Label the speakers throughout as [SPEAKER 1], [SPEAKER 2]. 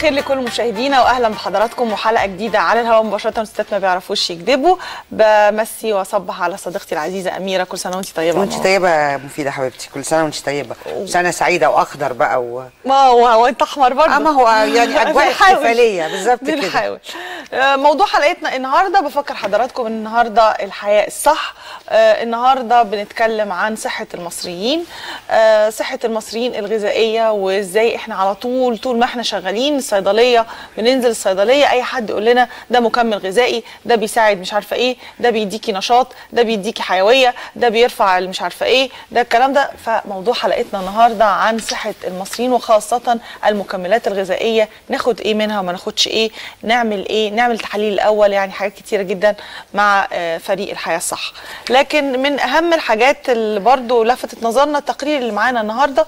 [SPEAKER 1] الخير لكل مشاهدينا واهلا بحضراتكم وحلقه جديده على الهواء مباشره ستات ما بيعرفوش يكذبوا بمسي واصبح على صديقتي العزيزه اميره كل سنه وانت طيبه
[SPEAKER 2] وانت طيبه يا مفيده حبيبتي كل سنه وانت طيبه سنه سعيده واخضر بقى و...
[SPEAKER 1] ما هو وانت احمر برضه
[SPEAKER 2] اه ما هو يعني اجواء
[SPEAKER 1] بنحاول.
[SPEAKER 2] احتفاليه بالظبط كده
[SPEAKER 1] بنحاول آه، موضوع حلقتنا النهارده بفكر حضراتكم إن النهارده الحياه الصح آه، النهارده بنتكلم عن صحه المصريين آه، صحه المصريين الغذائيه وازاي احنا على طول طول ما احنا شغالين الصيدليه بننزل الصيدليه اي حد يقول لنا ده مكمل غذائي ده بيساعد مش عارفه ايه ده بيديكي نشاط ده بيديكي حيويه ده بيرفع مش عارفه ايه ده الكلام ده فموضوع حلقتنا النهارده عن صحه المصريين وخاصه المكملات الغذائيه ناخد ايه منها وما ناخدش ايه نعمل ايه نعمل تحاليل الاول يعني حاجات كتيره جدا مع آه، فريق الحياه الصح لكن من اهم الحاجات اللي برضو لفتت نظرنا التقرير اللي معانا النهارده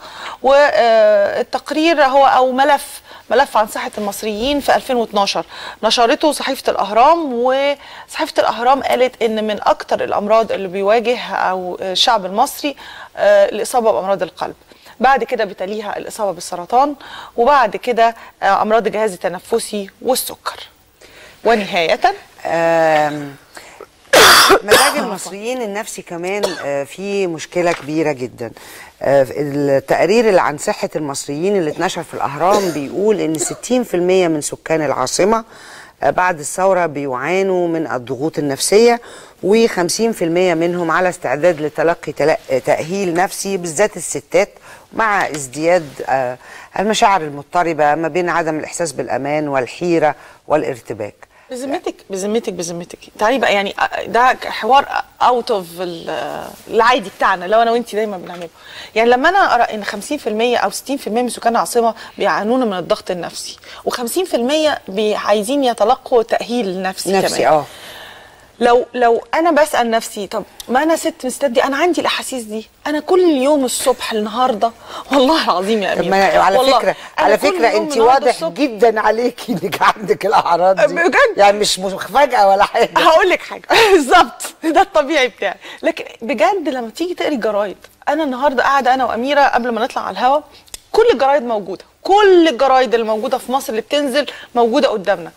[SPEAKER 1] والتقرير هو او ملف ملف عن صحة المصريين في 2012 نشرته صحيفة الأهرام وصحيفة الأهرام قالت إن من أكتر الأمراض اللي بيواجه أو الشعب المصري آه، الإصابة بأمراض القلب بعد كده بتليها الإصابة بالسرطان وبعد كده آه، أمراض الجهاز التنفسي والسكر ونهاية
[SPEAKER 2] آم، مزاج المصريين النفسي كمان آه، فيه مشكله كبيره جدا آه، التقرير اللي عن صحه المصريين اللي اتنشر في الاهرام بيقول ان 60% من سكان العاصمه آه، بعد الثوره بيعانوا من الضغوط النفسيه و50% منهم على استعداد لتلقي تلا- تاهيل نفسي بالذات الستات مع ازدياد آه، المشاعر المضطربه ما بين عدم الاحساس بالامان والحيره والارتباك
[SPEAKER 1] بذمتك بذمتك بذمتك تعالي بقى يعني ده حوار اوت اوف العادي بتاعنا لو انا وانت دايما بنعمله يعني لما انا ارى ان 50% او 60% من سكان العاصمه بيعانون من الضغط النفسي و50% بي- عايزين يتلقوا تاهيل نفسي,
[SPEAKER 2] نفسي
[SPEAKER 1] كمان
[SPEAKER 2] اه
[SPEAKER 1] لو لو انا بسال نفسي طب ما انا ست مستدي انا عندي الاحاسيس دي انا كل يوم الصبح النهارده والله العظيم يا
[SPEAKER 2] طب
[SPEAKER 1] امير
[SPEAKER 2] ما أنا- على
[SPEAKER 1] والله
[SPEAKER 2] فكره
[SPEAKER 1] أنا
[SPEAKER 2] على
[SPEAKER 1] كل
[SPEAKER 2] فكره
[SPEAKER 1] يوم
[SPEAKER 2] انت
[SPEAKER 1] النهاردة
[SPEAKER 2] واضح
[SPEAKER 1] الصبح
[SPEAKER 2] جدا عليكي انك عندك الاعراض دي
[SPEAKER 1] بجد؟
[SPEAKER 2] يعني مش مفاجاه ولا حاجه
[SPEAKER 1] هقول لك حاجه بالظبط ده الطبيعي بتاعي لكن بجد لما تيجي تقري الجرايد انا النهارده قاعده انا واميره قبل ما نطلع على الهوا كل الجرايد موجوده كل الجرايد اللي موجوده في مصر اللي بتنزل موجوده قدامنا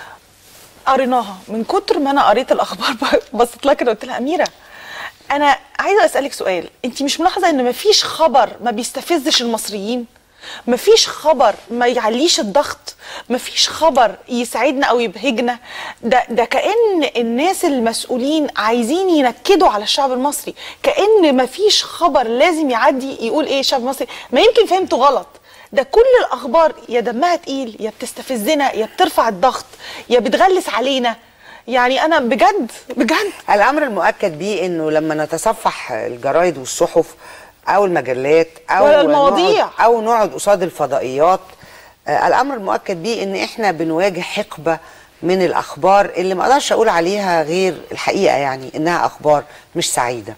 [SPEAKER 1] قريناها من كتر ما انا قريت الاخبار بصيت لها كده قلت لها اميره انا عايزه اسالك سؤال انت مش ملاحظه ان مفيش خبر ما بيستفزش المصريين مفيش خبر ما يعليش الضغط مفيش خبر يسعدنا او يبهجنا ده ده كان الناس المسؤولين عايزين ينكدوا على الشعب المصري كان مفيش خبر لازم يعدي يقول ايه الشعب المصري ما يمكن فهمته غلط ده كل الاخبار يا دمها تقيل يا بتستفزنا يا بترفع الضغط يا بتغلس علينا يعني انا بجد بجد
[SPEAKER 2] الامر المؤكد بيه انه لما نتصفح الجرايد والصحف او المجلات او
[SPEAKER 1] ولا المواضيع.
[SPEAKER 2] نقعد او نقعد قصاد الفضائيات آه، الامر المؤكد بيه ان احنا بنواجه حقبه من الاخبار اللي ما اقدرش اقول عليها غير الحقيقه يعني انها اخبار مش سعيده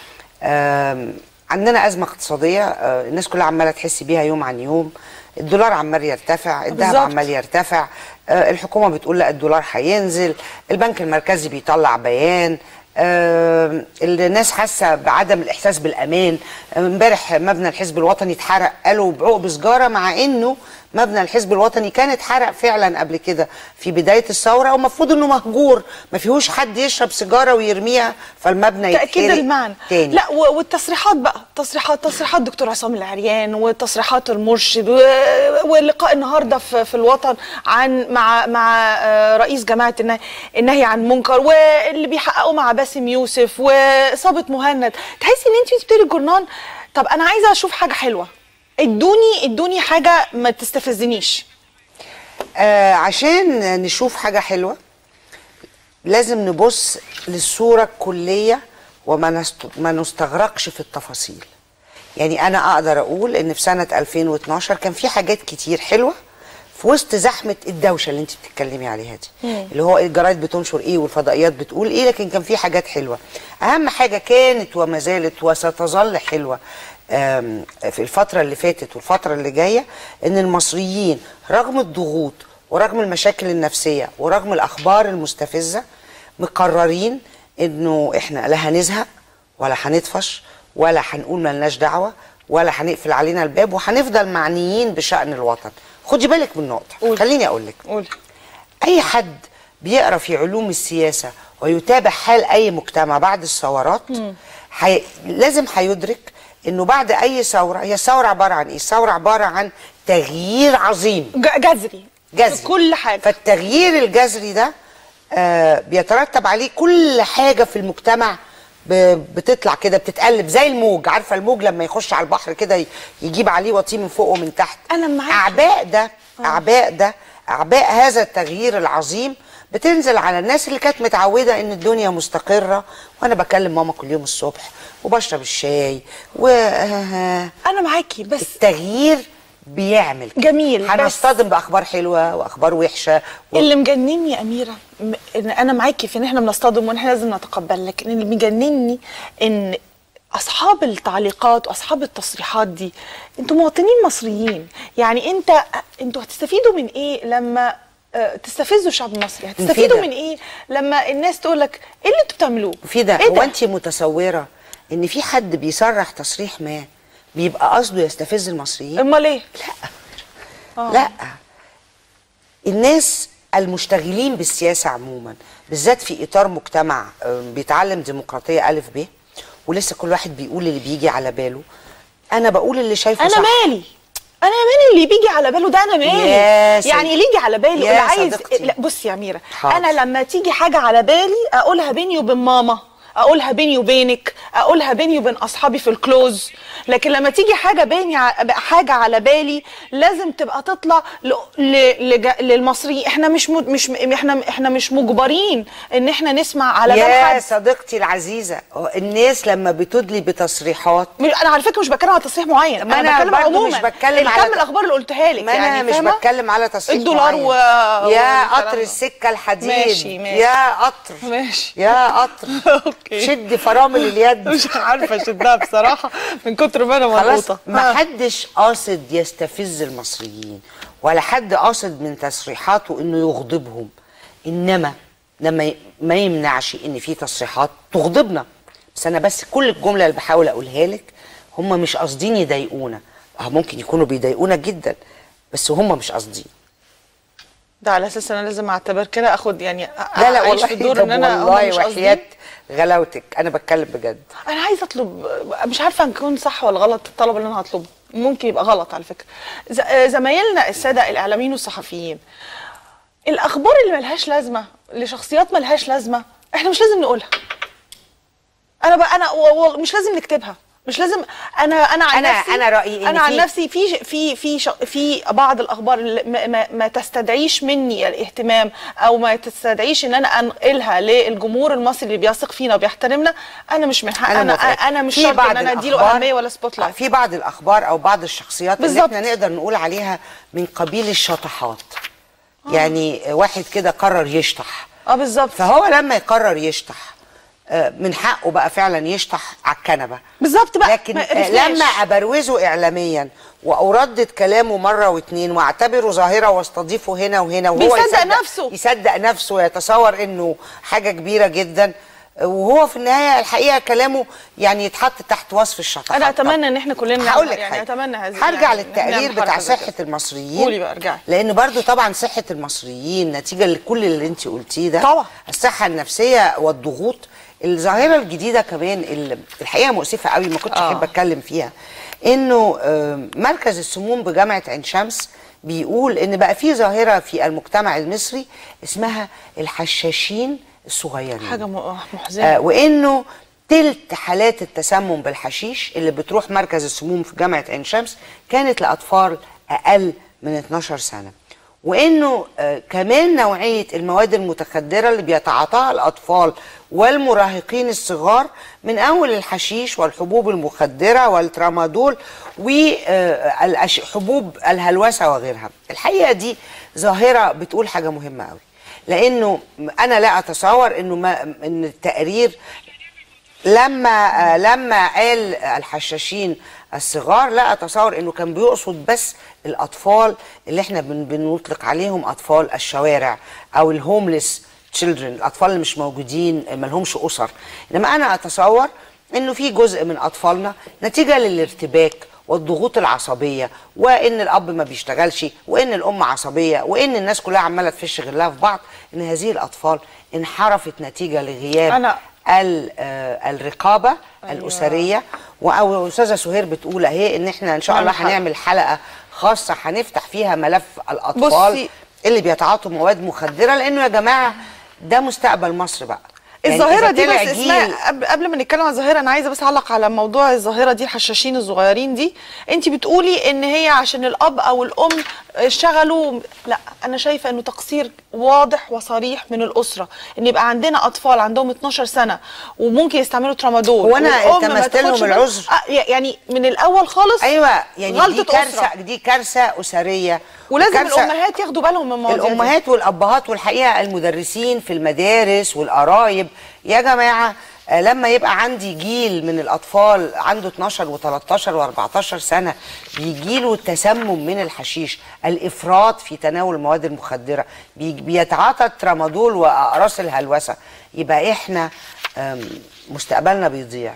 [SPEAKER 2] آم، عندنا أزمة اقتصادية آه، الناس كلها عمالة تحس بيها يوم عن يوم الدولار عمال يرتفع الذهب
[SPEAKER 1] بالظبط.
[SPEAKER 2] عمال يرتفع آه، الحكومة بتقول لا الدولار هينزل البنك المركزي بيطلع بيان آم، الناس حاسة بعدم الإحساس بالأمان آه، امبارح مبنى الحزب الوطني اتحرق قالوا بعقب سجارة مع إنه مبنى الحزب الوطني كان اتحرق فعلا قبل كده في بداية الثورة ومفروض إنه مهجور ما فيهوش حد يشرب سيجارة ويرميها فالمبنى
[SPEAKER 1] تاكيد
[SPEAKER 2] يتحرق
[SPEAKER 1] المعنى
[SPEAKER 2] تاني
[SPEAKER 1] لا و- والتصريحات بقى تصريحات تصريحات دكتور عصام العريان وتصريحات المرشد و- واللقاء النهارده في, في الوطن عن مع مع آه، رئيس جماعه النهي, النهي عن منكر واللي بيحققوا مع باسم يوسف واصابه مهند تحسي ان انت بتقري الجورنال طب انا عايزه اشوف حاجه حلوه ادوني ادوني حاجه ما تستفزنيش
[SPEAKER 2] آه عشان نشوف حاجة حلوة لازم نبص للصورة الكلية وما نست... ما نستغرقش في التفاصيل يعني أنا أقدر أقول إن في سنة 2012 كان في حاجات كتير حلوة في وسط زحمة الدوشة اللي أنت بتتكلمي عليها دي اللي هو الجرايد بتنشر إيه والفضائيات بتقول إيه لكن كان في حاجات حلوة أهم حاجة كانت وما زالت وستظل حلوة آم، في الفترة اللي فاتت والفترة اللي جاية إن المصريين رغم الضغوط ورغم المشاكل النفسية ورغم الأخبار المستفزة مقررين إنه إحنا لا هنزهق ولا هنطفش ولا هنقول ملناش دعوة ولا هنقفل علينا الباب وهنفضل معنيين بشان الوطن خدي بالك من نقطه
[SPEAKER 1] قولي.
[SPEAKER 2] خليني اقول لك
[SPEAKER 1] قولي
[SPEAKER 2] اي حد بيقرا في علوم السياسه ويتابع حال اي مجتمع بعد الثورات حي... لازم هيدرك انه بعد اي ثوره هي الثوره عباره عن ايه الثوره عباره عن تغيير عظيم
[SPEAKER 1] ج- جذري
[SPEAKER 2] جذري
[SPEAKER 1] في كل حاجه
[SPEAKER 2] فالتغيير الجذري ده آه بيترتب عليه كل حاجه في المجتمع ب- بتطلع كده بتتقلب زي الموج عارفه الموج لما يخش على البحر كده ي- يجيب عليه وطيه من فوق ومن تحت
[SPEAKER 1] أنا معاكي.
[SPEAKER 2] اعباء ده اعباء ده اعباء هذا التغيير العظيم بتنزل على الناس اللي كانت متعوده ان الدنيا مستقره وانا بكلم ماما كل يوم الصبح وبشرب الشاي و
[SPEAKER 1] انا معاكي بس
[SPEAKER 2] التغيير بيعمل كده.
[SPEAKER 1] جميل، بس-
[SPEAKER 2] هنصطدم باخبار حلوه واخبار وحشه و...
[SPEAKER 1] اللي مجنني يا اميره م- إن انا معاكي في ان احنا بنصطدم وان احنا لازم نتقبل لكن اللي مجنني ان اصحاب التعليقات واصحاب التصريحات دي انتوا مواطنين مصريين يعني انت انتوا هتستفيدوا من ايه لما آه، تستفزوا الشعب المصري هتستفيدوا
[SPEAKER 2] مفيدة.
[SPEAKER 1] من ايه لما الناس تقول لك ايه اللي انتوا بتعملوه
[SPEAKER 2] في ده
[SPEAKER 1] إيه
[SPEAKER 2] هو انت متصوره ان في حد بيصرح تصريح ما بيبقى قصده يستفز المصريين
[SPEAKER 1] امال ايه
[SPEAKER 2] لا لا الناس المشتغلين بالسياسه عموما بالذات في اطار مجتمع آه، بيتعلم ديمقراطيه الف ب ولسه كل واحد بيقول اللي بيجي على باله انا بقول اللي شايفه
[SPEAKER 1] انا
[SPEAKER 2] صح.
[SPEAKER 1] مالي انا مالي اللي بيجي على باله ده انا مالي
[SPEAKER 2] يا سيدي.
[SPEAKER 1] يعني اللي يجي على باله
[SPEAKER 2] يا
[SPEAKER 1] اللي عايز
[SPEAKER 2] صديقتي.
[SPEAKER 1] لا بصي يا اميره
[SPEAKER 2] حاضر.
[SPEAKER 1] انا لما تيجي حاجه على بالي اقولها بيني وبين ماما اقولها بيني وبينك اقولها بيني وبين اصحابي في الكلوز لكن لما تيجي حاجه بيني ع- حاجه على بالي لازم تبقى تطلع ل... ل... لج... للمصريين احنا مش م... مش م... احنا احنا مش مجبرين ان احنا نسمع على بال
[SPEAKER 2] يا
[SPEAKER 1] حد
[SPEAKER 2] صديقتي العزيزه الناس لما بتدلي بتصريحات
[SPEAKER 1] مش- انا على فكره مش بتكلم على تصريح معين
[SPEAKER 2] ما
[SPEAKER 1] انا
[SPEAKER 2] أنا
[SPEAKER 1] بتكلم
[SPEAKER 2] برضو
[SPEAKER 1] عموما
[SPEAKER 2] مش بتكلم على
[SPEAKER 1] الكم
[SPEAKER 2] ت-
[SPEAKER 1] الاخبار اللي قلتها لك
[SPEAKER 2] ما انا
[SPEAKER 1] يعني
[SPEAKER 2] مش
[SPEAKER 1] فاهمة؟
[SPEAKER 2] بتكلم على تصريح
[SPEAKER 1] الدولار
[SPEAKER 2] معين.
[SPEAKER 1] و...
[SPEAKER 2] يا
[SPEAKER 1] والكلام
[SPEAKER 2] قطر
[SPEAKER 1] ده.
[SPEAKER 2] السكه الحديد
[SPEAKER 1] ماشي، ماشي.
[SPEAKER 2] يا قطر
[SPEAKER 1] ماشي.
[SPEAKER 2] يا قطر
[SPEAKER 1] أوكي.
[SPEAKER 2] شد فرامل اليد
[SPEAKER 1] مش عارفه اشدها بصراحه من كتر ما انا
[SPEAKER 2] خلاص
[SPEAKER 1] مربوطه
[SPEAKER 2] ما
[SPEAKER 1] ها.
[SPEAKER 2] حدش قاصد يستفز المصريين ولا حد قاصد من تصريحاته انه يغضبهم انما لما ي- ما يمنعش ان في تصريحات تغضبنا بس انا بس كل الجمله اللي بحاول اقولها لك هم مش قاصدين يضايقونا اه ممكن يكونوا بيضايقونا جدا بس هم مش قاصدين
[SPEAKER 1] ده على اساس انا لازم اعتبر كده اخد يعني أ-
[SPEAKER 2] لا لا
[SPEAKER 1] أعيش
[SPEAKER 2] والله
[SPEAKER 1] في الدور
[SPEAKER 2] طب
[SPEAKER 1] ان انا هم
[SPEAKER 2] والله
[SPEAKER 1] مش
[SPEAKER 2] وحياة
[SPEAKER 1] قاصدين
[SPEAKER 2] غلاوتك انا بتكلم بجد
[SPEAKER 1] انا عايزه اطلب مش عارفه ان كون صح ولا غلط الطلب اللي انا هطلبه ممكن يبقى غلط على فكره ز- آه، زمايلنا الساده الاعلاميين والصحفيين الاخبار اللي ملهاش لازمه لشخصيات ملهاش لازمه احنا مش لازم نقولها انا بقى انا و- و- مش لازم نكتبها مش لازم انا انا عن
[SPEAKER 2] أنا-
[SPEAKER 1] نفسي
[SPEAKER 2] أنا رأيي إن
[SPEAKER 1] انا عن
[SPEAKER 2] في-
[SPEAKER 1] نفسي في في في ش- في بعض الاخبار اللي ما, ما, ما تستدعيش مني الاهتمام او ما تستدعيش ان انا انقلها للجمهور المصري اللي بيثق فينا وبيحترمنا انا مش من حق انا
[SPEAKER 2] موافقة.
[SPEAKER 1] انا مش
[SPEAKER 2] في
[SPEAKER 1] شرط
[SPEAKER 2] بعض
[SPEAKER 1] ان انا اديله
[SPEAKER 2] الأخبار-
[SPEAKER 1] اهميه ولا سبوت لايت
[SPEAKER 2] في بعض الاخبار او بعض الشخصيات اللي
[SPEAKER 1] بالظبط.
[SPEAKER 2] احنا نقدر نقول عليها من قبيل الشطحات يعني واحد كده قرر يشطح
[SPEAKER 1] اه بالظبط
[SPEAKER 2] فهو لما يقرر يشطح آه، من حقه بقى فعلا يشطح على الكنبه
[SPEAKER 1] بالظبط بقى
[SPEAKER 2] لكن
[SPEAKER 1] ما
[SPEAKER 2] آه،
[SPEAKER 1] قرفناش.
[SPEAKER 2] لما ابروزه اعلاميا واردد كلامه مره واتنين واعتبره ظاهره واستضيفه هنا وهنا وهو
[SPEAKER 1] بيصدق
[SPEAKER 2] يصدق
[SPEAKER 1] نفسه.
[SPEAKER 2] يصدق نفسه ويتصور انه حاجه كبيره جدا آه، وهو في النهايه الحقيقه كلامه يعني يتحط تحت وصف الشطحات
[SPEAKER 1] انا اتمنى ان احنا كلنا
[SPEAKER 2] هقول لك
[SPEAKER 1] يعني
[SPEAKER 2] حاجة.
[SPEAKER 1] اتمنى هذه
[SPEAKER 2] هرجع
[SPEAKER 1] يعني
[SPEAKER 2] للتقرير
[SPEAKER 1] نعمل
[SPEAKER 2] بتاع
[SPEAKER 1] حركة زي
[SPEAKER 2] صحه
[SPEAKER 1] كده.
[SPEAKER 2] المصريين
[SPEAKER 1] قولي بقى ارجعي
[SPEAKER 2] لان برضو طبعا صحه المصريين نتيجه لكل اللي انت قلتيه ده
[SPEAKER 1] طبعا.
[SPEAKER 2] الصحه النفسيه والضغوط الظاهره الجديده كمان اللي الحقيقه مؤسفه قوي ما كنتش
[SPEAKER 1] آه.
[SPEAKER 2] احب اتكلم فيها انه آه، مركز السموم بجامعه عين شمس بيقول ان بقى في ظاهره في المجتمع المصري اسمها الحشاشين الصغيرين
[SPEAKER 1] حاجه م- محزنه
[SPEAKER 2] آه وانه تلت حالات التسمم بالحشيش اللي بتروح مركز السموم في جامعه عين شمس كانت لاطفال اقل من 12 سنه وانه آه كمان نوعيه المواد المتخدره اللي بيتعاطاها الاطفال والمراهقين الصغار من اول الحشيش والحبوب المخدره والترامادول وحبوب الهلوسه وغيرها الحقيقه دي ظاهره بتقول حاجه مهمه قوي لانه انا لا اتصور انه ما ان التقرير لما آه، لما قال الحشاشين الصغار لا اتصور انه كان بيقصد بس الاطفال اللي احنا بن بنطلق عليهم اطفال الشوارع او الهوملس تشيلدرن الاطفال اللي مش موجودين ما لهمش اسر انما انا اتصور انه في جزء من اطفالنا نتيجه للارتباك والضغوط العصبيه وان الاب ما بيشتغلش وان الام عصبيه وان الناس كلها عماله تفش غلها في بعض ان هذه الاطفال انحرفت نتيجه لغياب
[SPEAKER 1] أنا-
[SPEAKER 2] ال- آه، الرقابه أيوة. الاسريه او استاذه سهير بتقول اهي ان احنا ان شاء الله
[SPEAKER 1] نعمل حلقة.
[SPEAKER 2] هنعمل حلقه خاصه هنفتح فيها ملف الاطفال
[SPEAKER 1] بصي.
[SPEAKER 2] اللي بيتعاطوا مواد مخدره لانه يا جماعه ده مستقبل مصر بقى يعني
[SPEAKER 1] الظاهرة
[SPEAKER 2] إذا
[SPEAKER 1] دي
[SPEAKER 2] طلع
[SPEAKER 1] بس
[SPEAKER 2] جيل-
[SPEAKER 1] اسمها قبل, قبل ما نتكلم عن الظاهرة أنا عايزة بس أعلق على موضوع الظاهرة دي الحشاشين الصغيرين دي أنت بتقولي إن هي عشان الأب أو الأم اشتغلوا لا أنا شايفة إنه تقصير واضح وصريح من الأسرة إن يبقى عندنا أطفال عندهم 12 سنة وممكن يستعملوا ترامادول
[SPEAKER 2] هو أنا
[SPEAKER 1] والأم ما
[SPEAKER 2] التمست لهم
[SPEAKER 1] تاخدش بالها.
[SPEAKER 2] العذر.
[SPEAKER 1] آه، يعني من الأول خالص
[SPEAKER 2] ايوه يعني دي
[SPEAKER 1] غلطة
[SPEAKER 2] كارثه
[SPEAKER 1] أسرة
[SPEAKER 2] دي كارثه اسريه
[SPEAKER 1] ولازم
[SPEAKER 2] وكارثة-
[SPEAKER 1] الأمهات ياخدوا بالهم من المواضيع دي.
[SPEAKER 2] الامهات والابهات والحقيقه المدرسين في المدارس والقرايب يا جماعه آه، لما يبقى عندي جيل من الاطفال عنده 12 و13 و14 سنه بيجيله تسمم من الحشيش الافراط في تناول المواد المخدره بي- بيتعاطى الترامادول واقراص الهلوسه يبقى احنا آم، مستقبلنا بيضيع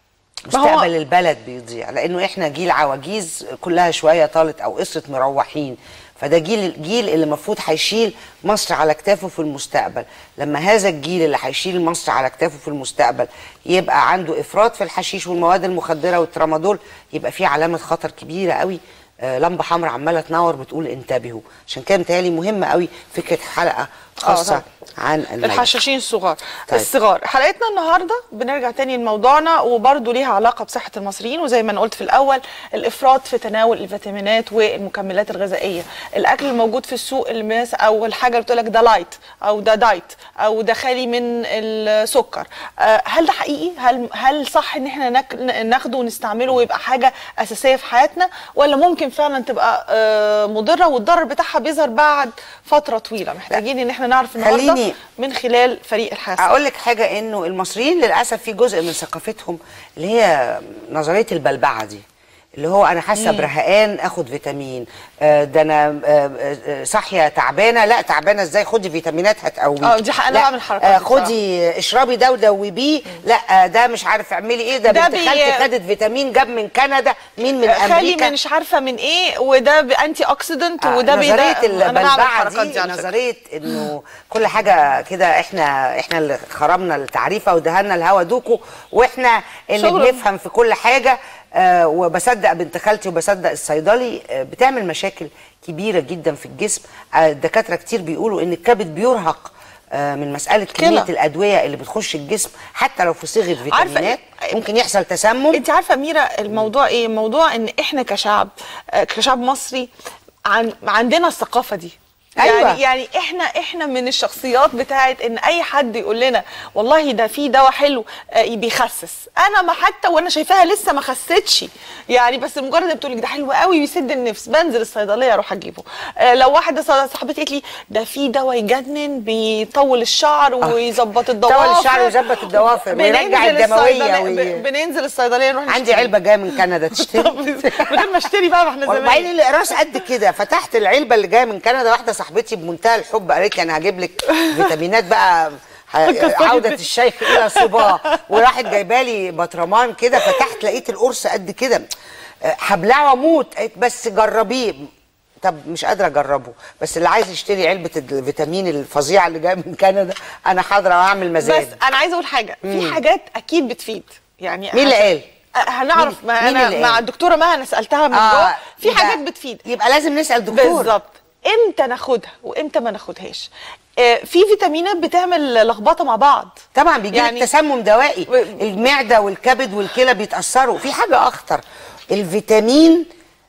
[SPEAKER 1] ما هو-
[SPEAKER 2] مستقبل البلد بيضيع لانه احنا جيل عواجيز كلها شويه طالت او قصه مروحين فده جيل الجيل اللي المفروض هيشيل مصر على كتافه في المستقبل لما هذا الجيل اللي هيشيل مصر على كتافه في المستقبل يبقى عنده افراط في الحشيش والمواد المخدره والترامادول يبقى في علامه خطر كبيره قوي آه، لمبه حمراء عماله تنور بتقول انتبهوا عشان كده متهيألي مهمه قوي فكره حلقه خاصه
[SPEAKER 1] طبعاً.
[SPEAKER 2] عن الملف.
[SPEAKER 1] الحشاشين الصغار
[SPEAKER 2] طيب.
[SPEAKER 1] الصغار حلقتنا النهارده بنرجع تاني لموضوعنا وبرده ليها علاقه بصحه المصريين وزي ما انا قلت في الاول الافراط في تناول الفيتامينات والمكملات الغذائيه الاكل الموجود في السوق الماس او الحاجه اللي بتقول لك ده لايت او ده دايت او ده خالي من السكر آه، هل ده حقيقي هل هل صح ان احنا ناك- ناخده ونستعمله ويبقى حاجه اساسيه في حياتنا ولا ممكن فعلا تبقى آه، مضره والضرر بتاعها بيظهر بعد فتره طويله محتاجين ان احنا نعرف النهارده
[SPEAKER 2] خليني-
[SPEAKER 1] من خلال فريق الحاسه
[SPEAKER 2] اقول لك حاجه انه المصريين للاسف في جزء من ثقافتهم اللي هي نظريه البلبعه دي اللي هو انا حاسه برهقان اخد فيتامين آه، ده انا آه، آه، صاحيه تعبانه لا تعبانه ازاي خدي فيتامينات هتقويكي
[SPEAKER 1] اه، دي حق- انا
[SPEAKER 2] لا،
[SPEAKER 1] بعمل الحركات
[SPEAKER 2] آه،
[SPEAKER 1] دي
[SPEAKER 2] خدي اشربي ده ودوبيه لا آه، ده مش عارف اعملي ايه ده,
[SPEAKER 1] ده
[SPEAKER 2] بنت
[SPEAKER 1] بي-
[SPEAKER 2] خالتي خدت فيتامين جاب من كندا مين من
[SPEAKER 1] خالي
[SPEAKER 2] امريكا
[SPEAKER 1] من مش عارفه من ايه وده بانتي اوكسيدنت
[SPEAKER 2] آه،
[SPEAKER 1] وده بي-
[SPEAKER 2] نظريه
[SPEAKER 1] ده- انا بعمل
[SPEAKER 2] البلبعه
[SPEAKER 1] الحركات
[SPEAKER 2] دي
[SPEAKER 1] على فكرة.
[SPEAKER 2] نظريه انه كل حاجه كده احنا احنا اللي خرمنا التعريفه ودهنا الهوا دوكو واحنا اللي
[SPEAKER 1] شغل.
[SPEAKER 2] بنفهم في كل حاجه آه وبصدق بنت خالتي وبصدق الصيدلي آه بتعمل مشاكل كبيره جدا في الجسم آه الدكاتره كتير بيقولوا ان الكبد بيرهق آه من مساله كميه
[SPEAKER 1] كلى.
[SPEAKER 2] الادويه اللي بتخش الجسم حتى لو في صيغه فيتامينات
[SPEAKER 1] إيه؟
[SPEAKER 2] ممكن يحصل تسمم
[SPEAKER 1] انت عارفه ميرا الموضوع ايه الموضوع ان احنا كشعب آه، كشعب مصري عن عندنا الثقافه دي
[SPEAKER 2] أيوة.
[SPEAKER 1] يعني يعني احنا احنا من الشخصيات بتاعت ان اي حد يقول لنا والله ده في دواء حلو آه، بيخسس انا ما حتى وانا شايفاها لسه ما خستش يعني بس مجرد ما بتقول لك ده حلو قوي بيسد النفس بنزل الصيدليه اروح اجيبه آه، لو واحده ص- صاحبتي قالت لي ده في دواء يجنن بيطول الشعر ويظبط الضوافر
[SPEAKER 2] يطول الشعر ويظبط الضوافر ويرجع
[SPEAKER 1] بننزل
[SPEAKER 2] الدموية
[SPEAKER 1] الصيدلية-
[SPEAKER 2] وي-
[SPEAKER 1] ب- بننزل الصيدليه نروح
[SPEAKER 2] عندي
[SPEAKER 1] نشتري.
[SPEAKER 2] علبه جايه من كندا تشتري
[SPEAKER 1] من غير ما اشتري بقى ما احنا
[SPEAKER 2] وبعدين
[SPEAKER 1] زمان
[SPEAKER 2] الاقراص قد كده فتحت العلبه اللي جايه من كندا واحده صاحبتي بمنتهى الحب قالت لي انا هجيب لك فيتامينات بقى ه- عوده الشيخ الى صباه وراحت جايبه لي بطرمان كده فتحت لقيت القرص قد كده أه، هبلعه واموت قالت بس جربيه طب مش قادره اجربه بس اللي عايز يشتري علبه الفيتامين الفظيعه اللي جايه من كندا انا حاضره واعمل مزاج
[SPEAKER 1] بس انا عايزه اقول حاجه في حاجات اكيد بتفيد يعني
[SPEAKER 2] مين اللي
[SPEAKER 1] عشان-
[SPEAKER 2] قال؟
[SPEAKER 1] أه، هنعرف
[SPEAKER 2] مين-
[SPEAKER 1] ما
[SPEAKER 2] مين
[SPEAKER 1] انا
[SPEAKER 2] اللي
[SPEAKER 1] مع
[SPEAKER 2] قال؟
[SPEAKER 1] الدكتوره مها انا سالتها من
[SPEAKER 2] آه،
[SPEAKER 1] جوه في
[SPEAKER 2] يبقى-
[SPEAKER 1] حاجات بتفيد
[SPEAKER 2] يبقى لازم نسال دكتور
[SPEAKER 1] بالظبط امتى ناخدها وامتى ما ناخدهاش آه، في فيتامينات بتعمل لخبطه مع بعض
[SPEAKER 2] طبعا بيجي يعني
[SPEAKER 1] يعني-
[SPEAKER 2] تسمم دوائي
[SPEAKER 1] و-
[SPEAKER 2] المعده والكبد والكلى بيتاثروا في حاجه اخطر الفيتامين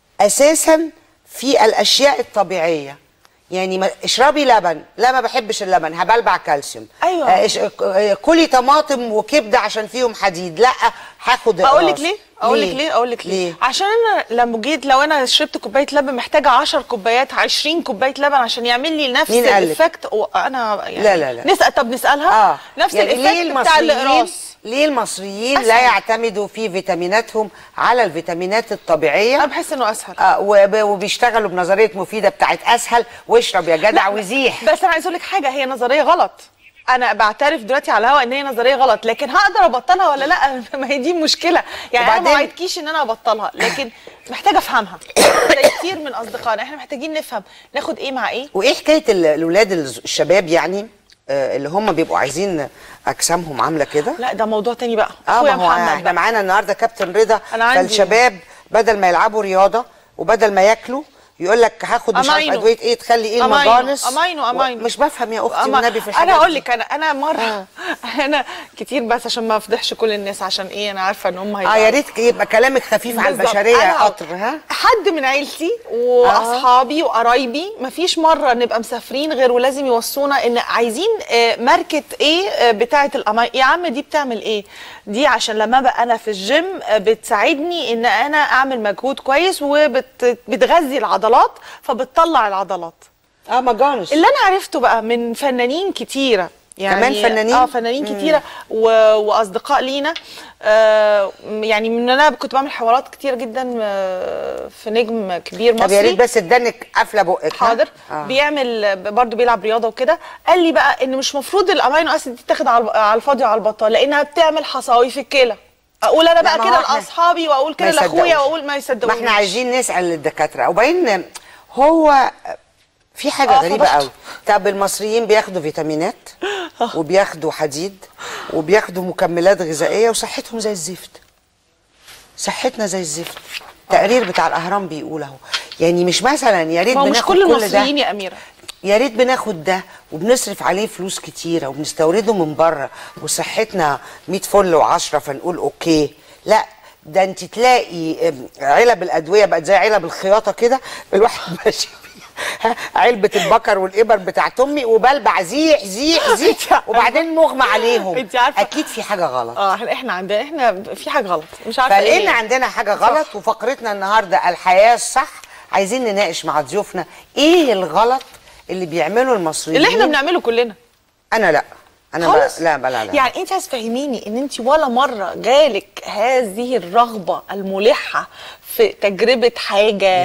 [SPEAKER 2] اساسا في الاشياء الطبيعيه يعني ما اشربي لبن لا ما بحبش اللبن هبلبع كالسيوم
[SPEAKER 1] أيوة.
[SPEAKER 2] آه، إش- آه، كلي طماطم وكبده عشان فيهم حديد لا هاخد
[SPEAKER 1] اقول لك
[SPEAKER 2] إقراص.
[SPEAKER 1] ليه اقول لك ليه اقول لك ليه
[SPEAKER 2] ليه
[SPEAKER 1] عشان انا لما جيت لو انا شربت كوبايه لبن محتاجه 10 كوبايات 20 كوبايه لبن عشان يعمل لي نفس
[SPEAKER 2] مين قال لك؟
[SPEAKER 1] الايفكت انا يعني
[SPEAKER 2] لا، لا، لا.
[SPEAKER 1] نسال طب نسالها
[SPEAKER 2] اه
[SPEAKER 1] نفس
[SPEAKER 2] يعني ليه
[SPEAKER 1] الايفكت بتاع
[SPEAKER 2] المصريين
[SPEAKER 1] الاقراص
[SPEAKER 2] ليه المصريين لا
[SPEAKER 1] أسهل.
[SPEAKER 2] يعتمدوا في فيتاميناتهم على الفيتامينات الطبيعيه
[SPEAKER 1] انا بحس انه اسهل
[SPEAKER 2] آه وب- وبيشتغلوا بنظريه مفيده بتاعت اسهل واشرب يا جدع وزيح
[SPEAKER 1] بس انا عايز اقول لك حاجه هي نظريه غلط انا بعترف دلوقتي على الهوا ان هي نظريه غلط لكن هقدر ابطلها ولا لا ما هي دي المشكله يعني انا ما
[SPEAKER 2] وبعدين-
[SPEAKER 1] وعدتكيش ان انا ابطلها لكن محتاجه افهمها زي كتير من اصدقائنا احنا محتاجين نفهم ناخد ايه مع ايه
[SPEAKER 2] وايه حكايه ال- الاولاد الز- الشباب يعني آه، اللي هم بيبقوا عايزين اجسامهم عامله كده
[SPEAKER 1] لا ده موضوع تاني بقى
[SPEAKER 2] اه
[SPEAKER 1] اخويا
[SPEAKER 2] ما هو
[SPEAKER 1] محمد
[SPEAKER 2] احنا
[SPEAKER 1] بقى.
[SPEAKER 2] معانا النهارده كابتن رضا
[SPEAKER 1] أنا عندي-
[SPEAKER 2] فالشباب بدل ما يلعبوا رياضه وبدل ما ياكلوا يقول لك هاخد مش عارف
[SPEAKER 1] أماينو.
[SPEAKER 2] ادويه ايه تخلي ايه
[SPEAKER 1] أماينو،
[SPEAKER 2] المجانس
[SPEAKER 1] أماينو، أماينو.
[SPEAKER 2] مش بفهم يا اختي
[SPEAKER 1] أما
[SPEAKER 2] والنبي في الحاجات
[SPEAKER 1] انا اقول
[SPEAKER 2] دي.
[SPEAKER 1] لك انا انا مره انا كتير بس عشان ما افضحش كل الناس عشان ايه انا عارفه ان هم
[SPEAKER 2] اه يا ريت يبقى كلامك خفيف على
[SPEAKER 1] بالظبط.
[SPEAKER 2] البشريه
[SPEAKER 1] أنا
[SPEAKER 2] يا
[SPEAKER 1] هقول-
[SPEAKER 2] قطر ها
[SPEAKER 1] حد من عيلتي واصحابي وقرايبي مفيش مره نبقى مسافرين غير ولازم يوصونا ان عايزين آه، ماركه ايه آه، بتاعه الأما يا عم دي بتعمل ايه دي عشان لما ابقى انا في الجيم آه، بتساعدني ان انا اعمل مجهود كويس وبتغذي العضلات فبتطلع العضلات
[SPEAKER 2] اه مجانس
[SPEAKER 1] اللي انا عرفته بقى من فنانين كتيره يعني
[SPEAKER 2] كمان فنانين؟
[SPEAKER 1] اه فنانين كتيره و... واصدقاء لينا آه يعني من انا كنت بعمل حوارات كتير جدا آه، في نجم كبير مصري
[SPEAKER 2] طب يا ريت بس ادانك قافله بقك ها؟
[SPEAKER 1] حاضر
[SPEAKER 2] آه.
[SPEAKER 1] بيعمل برضه بيلعب رياضه وكده قال لي بقى ان مش مفروض الامينو اسيد دي تاخد على على الفاضي وعلى البطال لانها بتعمل حصاوي في الكلى اقول انا
[SPEAKER 2] لا،
[SPEAKER 1] بقى
[SPEAKER 2] ما
[SPEAKER 1] كده
[SPEAKER 2] هو إحنا
[SPEAKER 1] لاصحابي واقول كده
[SPEAKER 2] ما
[SPEAKER 1] لاخويا
[SPEAKER 2] يصدقوش.
[SPEAKER 1] واقول ما يصدقونيش
[SPEAKER 2] ما احنا عايزين نسال للدكاتره وبعدين هو في حاجه
[SPEAKER 1] آه،
[SPEAKER 2] غريبه
[SPEAKER 1] فضحت.
[SPEAKER 2] قوي طب المصريين بياخدوا فيتامينات وبياخدوا حديد وبياخدوا مكملات غذائيه وصحتهم زي الزفت صحتنا زي الزفت تقرير بتاع الاهرام بيقول اهو يعني مش مثلا يا ريت
[SPEAKER 1] ما هو مش
[SPEAKER 2] بناخد
[SPEAKER 1] كل
[SPEAKER 2] كل ده
[SPEAKER 1] المصريين يا اميره
[SPEAKER 2] يا ريت بناخد ده وبنصرف عليه فلوس كتيره وبنستورده من بره وصحتنا 100 فل و10 فنقول اوكي لا ده انت تلاقي ام، علب الادويه بقت زي علب الخياطه كده الواحد ماشي فيها ها، علبه البكر والابر بتاعت امي وبلبع زيح زيح زيح وبعدين مغمى عليهم
[SPEAKER 1] انت عارفة-
[SPEAKER 2] اكيد في حاجه غلط
[SPEAKER 1] اه احنا احنا عندنا احنا في حاجه غلط مش عارفه
[SPEAKER 2] فلقينا
[SPEAKER 1] ايه
[SPEAKER 2] عندنا حاجه غلط وفقرتنا النهارده الحياه الصح عايزين نناقش مع ضيوفنا ايه الغلط اللي بيعمله المصريين
[SPEAKER 1] اللي احنا بنعمله كلنا
[SPEAKER 2] انا لا انا
[SPEAKER 1] خالص
[SPEAKER 2] لا لا لا, لا.
[SPEAKER 1] يعني انت عايز تفهميني ان انت ولا مره جالك هذه الرغبه الملحه في تجربه حاجه
[SPEAKER 2] لا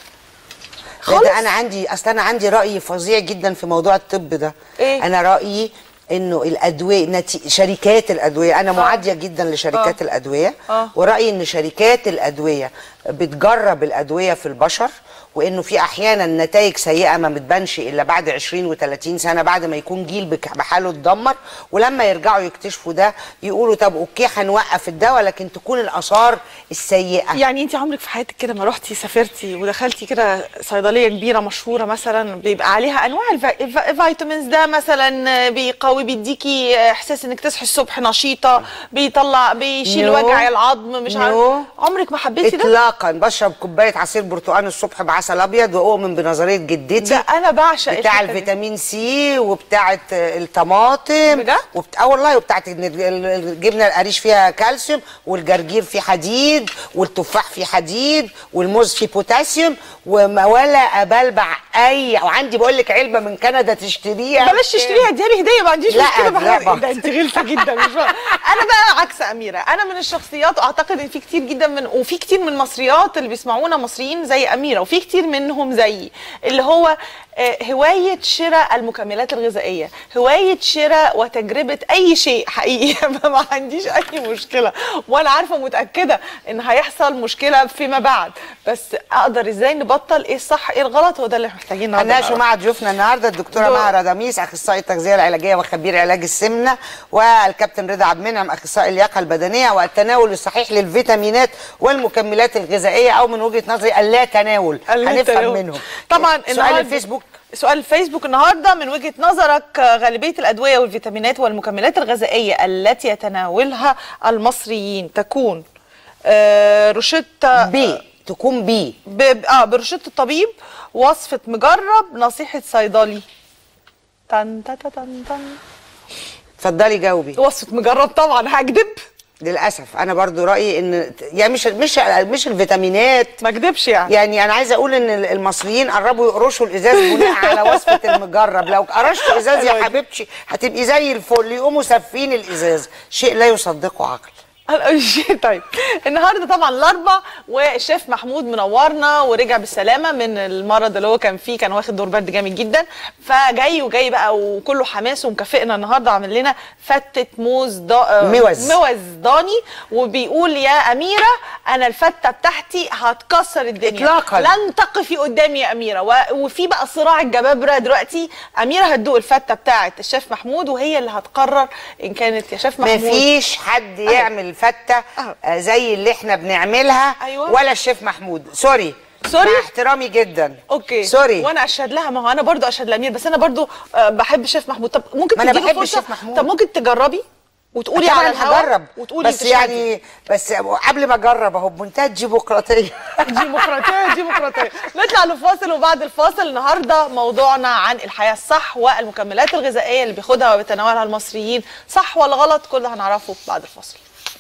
[SPEAKER 1] خالص
[SPEAKER 2] ده انا عندي اصل انا عندي راي فظيع جدا في موضوع الطب ده
[SPEAKER 1] إيه؟
[SPEAKER 2] انا رايي انه الادويه نتي... شركات الادويه انا معاديه جدا لشركات
[SPEAKER 1] آه.
[SPEAKER 2] الادويه
[SPEAKER 1] آه.
[SPEAKER 2] ورايي ان شركات الادويه بتجرب الادويه في البشر وانه في احيانا نتائج سيئه ما بتبانش الا بعد 20 و30 سنه بعد ما يكون جيل بك- بحاله اتدمر ولما يرجعوا يكتشفوا ده يقولوا طب اوكي هنوقف الدواء لكن تكون الاثار السيئه
[SPEAKER 1] يعني انت عمرك في حياتك كده ما رحتي سافرتي ودخلتي كده صيدليه كبيره مشهوره مثلا بيبقى عليها انواع الفي- الف- الفيتامينز ده مثلا بيقوي بيديكي احساس انك تصحي الصبح نشيطه بيطلع بيشيل
[SPEAKER 2] No.
[SPEAKER 1] وجع العظم مش عارف
[SPEAKER 2] No.
[SPEAKER 1] عمرك ما حبيتي ده
[SPEAKER 2] اطلاقا بشرب كوبايه عصير برتقال الصبح بعسل ابيض واؤمن بنظريه جدتي
[SPEAKER 1] ده انا بعشق
[SPEAKER 2] بتاع
[SPEAKER 1] الحتة دي.
[SPEAKER 2] الفيتامين سي وبتاعه الطماطم
[SPEAKER 1] بجد؟
[SPEAKER 2] وبت... اه والله وبتاعه إن ال- ال- الجبنه القريش فيها كالسيوم والجرجير فيه حديد والتفاح فيه حديد والموز فيه بوتاسيوم وما ولا ابلبع اي وعندي بقول لك علبه من كندا تشتريها
[SPEAKER 1] بلاش تشتريها اديها لي هديه ما عنديش
[SPEAKER 2] لا،
[SPEAKER 1] مشكله
[SPEAKER 2] لا
[SPEAKER 1] بحب
[SPEAKER 2] برضه.
[SPEAKER 1] ده انت غلسه جدا مش فاهمة. انا بقى عكس اميره انا من الشخصيات واعتقد ان في كتير جدا من وفي كتير من المصريات اللي بيسمعونا مصريين زي اميره وفي كتير منهم زيي اللي هو آه، هوايه شراء المكملات الغذائيه هوايه شراء وتجربه اي شيء حقيقي ما عنديش اي مشكله وانا عارفه متاكده ان هيحصل مشكله فيما بعد بس اقدر ازاي نبطل ايه الصح ايه الغلط هو ده اللي محتاجين النهارده
[SPEAKER 2] هنناقشوا
[SPEAKER 1] نعرفه.
[SPEAKER 2] مع ضيوفنا النهارده الدكتوره
[SPEAKER 1] دول.
[SPEAKER 2] مها رضاميس اخصائي التغذيه العلاجيه وخبير علاج السمنه والكابتن رضا عبد المنعم اخصائي اللياقه البدنيه والتناول الصحيح للفيتامينات والمكملات الغذائيه او من وجهه نظري اللا تناول
[SPEAKER 1] اللا
[SPEAKER 2] هنفهم
[SPEAKER 1] تناول.
[SPEAKER 2] منهم
[SPEAKER 1] طبعا
[SPEAKER 2] سؤال
[SPEAKER 1] النهاردة-
[SPEAKER 2] الفيسبوك
[SPEAKER 1] سؤال الفيسبوك النهارده من وجهه نظرك آه، غالبيه الادويه والفيتامينات والمكملات الغذائيه التي يتناولها المصريين تكون آه، روشته
[SPEAKER 2] بي تكون بي
[SPEAKER 1] ب... اه برشدة الطبيب وصفة مجرب نصيحة صيدلي تن تن تن تن
[SPEAKER 2] اتفضلي جاوبي
[SPEAKER 1] وصفة مجرب طبعا هكدب
[SPEAKER 2] للاسف انا برضو رايي ان يعني مش مش مش الفيتامينات
[SPEAKER 1] ما اكدبش يعني
[SPEAKER 2] يعني انا عايزه اقول ان المصريين قربوا يقرشوا الازاز بناء على وصفه المجرب لو قرشت ازاز يا حبيبتي هتبقي زي الفل يقوموا سافين الازاز شيء لا يصدقه عقل
[SPEAKER 1] طيب النهارده طبعا الاربع والشيف محمود منورنا ورجع بالسلامه من المرض اللي هو كان فيه كان واخد دور برد جامد جدا فجاي وجاي بقى وكله حماس ومكافئنا النهارده عامل لنا فته موز دا
[SPEAKER 2] موز.
[SPEAKER 1] موز ضاني وبيقول يا اميره انا الفته بتاعتي هتكسر الدنيا
[SPEAKER 2] إطلاقاً.
[SPEAKER 1] لن تقفي قدامي يا اميره و... وفي بقى صراع الجبابره دلوقتي اميره هتدوق الفته بتاعت الشيف محمود وهي اللي هتقرر ان كانت يا شيف محمود
[SPEAKER 2] مفيش حد يعمل فته
[SPEAKER 1] أهو.
[SPEAKER 2] آه، زي اللي احنا بنعملها
[SPEAKER 1] أيوة.
[SPEAKER 2] ولا الشيف محمود سوري
[SPEAKER 1] سوري؟
[SPEAKER 2] مع احترامي جدا
[SPEAKER 1] اوكي
[SPEAKER 2] سوري
[SPEAKER 1] وانا اشهد لها ما هو انا برضو اشهد لامير بس انا برضو آه، بحب الشيف محمود طب ممكن
[SPEAKER 2] ما أنا
[SPEAKER 1] تديله
[SPEAKER 2] بحب
[SPEAKER 1] فرصة؟
[SPEAKER 2] الشيف محمود.
[SPEAKER 1] طب ممكن تجربي وتقولي على
[SPEAKER 2] طبعا
[SPEAKER 1] الهوا
[SPEAKER 2] هجرب
[SPEAKER 1] وتقولي
[SPEAKER 2] بس
[SPEAKER 1] تشهدي.
[SPEAKER 2] يعني بس قبل ما اجرب اهو بمنتهى الديمقراطيه
[SPEAKER 1] ديمقراطيه ديمقراطيه نطلع لفاصل وبعد الفاصل النهارده موضوعنا عن الحياه الصح والمكملات الغذائيه اللي بياخدها وبيتناولها المصريين صح ولا غلط كل ده هنعرفه بعد الفاصل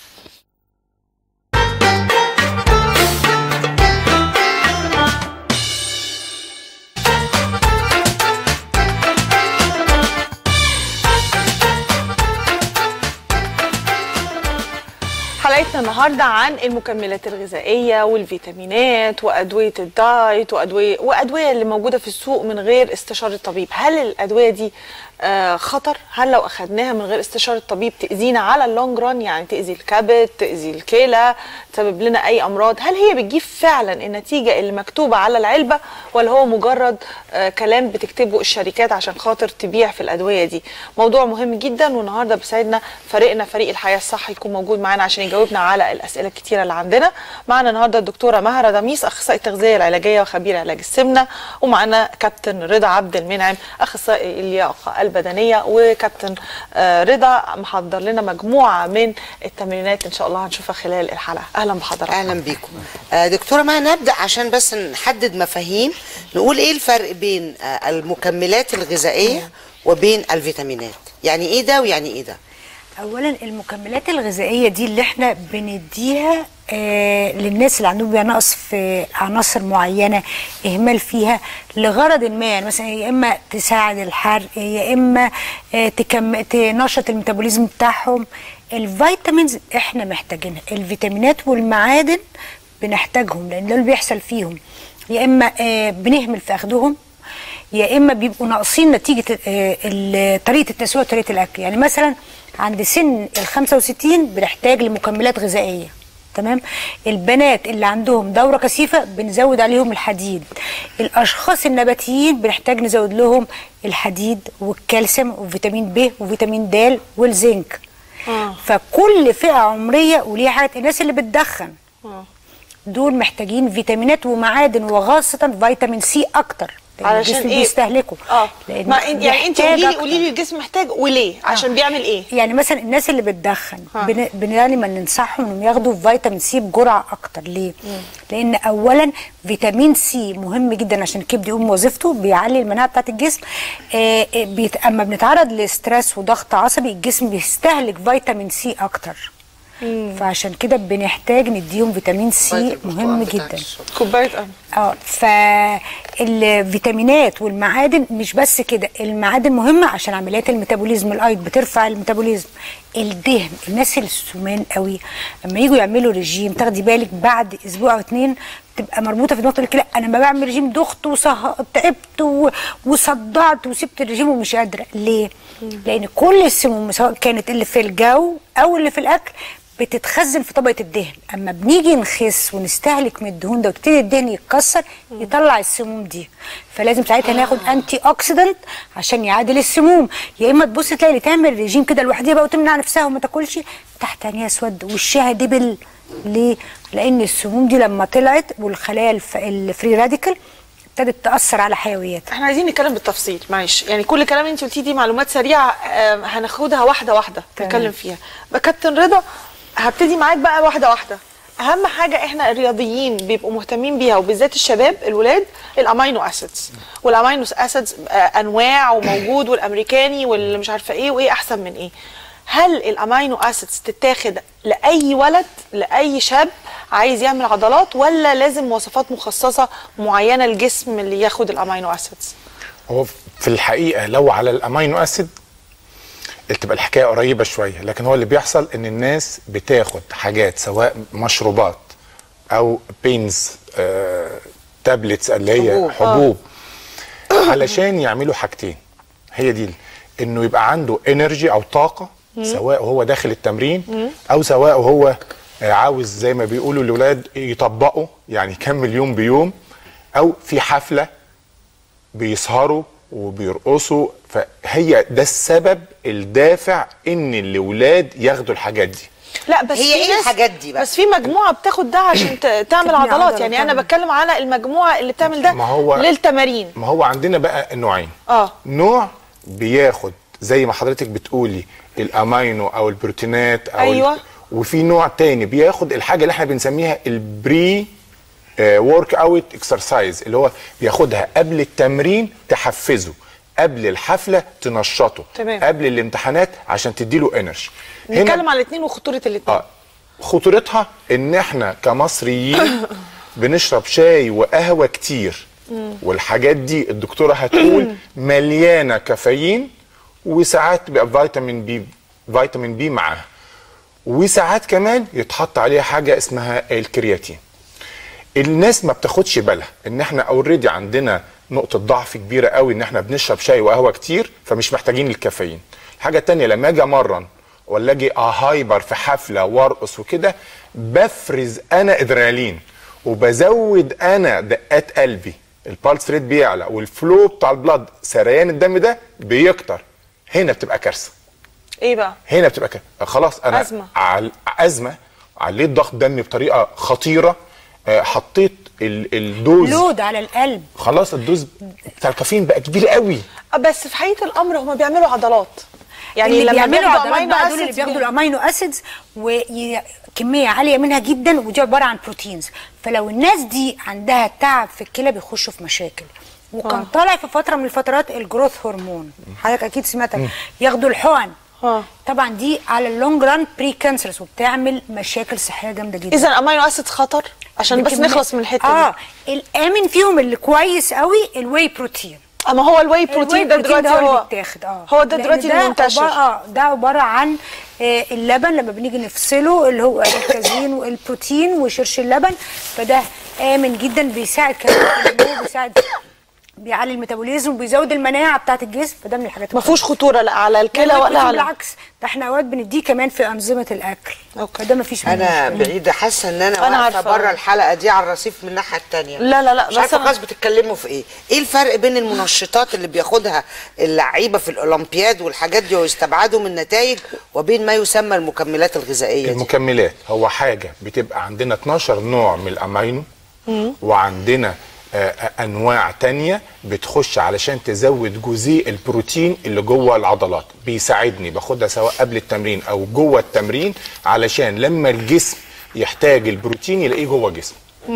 [SPEAKER 1] حلقتنا النهارده عن المكملات الغذائيه والفيتامينات وادويه الدايت وادويه وادويه اللي موجوده في السوق من غير استشاره الطبيب هل الادويه دي آه، خطر هل لو اخدناها من غير استشاره الطبيب تاذينا على اللونج ران يعني تاذي الكبد تاذي الكلى تسبب لنا اي امراض هل هي بتجيب فعلا النتيجه اللي مكتوبه على العلبه ولا هو مجرد آه، كلام بتكتبه الشركات عشان خاطر تبيع في الادويه دي موضوع مهم جدا والنهارده بيساعدنا فريقنا فريق الحياه الصح يكون موجود معانا عشان يجاوبنا على الاسئله الكتيره اللي عندنا معانا النهارده الدكتوره مهره دميس اخصائي التغذيه العلاجيه وخبير علاج السمنه ومعانا كابتن رضا عبد المنعم اخصائي اللياقه البدنيه وكابتن آه، رضا محضر لنا مجموعه من التمرينات ان شاء الله هنشوفها خلال الحلقه اهلا بحضرتك
[SPEAKER 2] اهلا بيكم آه دكتوره ما نبدا عشان بس نحدد مفاهيم نقول ايه الفرق بين آه المكملات الغذائيه وبين الفيتامينات يعني ايه ده ويعني ايه ده
[SPEAKER 3] اولا المكملات الغذائيه دي اللي احنا بنديها آه للناس اللي عندهم بيبقى نقص في عناصر معينه اهمال فيها لغرض ما يعني مثلا يا اما تساعد الحرق يا اما آه تكم... تنشط الميتابوليزم بتاعهم الفيتامينز احنا محتاجينها الفيتامينات والمعادن بنحتاجهم لان ده اللي بيحصل فيهم يا اما آه بنهمل في اخدهم يا اما بيبقوا ناقصين نتيجه آه، ال- طريقه التسويه وطريقه الاكل يعني مثلا عند سن ال 65 بنحتاج لمكملات غذائيه تمام البنات اللي عندهم دوره كثيفه بنزود عليهم الحديد الاشخاص النباتيين بنحتاج نزود لهم الحديد والكالسيوم وفيتامين ب وفيتامين د والزنك
[SPEAKER 1] آه.
[SPEAKER 3] فكل فئه عمريه وليها حاجه الناس اللي بتدخن
[SPEAKER 1] آه.
[SPEAKER 3] دول محتاجين فيتامينات ومعادن وخاصه فيتامين سي اكتر لأن
[SPEAKER 1] علشان
[SPEAKER 3] الجسم
[SPEAKER 1] ايه
[SPEAKER 3] بيستهلكه
[SPEAKER 1] اه
[SPEAKER 3] لأن
[SPEAKER 1] ما إن- يعني انت
[SPEAKER 3] بيحتاج
[SPEAKER 1] قولي لي
[SPEAKER 3] أكتر.
[SPEAKER 1] قولي لي الجسم محتاج وليه عشان بيعمل ايه
[SPEAKER 3] يعني مثلا الناس اللي بتدخن
[SPEAKER 1] ها.
[SPEAKER 3] بن... دايما ننصحهم انهم ياخدوا فيتامين سي بجرعه اكتر ليه؟ لان اولا فيتامين سي مهم جدا عشان الكبد يقوم وظيفته بيعلي المناعه بتاعت الجسم آه آه، بيت... اما بنتعرض لستريس وضغط عصبي الجسم بيستهلك فيتامين سي اكتر فعشان كده بنحتاج نديهم فيتامين سي مهم جدا
[SPEAKER 1] كوبايه قهوه
[SPEAKER 3] اه فالفيتامينات والمعادن مش بس كده المعادن مهمه عشان عمليات الميتابوليزم الايض بترفع الميتابوليزم الدهن الناس السمان قوي لما يجوا يعملوا رجيم تاخدي بالك بعد اسبوع او اتنين تبقى مربوطه في دماغها كده انا ما بعمل رجيم دخت وتعبت و- وصدعت وسبت الرجيم ومش قادره ليه؟ لان كل السموم سواء كانت اللي في الجو او اللي في الاكل بتتخزن في طبقه الدهن اما بنيجي نخس ونستهلك من الدهون ده ويبتدي الدهن يتكسر يطلع السموم دي فلازم ساعتها ناخد انتي اوكسيدنت عشان يعادل السموم يا اما تبص تلاقي اللي تعمل ريجيم كده لوحدها بقى وتمنع نفسها وما تاكلش تحت عينيها اسود وشها دبل ليه؟ لان السموم دي لما طلعت والخلايا الف- الفري راديكال ابتدت تاثر على حيويتها
[SPEAKER 1] احنا عايزين نتكلم بالتفصيل معلش يعني كل كلام انت قلتيه دي معلومات سريعه آه، هناخدها واحده واحده
[SPEAKER 3] تمام.
[SPEAKER 1] نتكلم فيها بقى كابتن رضا هبتدي معاك بقى واحده واحده اهم حاجه احنا الرياضيين بيبقوا مهتمين بيها وبالذات الشباب الولاد الامينو اسيدز والامينو اسيدز انواع وموجود والامريكاني واللي مش عارفه ايه وايه احسن من ايه هل الامينو اسيدز تتاخد لاي ولد لاي شاب عايز يعمل عضلات ولا لازم مواصفات مخصصه معينه للجسم اللي ياخد الامينو اسيدز
[SPEAKER 4] هو في الحقيقه لو على الامينو اسيد تبقى الحكايه قريبه شويه لكن هو اللي بيحصل ان الناس بتاخد حاجات سواء مشروبات او بينز آه تابلتس اللي هي
[SPEAKER 2] حبوب.
[SPEAKER 4] حبوب, حبوب علشان يعملوا حاجتين هي دي انه يبقى عنده انرجي او طاقه سواء هو داخل التمرين او سواء هو آه، عاوز زي ما بيقولوا الاولاد يطبقوا يعني يكمل يوم بيوم او في حفله بيسهروا وبيرقصوا فهي ده السبب الدافع ان الاولاد ياخدوا الحاجات دي
[SPEAKER 1] لا بس
[SPEAKER 2] هي
[SPEAKER 1] في
[SPEAKER 2] إيه
[SPEAKER 1] ناس-
[SPEAKER 2] الحاجات دي بقى؟
[SPEAKER 1] بس في مجموعه بتاخد ده عشان ت- تعمل
[SPEAKER 3] تبني
[SPEAKER 1] عضلات
[SPEAKER 3] عضلة
[SPEAKER 1] يعني انا
[SPEAKER 3] طبعاً.
[SPEAKER 1] بتكلم على المجموعه اللي بتعمل ده
[SPEAKER 4] ما هو-
[SPEAKER 1] للتمارين
[SPEAKER 4] ما هو عندنا بقى نوعين
[SPEAKER 1] اه.
[SPEAKER 4] نوع بياخد زي ما حضرتك بتقولي الامينو او البروتينات او
[SPEAKER 1] أيوة.
[SPEAKER 4] ال... وفي نوع تاني بياخد الحاجه اللي احنا بنسميها البري ورك اوت اكسرسايز اللي هو بياخدها قبل التمرين تحفزه قبل الحفله تنشطه
[SPEAKER 1] تمام.
[SPEAKER 4] قبل الامتحانات عشان تديله انرجي
[SPEAKER 1] نتكلم على الاثنين وخطوره الاثنين
[SPEAKER 4] اه خطورتها ان احنا كمصريين بنشرب شاي وقهوه كتير والحاجات دي الدكتوره هتقول مليانه كافيين وساعات بيبقى فيتامين بي فيتامين بي معاها وساعات كمان يتحط عليها حاجه اسمها الكرياتين الناس ما بتاخدش بالها ان احنا اوريدي عندنا نقطة ضعف كبيرة قوي ان احنا بنشرب شاي وقهوة كتير فمش محتاجين الكافيين الحاجة التانية لما اجي امرن ولا اجي اهايبر في حفلة وارقص وكده بفرز انا ادرينالين وبزود انا دقات قلبي البالس ريت بيعلى والفلو بتاع البلد سريان الدم ده بيكتر هنا بتبقى كارثة
[SPEAKER 1] ايه بقى
[SPEAKER 4] هنا بتبقى كده خلاص انا
[SPEAKER 1] أزمة.
[SPEAKER 4] عل... ازمه عليت ضغط دمي بطريقه خطيره آه، حطيت ال... الدوز
[SPEAKER 3] لود على القلب
[SPEAKER 4] خلاص الدوز بتاع الكافيين بقى كبير قوي
[SPEAKER 1] آه، بس في حقيقه الامر هم بيعملوا عضلات يعني
[SPEAKER 3] اللي
[SPEAKER 1] لما
[SPEAKER 3] بيعملوا
[SPEAKER 1] بياخدوا
[SPEAKER 3] عضلات
[SPEAKER 1] أمينو
[SPEAKER 3] بقى دول اللي
[SPEAKER 1] أسيدز
[SPEAKER 3] بياخدوا
[SPEAKER 1] بي-
[SPEAKER 3] الامينو اسيدز وكميه عاليه منها جدا ودي عباره عن بروتينز فلو الناس دي عندها تعب في الكلى بيخشوا في مشاكل وكان
[SPEAKER 1] آه.
[SPEAKER 3] طالع في فتره من الفترات الجروث هرمون حضرتك اكيد سمعتها ياخدوا الحقن
[SPEAKER 1] آه.
[SPEAKER 3] طبعا دي على اللونج ران بري كانسرز وبتعمل مشاكل صحيه جامده جدا
[SPEAKER 1] اذا الامينو اسيد خطر عشان بس
[SPEAKER 3] بكمية-
[SPEAKER 1] نخلص من الحته
[SPEAKER 3] اه
[SPEAKER 1] دي
[SPEAKER 3] الامن فيهم اللي كويس قوي الواي بروتين
[SPEAKER 1] اما هو الواي بروتين ده
[SPEAKER 3] الواي
[SPEAKER 1] دلوقتي
[SPEAKER 3] ده هو
[SPEAKER 1] هو
[SPEAKER 3] اللي بيتاخد اه
[SPEAKER 1] هو ده
[SPEAKER 3] لأن
[SPEAKER 1] دلوقتي
[SPEAKER 3] ده
[SPEAKER 1] المنتشر
[SPEAKER 3] عبارة- اه ده عباره عن آه اللبن لما بنيجي نفصله اللي هو الكازين والبروتين وشرش اللبن فده امن جدا بيساعد كمان في النمو بيساعد بيعلي الميتابوليزم وبيزود المناعه بتاعه الجسم فده من الحاجات
[SPEAKER 1] ما فيهوش خطوره لا على الكلى
[SPEAKER 3] لا،
[SPEAKER 1] ولا على
[SPEAKER 3] بالعكس ده احنا اوقات بنديه كمان في انظمه الاكل
[SPEAKER 1] أوكي.
[SPEAKER 3] فده ما فيش منه
[SPEAKER 2] انا
[SPEAKER 3] مشكلة.
[SPEAKER 2] بعيده حاسه ان انا,
[SPEAKER 1] أنا
[SPEAKER 2] واقفه
[SPEAKER 1] عارفة.
[SPEAKER 2] بره الحلقه دي على الرصيف من الناحيه التانية
[SPEAKER 1] لا، لا، لا،
[SPEAKER 2] مش
[SPEAKER 1] بس
[SPEAKER 2] عارفه
[SPEAKER 1] أنا-
[SPEAKER 2] خلاص بتتكلموا في ايه ايه الفرق بين المنشطات اللي بياخدها اللعيبه في الاولمبياد والحاجات دي ويستبعدوا من النتائج وبين ما يسمى المكملات الغذائيه دي
[SPEAKER 4] المكملات هو حاجه بتبقى عندنا 12 نوع من الامينو وعندنا آه، آه، انواع تانية بتخش علشان تزود جزيء البروتين اللي جوه العضلات بيساعدني باخدها سواء قبل التمرين او جوه التمرين علشان لما الجسم يحتاج البروتين يلاقيه جوه الجسم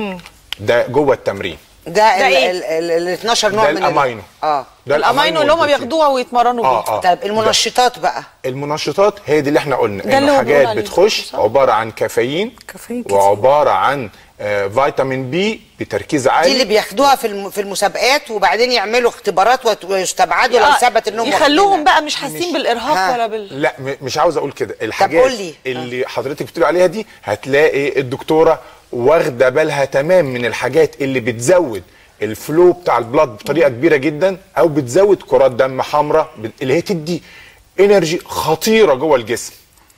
[SPEAKER 4] ده جوه التمرين
[SPEAKER 2] ده,
[SPEAKER 1] ده
[SPEAKER 2] ال
[SPEAKER 1] إيه؟
[SPEAKER 2] ال ال ال 12 نوع
[SPEAKER 4] ده
[SPEAKER 2] من ال-
[SPEAKER 4] الامينو
[SPEAKER 2] اه
[SPEAKER 4] ده
[SPEAKER 1] الامينو اللي هم
[SPEAKER 4] والبروتين.
[SPEAKER 1] بياخدوها ويتمرنوا بيها
[SPEAKER 4] اه اه
[SPEAKER 2] طيب المنشطات بقى
[SPEAKER 4] المنشطات هي دي اللي احنا قلنا
[SPEAKER 1] ده اللي
[SPEAKER 4] انه
[SPEAKER 1] هو بيقول
[SPEAKER 4] حاجات
[SPEAKER 1] عليه
[SPEAKER 4] بتخش
[SPEAKER 1] صح؟
[SPEAKER 4] عباره عن كافيين
[SPEAKER 3] كافيين كتير.
[SPEAKER 4] وعباره عن آه فيتامين بي بتركيز عالي
[SPEAKER 2] دي اللي بياخدوها في الم- في المسابقات وبعدين يعملوا اختبارات وت- ويستبعدوا لو
[SPEAKER 1] آه،
[SPEAKER 2] ثبت انهم
[SPEAKER 1] يخلوهم
[SPEAKER 2] واخدينها.
[SPEAKER 1] بقى مش حاسين بالارهاق
[SPEAKER 2] ها.
[SPEAKER 1] ولا بال
[SPEAKER 4] لا م- مش عاوز اقول كده الحاجات
[SPEAKER 2] قول لي.
[SPEAKER 4] اللي حضرتك بتقولي عليها دي هتلاقي الدكتوره واخده بالها تمام من الحاجات اللي بتزود الفلو بتاع البلاد بطريقه كبيره جدا او بتزود كرات دم حمراء ب- اللي هي تدي انرجي خطيره جوه الجسم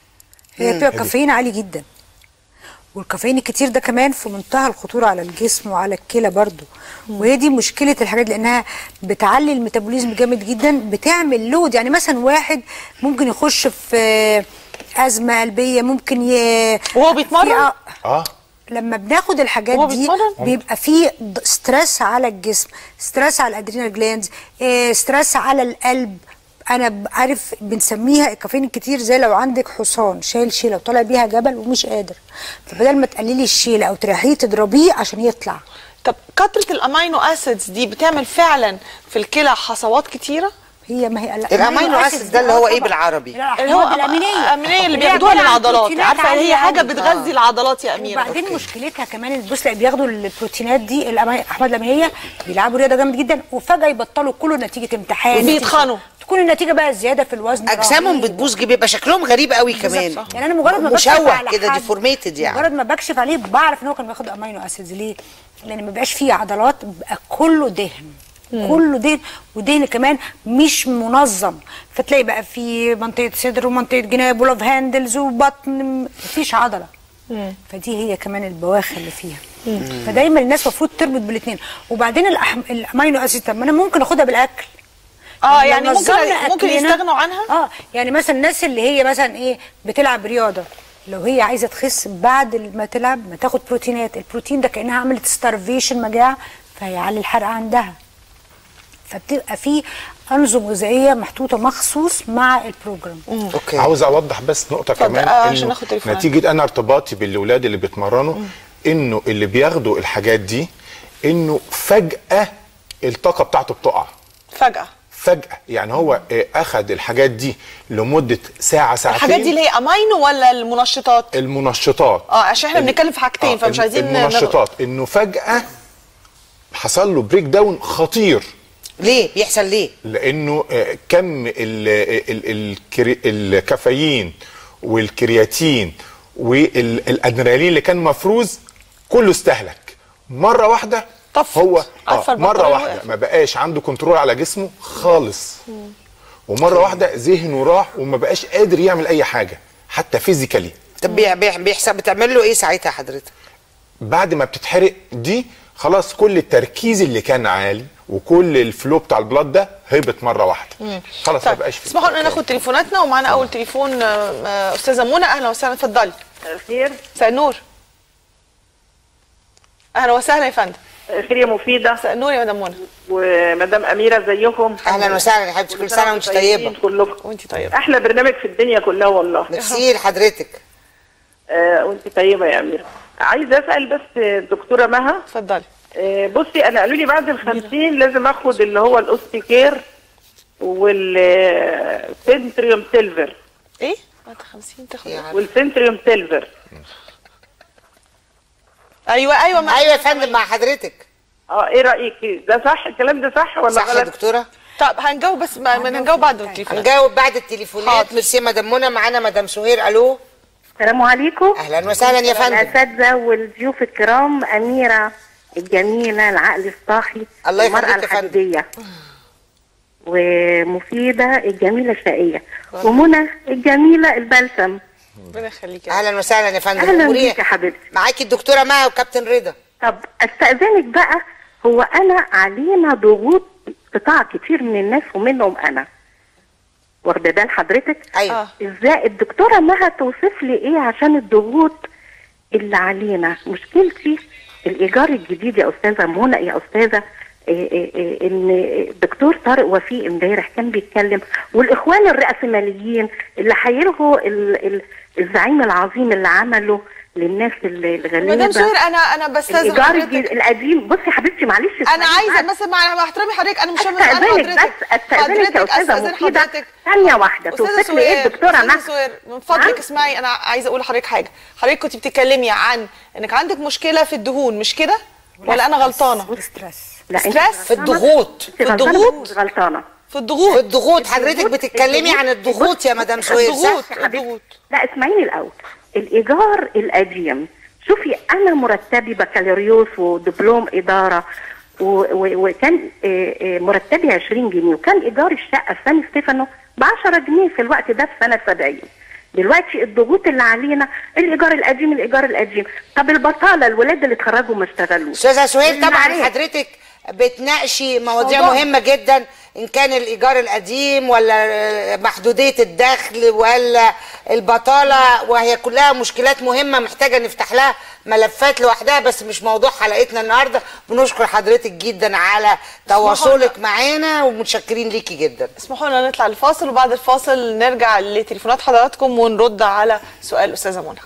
[SPEAKER 3] هي فيها كافيين عالي جدا والكافيين الكتير ده كمان في منتهى الخطوره على الجسم وعلى الكلى برضو وهي دي مشكله الحاجات دي، لانها بتعلي الميتابوليزم جامد جدا بتعمل لود يعني مثلا واحد ممكن يخش في ازمه قلبيه ممكن ي...
[SPEAKER 1] وهو بيتمرن؟
[SPEAKER 3] في- آه،
[SPEAKER 4] اه
[SPEAKER 3] لما بناخد الحاجات
[SPEAKER 1] هو
[SPEAKER 3] دي
[SPEAKER 1] بيتمرن؟
[SPEAKER 3] بيبقى في ض- ستريس على الجسم ستريس على الادرينال جلاندز إيه ستريس على القلب انا ب- عارف بنسميها الكافيين الكتير زي لو عندك حصان شايل شيله وطالع بيها جبل ومش قادر فبدل ما تقللي الشيله او تريحيه تضربيه عشان يطلع
[SPEAKER 1] طب كتره الامينو اسيدز دي بتعمل فعلا في الكلى حصوات كتيره
[SPEAKER 3] هي ما هي
[SPEAKER 2] الامينو اسيد ده اللي هو ايه بالعربي
[SPEAKER 1] اللي هو
[SPEAKER 3] الامينيه
[SPEAKER 1] الامينيه اللي
[SPEAKER 3] هي
[SPEAKER 1] بياخدوها
[SPEAKER 3] عبارة عن
[SPEAKER 1] للعضلات
[SPEAKER 3] بروتينات
[SPEAKER 1] عارفه
[SPEAKER 3] عالية
[SPEAKER 1] هي حاجه
[SPEAKER 3] أوي.
[SPEAKER 1] بتغذي العضلات يا اميره
[SPEAKER 3] وبعدين مشكلتها كمان بص لا بياخدوا البروتينات دي الأما- احمد الامينيه بيلعبوا رياضه جامد جدا وفجاه يبطلوا كله نتيجه امتحان
[SPEAKER 1] بيتخنوا.
[SPEAKER 3] تكون النتيجه بقى زياده في الوزن
[SPEAKER 2] اجسامهم
[SPEAKER 3] رهيب.
[SPEAKER 2] بتبوظ بيبقى شكلهم غريب قوي كمان
[SPEAKER 1] صح.
[SPEAKER 3] يعني انا مجرد ما بكشف
[SPEAKER 2] مشوه
[SPEAKER 3] على
[SPEAKER 2] كده
[SPEAKER 3] حد-
[SPEAKER 2] ديفورميتد يعني
[SPEAKER 3] مجرد ما بكشف عليه بعرف ان هو كان بياخد امينو اسيدز ليه؟ لان ما بيبقاش فيه عضلات بقى كله دهن كله دهن ودهن كمان مش منظم فتلاقي بقى في منطقه صدر ومنطقه جناب ولوف هاندلز وبطن مفيش عضله فدي هي كمان البواخر اللي فيها فدايما الناس المفروض تربط بالاثنين وبعدين الأحم... الامينو اسيد طب ما انا ممكن اخدها بالاكل
[SPEAKER 1] اه
[SPEAKER 3] لو
[SPEAKER 1] يعني ممكن
[SPEAKER 3] نظمنا
[SPEAKER 1] ممكن
[SPEAKER 3] أكلنا-
[SPEAKER 1] يستغنوا عنها
[SPEAKER 3] اه يعني مثلا الناس اللي هي مثلا ايه بتلعب رياضه لو هي عايزه تخس بعد ما تلعب ما تاخد بروتينات البروتين ده كانها عملت ستارفيشن مجاعه فهيعلي الحرق عندها فبتبقى في انظمه غذائيه محطوطه مخصوص مع البروجرام
[SPEAKER 2] اوكي
[SPEAKER 4] عاوز اوضح بس نقطه
[SPEAKER 1] اتفضل.
[SPEAKER 4] كمان
[SPEAKER 1] آه، عشان
[SPEAKER 4] إنه
[SPEAKER 1] ناخد تليفونات.
[SPEAKER 4] نتيجه انا ارتباطي بالاولاد اللي بيتمرنوا انه اللي بياخدوا الحاجات دي انه فجاه الطاقه بتاعته بتقع
[SPEAKER 1] فجاه
[SPEAKER 4] فجاه يعني هو آه، اخد الحاجات دي لمده ساعه ساعتين
[SPEAKER 1] الحاجات دي اللي هي امينو ولا المنشطات
[SPEAKER 4] المنشطات
[SPEAKER 1] اه عشان احنا
[SPEAKER 4] ال-
[SPEAKER 1] بنتكلم في حاجتين
[SPEAKER 4] آه،
[SPEAKER 1] فمش
[SPEAKER 4] الم-
[SPEAKER 1] عايزين
[SPEAKER 4] المنشطات انه فجاه حصل له بريك داون خطير
[SPEAKER 2] ليه بيحصل ليه
[SPEAKER 4] لانه آه، كم ال- ال- الكري- الكافيين والكرياتين والادرينالين اللي كان مفروز كله استهلك مره واحده
[SPEAKER 1] طفت.
[SPEAKER 4] هو
[SPEAKER 1] عارفة
[SPEAKER 4] آه مره
[SPEAKER 1] البطارية
[SPEAKER 4] واحده
[SPEAKER 1] وقفت.
[SPEAKER 4] ما بقاش عنده كنترول على جسمه خالص ومره واحده ذهنه راح وما بقاش قادر يعمل اي حاجه حتى فيزيكالي
[SPEAKER 2] طب بي- بي- بيحصل بتعمل له ايه ساعتها حضرتك
[SPEAKER 4] بعد ما بتتحرق دي خلاص كل التركيز اللي كان عالي وكل الفلو بتاع البلاد ده هبط مره واحده خلاص ما
[SPEAKER 1] طيب
[SPEAKER 4] بقاش في
[SPEAKER 1] اسمحوا لنا ناخد تليفوناتنا ومعانا اول تليفون آه، آه، استاذه منى اهلا وسهلا اتفضلي
[SPEAKER 5] خير
[SPEAKER 1] مساء النور اهلا وسهلا يا فندم
[SPEAKER 5] خير يا مفيدة
[SPEAKER 1] مساء النور يا مدام منى
[SPEAKER 5] ومدام أميرة زيكم
[SPEAKER 2] اهلا وسهلا يا حبيبتي كل سنه وانت
[SPEAKER 5] طيبين
[SPEAKER 2] طيبه
[SPEAKER 5] كلكم
[SPEAKER 1] وانت طيبه
[SPEAKER 5] أحلى برنامج في الدنيا كلها والله
[SPEAKER 2] ميرسي لحضرتك
[SPEAKER 5] آه وانت طيبة يا أميرة عايزة أسأل بس الدكتورة مها
[SPEAKER 1] اتفضلي
[SPEAKER 5] آه بصي أنا قالوا لي بعد الخمسين لازم أخد اللي هو الأوستيكير والسنتريوم سيلفر
[SPEAKER 1] ايه بعد 50 تاخد إيه؟
[SPEAKER 5] والسنتريوم سيلفر
[SPEAKER 1] ايوه ايوه ما
[SPEAKER 2] ايوه يا فندم مع حضرتك
[SPEAKER 5] اه ايه رأيك ده صح الكلام ده صح ولا
[SPEAKER 2] صح يا
[SPEAKER 5] غلط؟
[SPEAKER 2] دكتوره
[SPEAKER 1] طب هنجاوب بس ما ما نجاوب بعد التليفون
[SPEAKER 2] هنجاوب بعد التليفونات
[SPEAKER 1] حاضر.
[SPEAKER 2] ميرسي مدام منى معانا مدام سهير الو
[SPEAKER 6] السلام عليكم
[SPEAKER 2] اهلا وسهلا يا فندم
[SPEAKER 6] الاساتذه والضيوف الكرام اميره الجميله العقل الصاحي
[SPEAKER 2] الله يخليك
[SPEAKER 6] المراه
[SPEAKER 2] يا فندم.
[SPEAKER 6] الحديديه ومفيده الجميله الشقيه ومنى الجميله البلسم
[SPEAKER 1] ربنا يخليك يا
[SPEAKER 2] اهلا وسهلا يا فندم
[SPEAKER 6] اهلا
[SPEAKER 2] أموري
[SPEAKER 6] بيك يا حبيبتي
[SPEAKER 2] معاكي الدكتوره مها وكابتن رضا
[SPEAKER 6] طب استاذنك بقى هو انا علينا ضغوط قطاع كتير من الناس ومنهم انا واخده بال حضرتك
[SPEAKER 2] ايوه
[SPEAKER 1] آه.
[SPEAKER 6] ازاي الدكتوره مها توصف لي ايه عشان الضغوط اللي علينا مشكلتي الايجار الجديد يا استاذه منى يا استاذه إيه إيه إيه ان الدكتور طارق وفيق امبارح كان بيتكلم والاخوان الراسماليين اللي هيلغوا ال- ال- الزعيم العظيم اللي عمله للناس اللي الغلابه
[SPEAKER 1] مدام سهير انا انا بستاذن
[SPEAKER 6] الايجار الجديد
[SPEAKER 1] حضرتك
[SPEAKER 6] القديم بصي يا حبيبتي معلش
[SPEAKER 1] انا
[SPEAKER 6] اسمعيني
[SPEAKER 1] عايزه
[SPEAKER 6] بس.
[SPEAKER 1] مثلا مع مع احترامي حضرتك انا مش فاهمه سؤال
[SPEAKER 6] استاذنك
[SPEAKER 1] حضرتك
[SPEAKER 6] بس استاذنك يا
[SPEAKER 1] حضرتك
[SPEAKER 6] استاذه
[SPEAKER 1] أستأذن
[SPEAKER 6] مفيده
[SPEAKER 1] حضرتك.
[SPEAKER 6] ثانيه واحده
[SPEAKER 1] استاذه
[SPEAKER 6] توصف لي ايه
[SPEAKER 1] سهير
[SPEAKER 6] الدكتوره
[SPEAKER 1] استاذه
[SPEAKER 6] مها
[SPEAKER 1] سهير من فضلك
[SPEAKER 6] نعم؟
[SPEAKER 1] اسمعي انا عايزه اقول لحضرتك حاجه حضرتك كنت بتتكلمي عن انك عندك مشكله في الدهون مش كده ولا انا غلطانه
[SPEAKER 3] ستريس
[SPEAKER 6] لا انت
[SPEAKER 1] ستريس
[SPEAKER 2] في الضغوط
[SPEAKER 6] في
[SPEAKER 1] الضغوط؟
[SPEAKER 6] غلطانه
[SPEAKER 1] في الضغوط
[SPEAKER 2] في الضغوط حضرتك
[SPEAKER 6] الضغوط-
[SPEAKER 2] بتتكلمي عن الضغوط يا مدام سهير
[SPEAKER 1] الضغوط
[SPEAKER 2] صح
[SPEAKER 1] الضغوط
[SPEAKER 6] لا اسمعيني الاول الايجار القديم شوفي انا مرتبي بكالوريوس ودبلوم اداره و- و- وكان آه، آه، مرتبي 20 جنيه وكان ايجار الشقه في سان ستيفانو ب 10 جنيه في الوقت ده في سنه 70 دلوقتي الضغوط اللي علينا الايجار القديم الايجار القديم طب البطاله الولاد اللي اتخرجوا ما اشتغلوش
[SPEAKER 2] استاذه سهير طبعا
[SPEAKER 6] المعارف.
[SPEAKER 2] حضرتك بتناقشي مواضيع
[SPEAKER 1] موضوع.
[SPEAKER 2] مهمه جدا ان كان الايجار القديم ولا محدوديه الدخل ولا البطاله وهي كلها مشكلات مهمه محتاجه نفتح لها ملفات لوحدها بس مش موضوع حلقتنا النهارده بنشكر حضرتك جدا على تواصلك معانا ومتشكرين ليكي جدا
[SPEAKER 1] اسمحوا لنا نطلع الفاصل وبعد الفاصل نرجع لتليفونات حضراتكم ونرد على سؤال استاذه منى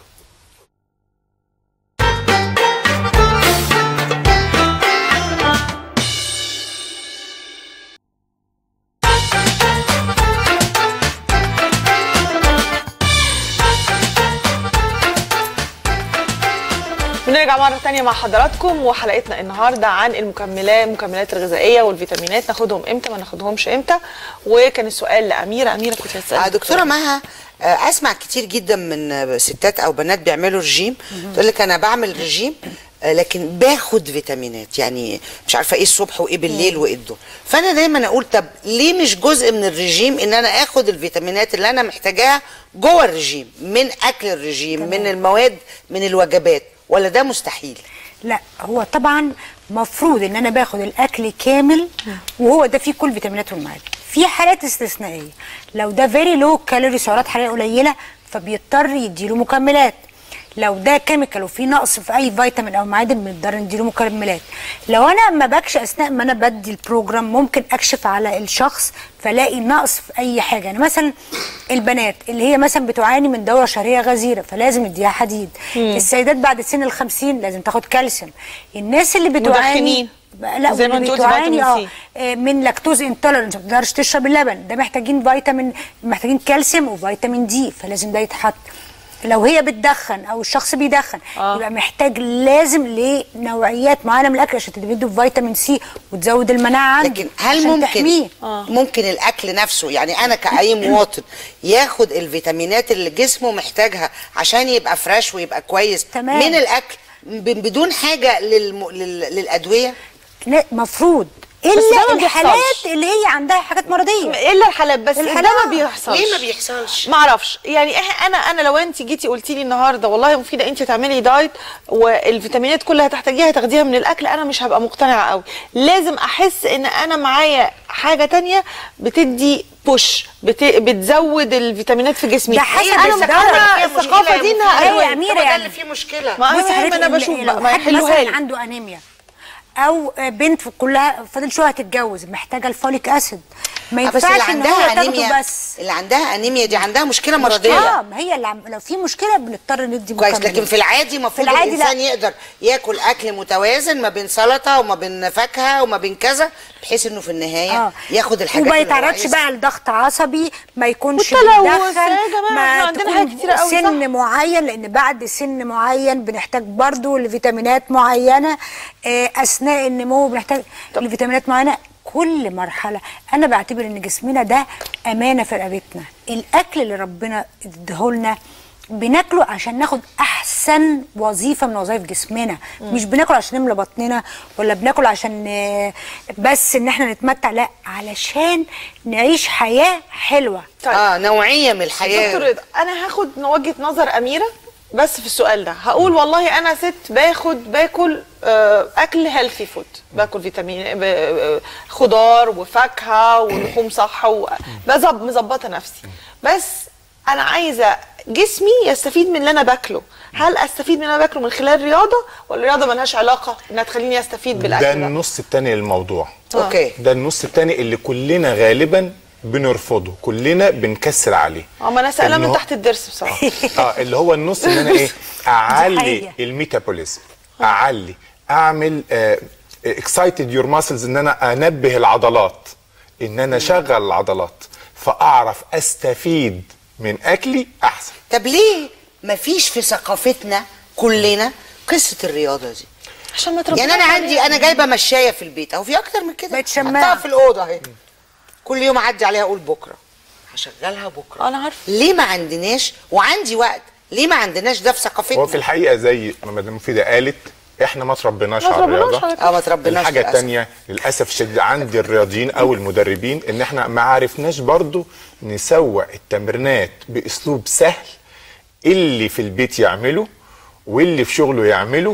[SPEAKER 1] بنرجع مرة تانية مع حضراتكم وحلقتنا النهاردة عن المكملات المكملات الغذائية والفيتامينات ناخدهم امتى ما ناخدهمش امتى وكان السؤال لأميرة أميرة كنت
[SPEAKER 2] آه
[SPEAKER 1] هتسألي
[SPEAKER 2] دكتورة مها آه اسمع كتير جدا من آه، ستات او بنات بيعملوا رجيم تقول لك انا بعمل رجيم آه، لكن باخد فيتامينات يعني مش عارفه ايه الصبح وايه بالليل وايه الظهر فانا دايما اقول طب ليه مش جزء من الرجيم ان انا اخد الفيتامينات اللي انا محتاجاها جوه الرجيم من اكل الرجيم من المواد من الوجبات ولا ده مستحيل
[SPEAKER 3] لا هو طبعا مفروض ان انا باخد الاكل كامل وهو ده فيه كل فيتامينات والمعادن في حالات استثنائيه لو ده فيري لو كالوري سعرات حراريه قليله فبيضطر يديله مكملات لو ده كيميكال وفي نقص في اي فيتامين او معادن بنضطر نديله مكملات لو انا ما باكش اثناء ما انا بدي البروجرام ممكن اكشف على الشخص فلاقي نقص في اي حاجه يعني مثلا البنات اللي هي مثلا بتعاني من دوره شهريه غزيره فلازم نديها حديد السيدات بعد سن ال 50 لازم تاخد كالسيوم الناس اللي بتعاني
[SPEAKER 1] مدخنين.
[SPEAKER 3] لا
[SPEAKER 1] زي ما
[SPEAKER 3] واللي
[SPEAKER 1] انت قلتي
[SPEAKER 3] بتعاني
[SPEAKER 1] فيتامين
[SPEAKER 3] اه
[SPEAKER 1] سي.
[SPEAKER 3] آه، من لاكتوز انتولرنس ما بتقدرش تشرب اللبن ده محتاجين فيتامين محتاجين كالسيوم وفيتامين دي فلازم ده يتحط لو هي بتدخن او الشخص بيدخن
[SPEAKER 1] آه.
[SPEAKER 3] يبقى محتاج لازم لنوعيات معينه من الاكل عشان تديله فيتامين سي وتزود المناعه عنده
[SPEAKER 2] لكن هل
[SPEAKER 3] عشان
[SPEAKER 2] ممكن
[SPEAKER 3] تحميه.
[SPEAKER 2] ممكن الاكل نفسه يعني انا كاي مواطن ياخد الفيتامينات اللي جسمه محتاجها عشان يبقى فريش ويبقى كويس
[SPEAKER 3] تمام.
[SPEAKER 2] من الاكل ب- بدون حاجه للم... لل... للادويه
[SPEAKER 3] لا مفروض
[SPEAKER 1] ده ما
[SPEAKER 3] الا
[SPEAKER 1] بيحصلش.
[SPEAKER 3] الحالات اللي هي عندها حاجات مرضيه
[SPEAKER 1] الا الحالات بس
[SPEAKER 3] الحالات
[SPEAKER 1] ده ما
[SPEAKER 3] آه.
[SPEAKER 1] بيحصلش
[SPEAKER 2] ليه ما بيحصلش
[SPEAKER 1] ما اعرفش يعني إح- انا انا لو انت جيتي قلتي لي النهارده والله مفيده انت تعملي دايت والفيتامينات كلها هتحتاجيها تاخديها من الاكل انا مش هبقى مقتنعه قوي لازم احس ان انا معايا حاجه تانية بتدي بوش بت... بتزود الفيتامينات في جسمي
[SPEAKER 3] ده حسب
[SPEAKER 1] انا
[SPEAKER 3] الدرجة.
[SPEAKER 1] مقتنعه الثقافه دي انها
[SPEAKER 3] هي
[SPEAKER 1] أدوية.
[SPEAKER 3] يا أميرة
[SPEAKER 2] طب ده
[SPEAKER 3] يعني.
[SPEAKER 2] اللي فيه مشكله
[SPEAKER 1] ما
[SPEAKER 3] بصي
[SPEAKER 1] هي
[SPEAKER 3] حضرتك
[SPEAKER 1] انا
[SPEAKER 3] ال-
[SPEAKER 1] بشوف
[SPEAKER 3] لو
[SPEAKER 1] بقى ما
[SPEAKER 3] حد
[SPEAKER 1] يحلوها
[SPEAKER 3] مثلا
[SPEAKER 1] لي
[SPEAKER 3] عنده انيميا او بنت كلها فاضل شويه هتتجوز محتاجه الفوليك اسيد ما
[SPEAKER 2] آه، بس اللي
[SPEAKER 3] ينفعش ان هو
[SPEAKER 2] عندها انيميا
[SPEAKER 3] تاخده بس
[SPEAKER 2] اللي عندها انيميا دي عندها مشكله
[SPEAKER 3] اه
[SPEAKER 2] مرضيه
[SPEAKER 3] ما هي اللي عم... لو في مشكله بنضطر ندي
[SPEAKER 2] كويس
[SPEAKER 3] مكملات.
[SPEAKER 2] لكن في العادي المفروض
[SPEAKER 3] في العادي
[SPEAKER 2] الانسان
[SPEAKER 3] لا.
[SPEAKER 2] يقدر ياكل اكل متوازن ما بين سلطه وما بين فاكهه وما بين كذا بحيث انه في النهايه
[SPEAKER 3] اه
[SPEAKER 2] ياخد الحاجات
[SPEAKER 3] وما
[SPEAKER 2] اللي هو
[SPEAKER 3] يتعرضش
[SPEAKER 2] عايزها.
[SPEAKER 3] بقى لضغط عصبي ما يكونش
[SPEAKER 1] والتلوث،
[SPEAKER 3] بيدخن
[SPEAKER 1] يا جماعة،
[SPEAKER 3] ما
[SPEAKER 1] احنا عندنا
[SPEAKER 3] تكون
[SPEAKER 1] حاجات كتيرة قوي،
[SPEAKER 3] سن
[SPEAKER 1] صح؟
[SPEAKER 3] معين لان بعد سن معين بنحتاج برضو لفيتامينات معينه آه، اثناء النمو بنحتاج لفيتامينات معينه كل مرحله انا بعتبر ان جسمنا ده امانه في رقبتنا الاكل اللي ربنا اداهولنا بناكله عشان ناخد احسن وظيفه من وظائف جسمنا مش بناكل عشان نملى بطننا ولا بناكل عشان آه، بس ان احنا نتمتع لا علشان نعيش حياه حلوه
[SPEAKER 1] طيب.
[SPEAKER 2] اه نوعيه من الحياه
[SPEAKER 1] دكتور رضا انا هاخد من وجهه نظر اميره بس في السؤال ده هقول والله انا ست باخد باكل آه، اكل هيلثي فود باكل فيتامين ب- آه، خضار وفاكهه ولحوم صح وبظبط مظبطه نفسي بس انا عايزه جسمي يستفيد من اللي انا باكله هل استفيد من اللي انا باكله من خلال رياضه ولا الرياضه ملهاش علاقه انها تخليني استفيد بالاكل
[SPEAKER 4] ده
[SPEAKER 1] ده
[SPEAKER 4] النص التاني للموضوع
[SPEAKER 2] اوكي
[SPEAKER 4] ده النص التاني اللي كلنا غالبا بنرفضه كلنا بنكسر عليه
[SPEAKER 1] اه ما انا سائله
[SPEAKER 4] إن
[SPEAKER 1] من
[SPEAKER 4] هو-
[SPEAKER 1] تحت الضرس بصراحه
[SPEAKER 4] اه اللي هو النص ان انا ايه اعلي
[SPEAKER 3] حقيقة.
[SPEAKER 4] الميتابوليزم اعلي اعمل اكسايتد يور ماسلز ان انا انبه العضلات ان انا اشغل العضلات فاعرف استفيد من اكلي احسن
[SPEAKER 2] طب ليه مفيش في ثقافتنا كلنا قصه الرياضه دي
[SPEAKER 1] عشان ما تربيش
[SPEAKER 2] يعني انا عندي انا جايبه مشايه في البيت او في اكتر من كده
[SPEAKER 3] بقت شماعة.
[SPEAKER 2] حطها في الاوضه اهي كل يوم اعدي عليها اقول بكره هشغلها بكره
[SPEAKER 1] انا عارفه
[SPEAKER 2] ليه ما عندناش وعندي وقت ليه ما عندناش ده في
[SPEAKER 4] هو
[SPEAKER 2] ثقافتنا
[SPEAKER 4] في الحقيقه زي ما مدام مفيده قالت احنا ما تربيناش
[SPEAKER 1] ما
[SPEAKER 4] على
[SPEAKER 1] تربيناش
[SPEAKER 4] الرياضه
[SPEAKER 1] على
[SPEAKER 2] اه ما تربيناش
[SPEAKER 4] الحاجة
[SPEAKER 2] للأسف.
[SPEAKER 4] التانية للأسف الشديد عند الرياضيين أو المدربين إن إحنا ما عرفناش برضو نسوق التمرينات بأسلوب سهل اللي في البيت يعمله واللي في شغله يعمله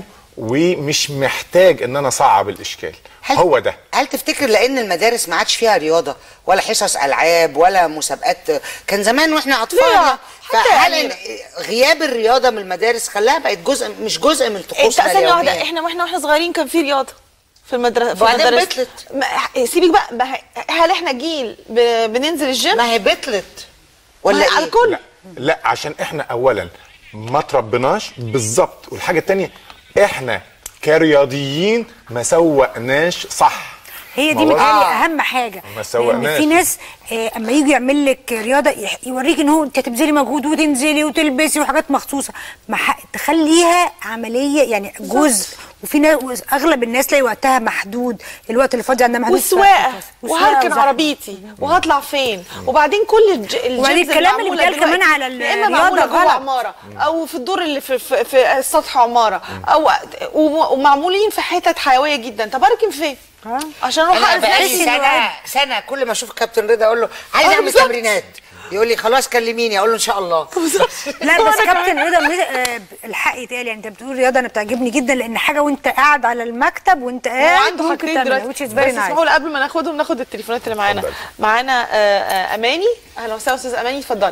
[SPEAKER 4] ومش محتاج إن أنا أصعب الإشكال
[SPEAKER 2] هل
[SPEAKER 4] هو ده
[SPEAKER 2] هل تفتكر لان المدارس ما عادش فيها رياضه ولا حصص العاب ولا مسابقات كان زمان واحنا اطفال
[SPEAKER 1] لا، حتى
[SPEAKER 2] فهل
[SPEAKER 1] يعني-
[SPEAKER 2] إن غياب الرياضه من المدارس خلاها بقت جزء مش جزء من
[SPEAKER 1] انت
[SPEAKER 2] طقوسنا
[SPEAKER 1] ثانيه واحده
[SPEAKER 2] اليوميه
[SPEAKER 1] احنا واحنا واحنا صغيرين كان في رياضه في المدرسه في
[SPEAKER 2] وبعدين
[SPEAKER 1] المدارس
[SPEAKER 2] بطلت.
[SPEAKER 1] ما- سيبك بقى ما هي- هل احنا جيل ب- بننزل الجيم
[SPEAKER 2] ما هي بطلت
[SPEAKER 1] ما
[SPEAKER 2] ولا
[SPEAKER 1] هي
[SPEAKER 2] ايه
[SPEAKER 1] على الكل
[SPEAKER 4] لا لا عشان إحنا أولا ما تربناش بالظبط والحاجة التانية إحنا كرياضيين ما سوقناش صح
[SPEAKER 3] هي
[SPEAKER 4] ما
[SPEAKER 3] دي
[SPEAKER 4] هو-
[SPEAKER 3] متهيألي
[SPEAKER 2] آه.
[SPEAKER 3] اهم حاجه
[SPEAKER 4] ما سوقناش.
[SPEAKER 3] لان في ناس آه، اما يجي يعمل لك رياضه يح- يوريك ان هو انت تبذلي مجهود وتنزلي وتلبسي وحاجات مخصوصه ما ح- تخليها عمليه يعني جزء وفي ناس اغلب الناس تلاقي وقتها محدود الوقت اللي فاضي عندها محدود
[SPEAKER 1] والسواقه
[SPEAKER 3] والسواقة
[SPEAKER 1] وهركن
[SPEAKER 3] وزحمة.
[SPEAKER 1] عربيتي وهطلع فين وبعدين كل الج... الجيمز
[SPEAKER 3] وبعدين الكلام اللي
[SPEAKER 1] معمولة
[SPEAKER 3] بيتقال كمان
[SPEAKER 1] دلوقتي،
[SPEAKER 3] على
[SPEAKER 1] يا اما
[SPEAKER 3] الرياضة
[SPEAKER 1] معموله جوه
[SPEAKER 3] غلط.
[SPEAKER 1] عماره او في الدور اللي في في, في سطح عماره او وم- ومعمولين في حتت حيويه جدا طب اركن فين
[SPEAKER 3] آه.
[SPEAKER 1] عشان اروح
[SPEAKER 2] انا
[SPEAKER 1] اعرف
[SPEAKER 2] بقالي
[SPEAKER 1] نفسي
[SPEAKER 2] سنه سنه كل ما اشوف كابتن رضا اقول له عايز
[SPEAKER 1] آه،
[SPEAKER 2] اعمل
[SPEAKER 1] بالظبط.
[SPEAKER 2] تمرينات يقول لي خلاص كلميني اقول له ان شاء الله
[SPEAKER 3] لا بس كابتن رضا مز- آه، الحق يتقال يعني انت بتقول رياضه انا بتعجبني جدا لان حاجه وانت قاعد على المكتب وانت
[SPEAKER 1] هو
[SPEAKER 3] قاعد
[SPEAKER 1] عنده
[SPEAKER 3] ممكن
[SPEAKER 1] حاجتين
[SPEAKER 3] تعملها
[SPEAKER 1] دلوقتي
[SPEAKER 3] which is
[SPEAKER 1] بس
[SPEAKER 3] very nice
[SPEAKER 1] اسمحوا لي قبل ما ناخدهم ناخد التليفونات اللي معانا
[SPEAKER 4] اتفضل.
[SPEAKER 1] معانا آه، آه، اماني اهلا وسهلا استاذ اماني اتفضلي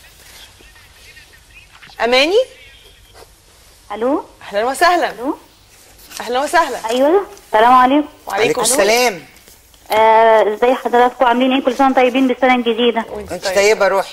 [SPEAKER 1] اماني
[SPEAKER 7] الو
[SPEAKER 1] اهلا وسهلا
[SPEAKER 7] الو
[SPEAKER 1] اهلا وسهلا
[SPEAKER 7] ايوه السلام عليكم
[SPEAKER 2] عليكم السلام
[SPEAKER 7] آه، ازاي حضراتكم عاملين ايه كل سنه وانتم طيبين بالسنه الجديده
[SPEAKER 1] وانت
[SPEAKER 2] انت
[SPEAKER 1] طيب.
[SPEAKER 2] طيبه روحي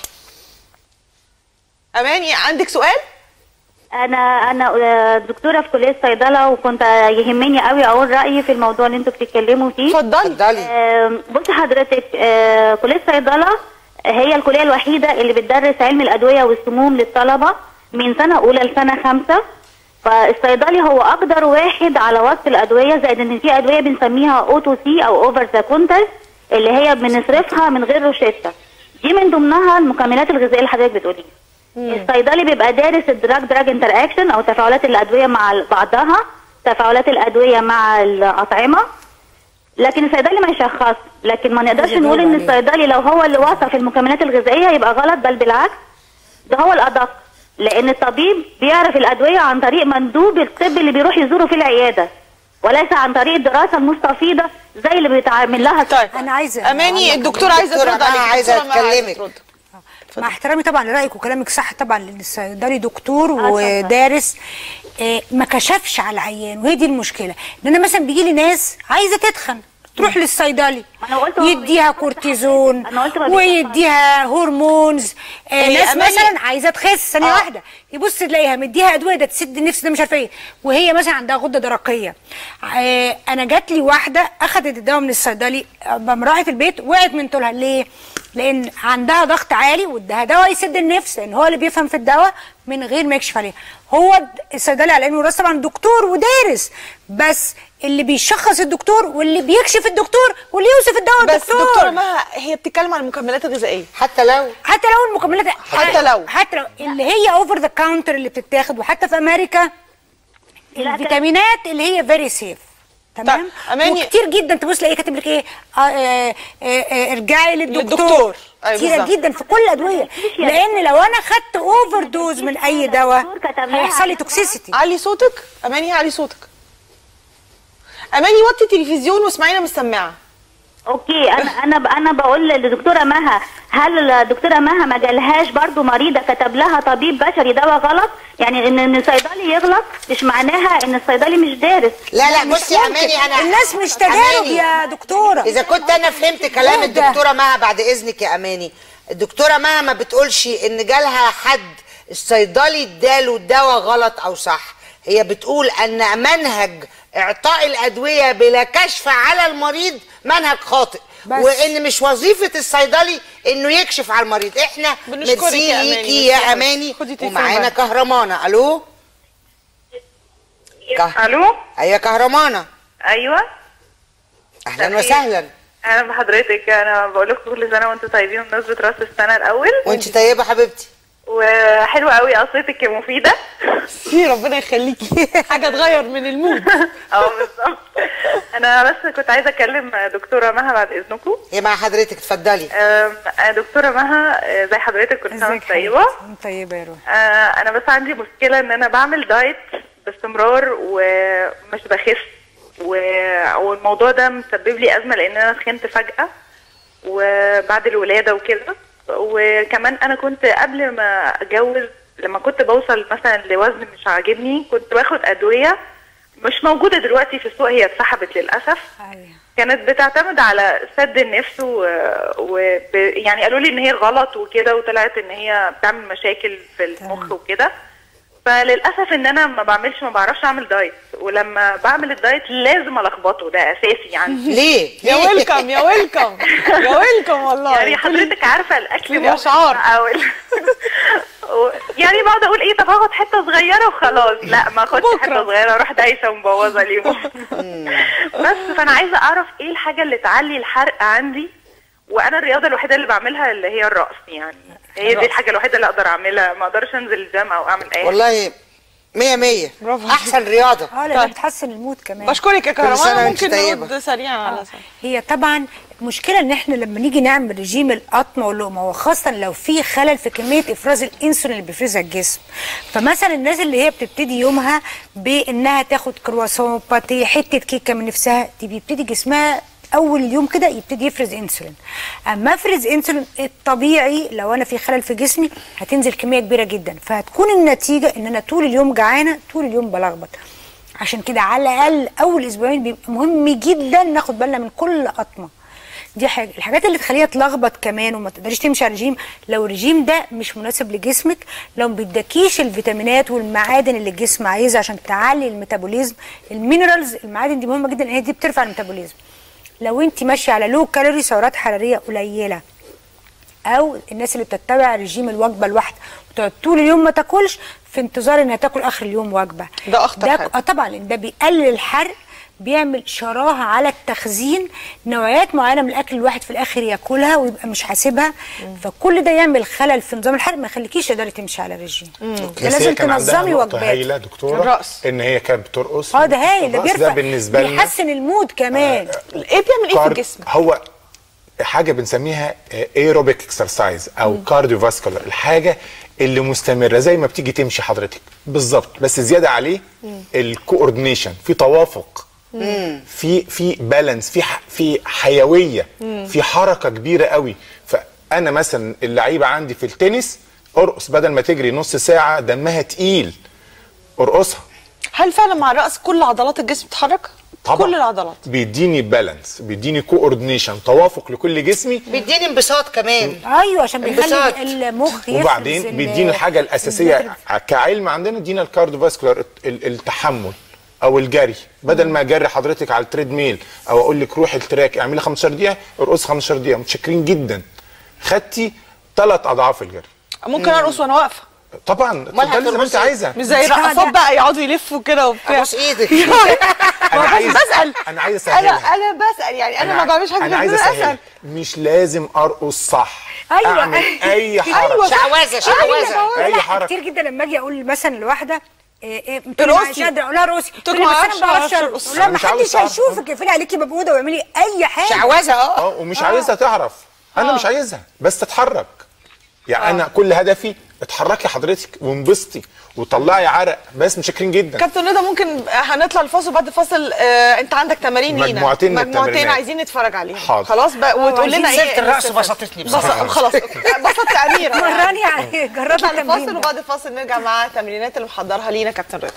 [SPEAKER 1] اماني عندك سؤال
[SPEAKER 7] انا انا آه، دكتوره في كليه الصيدله وكنت يهمني قوي اقول رايي في الموضوع اللي انتوا بتتكلموا فيه
[SPEAKER 1] اتفضلي
[SPEAKER 2] اتفضلي
[SPEAKER 7] آه، بصي حضرتك آه، كليه الصيدله هي الكليه الوحيده اللي بتدرس علم الادويه والسموم للطلبه من سنه اولى لسنه خمسه فالصيدلي هو اقدر واحد على وصف الادويه زائد ان في ادويه بنسميها اوتو سي او اوفر ذا كونتر اللي هي بنصرفها من غير روشته دي من ضمنها المكملات الغذائيه اللي حضرتك بتقوليها الصيدلي بيبقى دارس الدراج دراج انتر اكشن او تفاعلات الادويه مع بعضها تفاعلات الادويه مع الاطعمه لكن الصيدلي ما يشخص لكن ما نقدرش نقول ان الصيدلي لو هو اللي وصف المكملات الغذائيه يبقى غلط بل بالعكس ده هو الادق لان الطبيب بيعرف الادويه عن طريق مندوب الطب اللي بيروح يزوره في العياده وليس عن طريق الدراسه المستفيضه زي اللي بيتعامل لها
[SPEAKER 1] طيب
[SPEAKER 3] أنا عايزة
[SPEAKER 1] اماني
[SPEAKER 3] أعلق
[SPEAKER 1] الدكتوره عايزه
[SPEAKER 2] الدكتورة
[SPEAKER 1] ترد
[SPEAKER 2] معاها
[SPEAKER 1] عليك
[SPEAKER 2] عايزة
[SPEAKER 1] الدكتورة معاها
[SPEAKER 2] تكلمك.
[SPEAKER 1] ترد.
[SPEAKER 3] مع احترامي طبعا لرايك وكلامك صح طبعا لان الصيدلي دكتور
[SPEAKER 7] اتفضل.
[SPEAKER 3] ودارس آه، ما كشفش على العيان وهي دي المشكله ان انا مثلا بيجي لي ناس عايزه تتخن تروح للصيدلي
[SPEAKER 7] ما أنا قلت هو
[SPEAKER 3] يديها
[SPEAKER 7] بيشخص
[SPEAKER 3] كورتيزون
[SPEAKER 7] أنا قلت ما بيشخص.
[SPEAKER 3] ويديها هرمونز آه
[SPEAKER 1] هي
[SPEAKER 3] ناس
[SPEAKER 1] أماني-
[SPEAKER 3] مثلا عايزه تخس ثانيه
[SPEAKER 1] آه.
[SPEAKER 3] واحده يبص تلاقيها مديها ادويه ده تسد النفس ده مش عارفه ايه وهي مثلا عندها غده درقيه آه انا جات لي واحده اخذت الدواء من الصيدلي لما راحت البيت وقعت من طولها ليه؟ لان عندها ضغط عالي واداها دواء يسد النفس لان هو اللي بيفهم في الدواء من غير ما يكشف عليها هو الصيدلي على انه راس طبعا دكتور ودارس بس اللي بيشخص الدكتور واللي بيكشف الدكتور واللي يوصف الدواء
[SPEAKER 1] بس
[SPEAKER 3] الدكتور
[SPEAKER 1] دكتوره مها هي بتتكلم عن المكملات الغذائيه
[SPEAKER 2] حتى لو
[SPEAKER 3] حتى لو المكملات
[SPEAKER 1] حتى لو.
[SPEAKER 3] حتى لو اللي هي اوفر ذا كاونتر اللي بتتاخد وحتى في امريكا
[SPEAKER 7] لا،
[SPEAKER 3] الفيتامينات اللي هي فيري سيف تمام
[SPEAKER 1] طيب، أماني-
[SPEAKER 3] وكتير جدا تبص تلاقيه كاتب لك ايه آه آه آه آه ارجعي للدكتور
[SPEAKER 1] للدكتور. أيوة
[SPEAKER 3] كتيره
[SPEAKER 1] بالظبط.
[SPEAKER 3] جدا في كل الادويه لان لو انا خدت اوفر دوز من اي دواء
[SPEAKER 7] الدكتور كتب لها
[SPEAKER 3] هيحصل لي
[SPEAKER 7] على
[SPEAKER 3] توكسيسيتي
[SPEAKER 1] علي صوتك اماني علي صوتك اماني وطي التلفزيون واسمعينا من السماعه
[SPEAKER 7] اوكي انا انا ب- انا بقول للدكتوره مها هل الدكتوره مها ما جالهاش برضو مريضه كتب لها طبيب بشري دواء غلط يعني ان ان الصيدلي يغلط مش معناها ان الصيدلي مش دارس
[SPEAKER 2] لا لا
[SPEAKER 3] مش
[SPEAKER 2] بصي يا
[SPEAKER 3] ممكن.
[SPEAKER 2] اماني انا
[SPEAKER 3] الناس مش تجارب
[SPEAKER 2] أماني،
[SPEAKER 3] يا دكتوره
[SPEAKER 2] اذا كنت انا فهمت كلام
[SPEAKER 3] إيه ده؟
[SPEAKER 2] الدكتوره مها بعد اذنك يا اماني الدكتوره مها ما بتقولش ان جالها حد الصيدلي اداله الدواء غلط او صح هي بتقول ان منهج اعطاء الادويه بلا كشف على المريض منهج خاطئ
[SPEAKER 3] بس.
[SPEAKER 2] وان مش وظيفه الصيدلي انه يكشف على المريض احنا
[SPEAKER 1] بنشكرك
[SPEAKER 2] ميرسي
[SPEAKER 1] يا أماني،
[SPEAKER 2] ليكي
[SPEAKER 1] ميرسي
[SPEAKER 2] يا
[SPEAKER 1] أوي.
[SPEAKER 2] اماني
[SPEAKER 1] خدي تليفون
[SPEAKER 2] ومعانا
[SPEAKER 1] بقى.
[SPEAKER 2] كهرمانه الو كه...
[SPEAKER 5] الو
[SPEAKER 2] ايوه كهرمانه
[SPEAKER 5] ايوه
[SPEAKER 2] اهلا
[SPEAKER 5] أخي.
[SPEAKER 2] وسهلا
[SPEAKER 5] اهلا بحضرتك انا بقول لكم كل سنه وانتم طيبين بمناسبه راس السنه الاول
[SPEAKER 2] وانت طيبه حبيبتي
[SPEAKER 5] وحلوه قوي قصتك مفيده
[SPEAKER 1] في ربنا يخليكي حاجه تغير من المود
[SPEAKER 5] اه بالظبط انا بس كنت عايزه اكلم دكتوره مها بعد اذنكم
[SPEAKER 2] هي مع حضرتك اتفضلي
[SPEAKER 5] أم، أنا دكتوره مها آه، زي حضرتك كل سنه وانت
[SPEAKER 3] ازيك
[SPEAKER 5] طيبه
[SPEAKER 3] حبيبتي؟ طيبه يا روح
[SPEAKER 5] آه، انا بس عندي مشكله ان انا بعمل دايت باستمرار ومش بخس و- والموضوع ده مسبب لي ازمه لان انا تخنت فجاه وبعد الولاده وكده وكمان انا كنت قبل ما اتجوز لما كنت بوصل مثلا لوزن مش عاجبني كنت باخد ادويه مش موجوده دلوقتي في السوق هي اتسحبت للاسف
[SPEAKER 3] ايوه
[SPEAKER 5] كانت بتعتمد على سد النفس و... و... ب... يعني قالوا لي ان هي غلط وكده وطلعت ان هي بتعمل مشاكل في المخ وكده فللاسف ان انا ما بعملش ما بعرفش اعمل دايت ولما بعمل الدايت لازم الخبطه ده اساسي يعني
[SPEAKER 2] ليه؟
[SPEAKER 1] يا
[SPEAKER 2] ليه؟
[SPEAKER 1] ويلكم يا ويلكم يا ويلكم والله
[SPEAKER 5] يعني حضرتك عارفه الاكل
[SPEAKER 1] كل
[SPEAKER 5] مهم
[SPEAKER 1] أشعار.
[SPEAKER 5] او ال... و- يعني بقعد اقول ايه طب هاخد حته صغيره وخلاص لا ما اخدش
[SPEAKER 1] بكرة.
[SPEAKER 5] حته صغيره اروح دايسه ومبوظه اليوم بس فانا عايزه اعرف ايه الحاجه اللي تعلي الحرق عندي وانا الرياضه الوحيده اللي بعملها اللي هي الرقص يعني هي دي الحاجه الوحيده اللي اقدر اعملها ما اقدرش انزل الجيم او اعمل اي حاجه
[SPEAKER 2] والله مية مية
[SPEAKER 1] برافو
[SPEAKER 2] احسن رياضة
[SPEAKER 3] اه لان بتحسن المود كمان
[SPEAKER 1] بشكرك يا
[SPEAKER 2] كل سنة
[SPEAKER 1] كهرباء
[SPEAKER 2] وانت
[SPEAKER 1] ممكن
[SPEAKER 2] طيبة.
[SPEAKER 1] نرد سريعا على سؤال
[SPEAKER 3] هي طبعا المشكله ان احنا لما نيجي نعمل رجيم القطمه واللقمه وخاصه لو في خلل في كميه افراز الانسولين اللي بيفرزها الجسم فمثلا الناس اللي هي بتبتدي يومها بانها تاخد كرواسون باتيه حته كيكه من نفسها دي بيبتدي جسمها اول يوم كده يبتدي يفرز انسولين اما افرز انسولين الطبيعي لو انا في خلل في جسمي هتنزل كميه كبيره جدا فهتكون النتيجه ان انا طول اليوم جعانه طول اليوم بلخبط عشان كده على الاقل اول اسبوعين بيبقى مهم جدا ناخد بالنا من كل قطمه دي حاجه الحاجات اللي تخليها تلخبط كمان وما تقدريش تمشي على الرجيم لو الرجيم ده مش مناسب لجسمك لو ما بيدكيش الفيتامينات والمعادن اللي الجسم عايزها عشان تعلي الميتابوليزم المينرالز المعادن دي مهمه جدا ان هي دي بترفع الميتابوليزم لو انت ماشيه على لو كالوري سعرات حراريه قليله او الناس اللي بتتبع رجيم الوجبه الواحده وتقعد طول اليوم ما تاكلش في انتظار انها تاكل اخر اليوم وجبه
[SPEAKER 1] ده أخطر
[SPEAKER 3] ده
[SPEAKER 1] حاجة.
[SPEAKER 3] اه طبعا لان ده بيقلل الحرق بيعمل شراهه على التخزين نوعيات معينه من الاكل الواحد في الاخر ياكلها ويبقى مش حاسبها فكل ده يعمل خلل في نظام الحرق ما يخليكيش تقدري تمشي على الرجيم ده
[SPEAKER 4] بس هي
[SPEAKER 3] لازم
[SPEAKER 4] كان عندها
[SPEAKER 3] تنظمي
[SPEAKER 4] نقطة
[SPEAKER 3] وجباتك
[SPEAKER 4] هايلة دكتورة
[SPEAKER 1] الرقص.
[SPEAKER 4] ان هي كانت بترقص
[SPEAKER 3] اه ده هايل ده
[SPEAKER 4] الرقص
[SPEAKER 3] بيرفع
[SPEAKER 4] ده بالنسبة لنا
[SPEAKER 3] بيحسن المود كمان
[SPEAKER 1] ايه بيعمل ايه في
[SPEAKER 4] كارد-
[SPEAKER 1] الجسم
[SPEAKER 4] هو حاجه بنسميها ايروبيك اكسرسايز او كارديو فاسكولار الحاجه اللي مستمره زي ما بتيجي تمشي حضرتك بالظبط بس زياده عليه الكوردينيشن في توافق في في بالانس في ح- في حيويه في حركه كبيره قوي فانا مثلا اللعيبه عندي في التنس ارقص بدل ما تجري نص ساعه دمها تقيل ارقصها
[SPEAKER 1] هل فعلا مع الرقص كل عضلات الجسم بتتحرك
[SPEAKER 4] طبعا
[SPEAKER 1] كل العضلات
[SPEAKER 4] بيديني بالانس بيديني كوردينيشن توافق لكل جسمي
[SPEAKER 2] بيديني انبساط كمان
[SPEAKER 3] ايوه عشان بيخلي
[SPEAKER 2] انبساط.
[SPEAKER 3] المخ يفرز
[SPEAKER 4] وبعدين
[SPEAKER 3] ال-
[SPEAKER 4] بيدينا الحاجه الاساسيه كعلم عندنا ادينا الكارديوفاسكولار ال- التحمل او الجري بدل ما اجري حضرتك على التريد ميل او اقول لك روحي التراك اعملي 15 دقيقه ارقصي 15 دقيقه متشكرين جدا خدتي ثلاث اضعاف الجري
[SPEAKER 1] ممكن ارقص وانا واقفه
[SPEAKER 4] طبعا اتفضلي زي ما انت
[SPEAKER 2] هترقصي؟
[SPEAKER 4] عايزه
[SPEAKER 1] مش زي
[SPEAKER 3] ده-
[SPEAKER 1] الرقصات بقى يقعدوا يلفوا كده وبتاع
[SPEAKER 2] ابوس ايدك
[SPEAKER 4] انا
[SPEAKER 1] بس
[SPEAKER 4] عايز
[SPEAKER 1] بسال
[SPEAKER 4] انا عايز
[SPEAKER 1] انا
[SPEAKER 4] اسهلها
[SPEAKER 1] انا بسال يعني انا ما بعملش حاجه
[SPEAKER 4] انا عايز
[SPEAKER 1] غير إن أنا
[SPEAKER 4] اسهلها مش لازم ارقص صح
[SPEAKER 3] أيوة.
[SPEAKER 4] اعمل اي حركه
[SPEAKER 1] أيوة.
[SPEAKER 2] شعوذه شعوذه
[SPEAKER 4] اي
[SPEAKER 3] لا،
[SPEAKER 4] حركه
[SPEAKER 3] كتير جدا لما اجي اقول مثلا لواحده إيه إيه بتقول لي
[SPEAKER 1] ارقصي.
[SPEAKER 3] مش قادره اقول لها رقصي تقول لي
[SPEAKER 1] ما
[SPEAKER 3] بس
[SPEAKER 1] أعرفش-
[SPEAKER 3] انا ما بعرفش
[SPEAKER 1] ما أعرفش
[SPEAKER 3] ارقص
[SPEAKER 1] أرقص.
[SPEAKER 3] اقول لها
[SPEAKER 4] أنا
[SPEAKER 3] ما
[SPEAKER 4] مش عاوز
[SPEAKER 3] حدش
[SPEAKER 4] أعرف.
[SPEAKER 3] هيشوفك اقفلي عليكي مجهوده واعملي اي حاجه
[SPEAKER 2] شعوذه اه
[SPEAKER 4] اه ومش عايزها تعرف انا مش عايزها بس تتحرك يعني انا كل هدفي اتحركي حضرتك وانبسطي وطلعي عرق بس متشكرين جدا
[SPEAKER 1] كابتن رضا ممكن هنطلع الفاصل بعد الفاصل آه انت عندك تمارين لينا
[SPEAKER 4] مجموعتين من
[SPEAKER 1] مجموعتين
[SPEAKER 4] التمرينات.
[SPEAKER 1] عايزين نتفرج عليهم
[SPEAKER 4] حاضر.
[SPEAKER 1] خلاص بقى وتقول لنا
[SPEAKER 2] عايزين
[SPEAKER 1] ايه
[SPEAKER 2] سيرة الرقص
[SPEAKER 1] الاستفادة.
[SPEAKER 2] بسطتني
[SPEAKER 1] بس
[SPEAKER 2] بصراحة.
[SPEAKER 1] خلاص بسطت يا اميره
[SPEAKER 3] مراني يعني جربي
[SPEAKER 1] نطلع الفاصل
[SPEAKER 3] التمرين ده.
[SPEAKER 1] وبعد الفاصل نرجع مع التمرينات اللي محضرها لينا كابتن رضا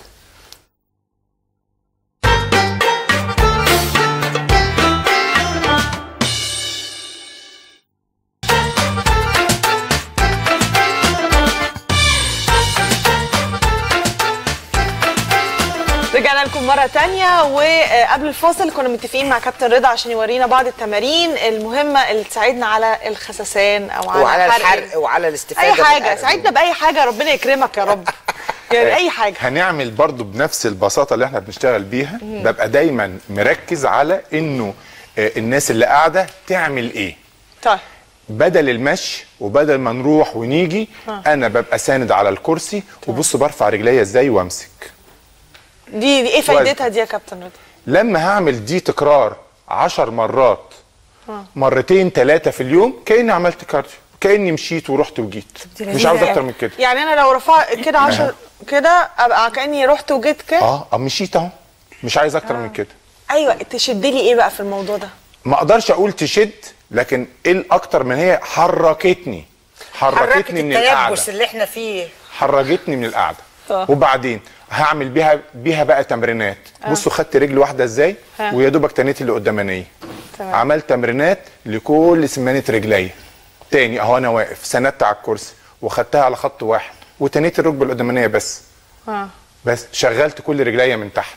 [SPEAKER 1] رجعنا لكم مرة تانية وقبل الفاصل كنا متفقين مع كابتن رضا عشان يورينا بعض التمارين المهمة اللي تساعدنا على الخسسان أو على,
[SPEAKER 2] وعلى
[SPEAKER 1] حرق
[SPEAKER 2] الحرق وعلى الاستفاده
[SPEAKER 1] أي حاجة
[SPEAKER 2] بالأكل.
[SPEAKER 1] ساعدنا بأي حاجة ربنا يكرمك يا رب يعني أي حاجة
[SPEAKER 4] هنعمل برضو بنفس البساطه اللي احنا بنشتغل بيها ببقى دايما مركز على انه آه، الناس اللي قاعده تعمل ايه
[SPEAKER 1] طيب
[SPEAKER 4] بدل المشي وبدل ما نروح ونيجي انا ببقى ساند على الكرسي وبص برفع رجليا ازاي وامسك
[SPEAKER 1] دي, دي إيه فايدتها دي يا كابتن رضا؟
[SPEAKER 4] لما هعمل دي تكرار عشر مرات مرتين ثلاثة في اليوم كأني عملت كارديو كأني مشيت ورحت وجيت
[SPEAKER 3] دي
[SPEAKER 4] مش
[SPEAKER 3] لذيذة
[SPEAKER 4] عاوز
[SPEAKER 3] أوي.
[SPEAKER 4] أكتر من كده
[SPEAKER 1] يعني أنا لو رفعت كده 10 كده أبقى كأني رحت وجيت كده
[SPEAKER 4] اه اه مشيت اهو مش عايز أكتر من كده
[SPEAKER 1] أيوه تشد لي إيه بقى في الموضوع ده؟
[SPEAKER 4] ما أقدرش أقول تشد لكن إيه الأكتر من هي حركتني
[SPEAKER 2] حركت
[SPEAKER 4] حركتني من القعدة
[SPEAKER 2] التيبس اللي احنا فيه
[SPEAKER 4] حرجتني من القعده
[SPEAKER 1] طب.
[SPEAKER 4] وبعدين هعمل بيها بيها بقى تمرينات بصوا خدت رجل واحده ازاي
[SPEAKER 1] ها.
[SPEAKER 4] ويا دوبك تنيت اللي قدامانيه
[SPEAKER 1] تمام.
[SPEAKER 4] عملت تمرينات لكل سمانه رجليا تاني اهو انا واقف سندت على الكرسي وخدتها على خط واحد وتنيت الركبه القدامانيه بس
[SPEAKER 1] اه
[SPEAKER 4] بس شغلت كل رجليا من تحت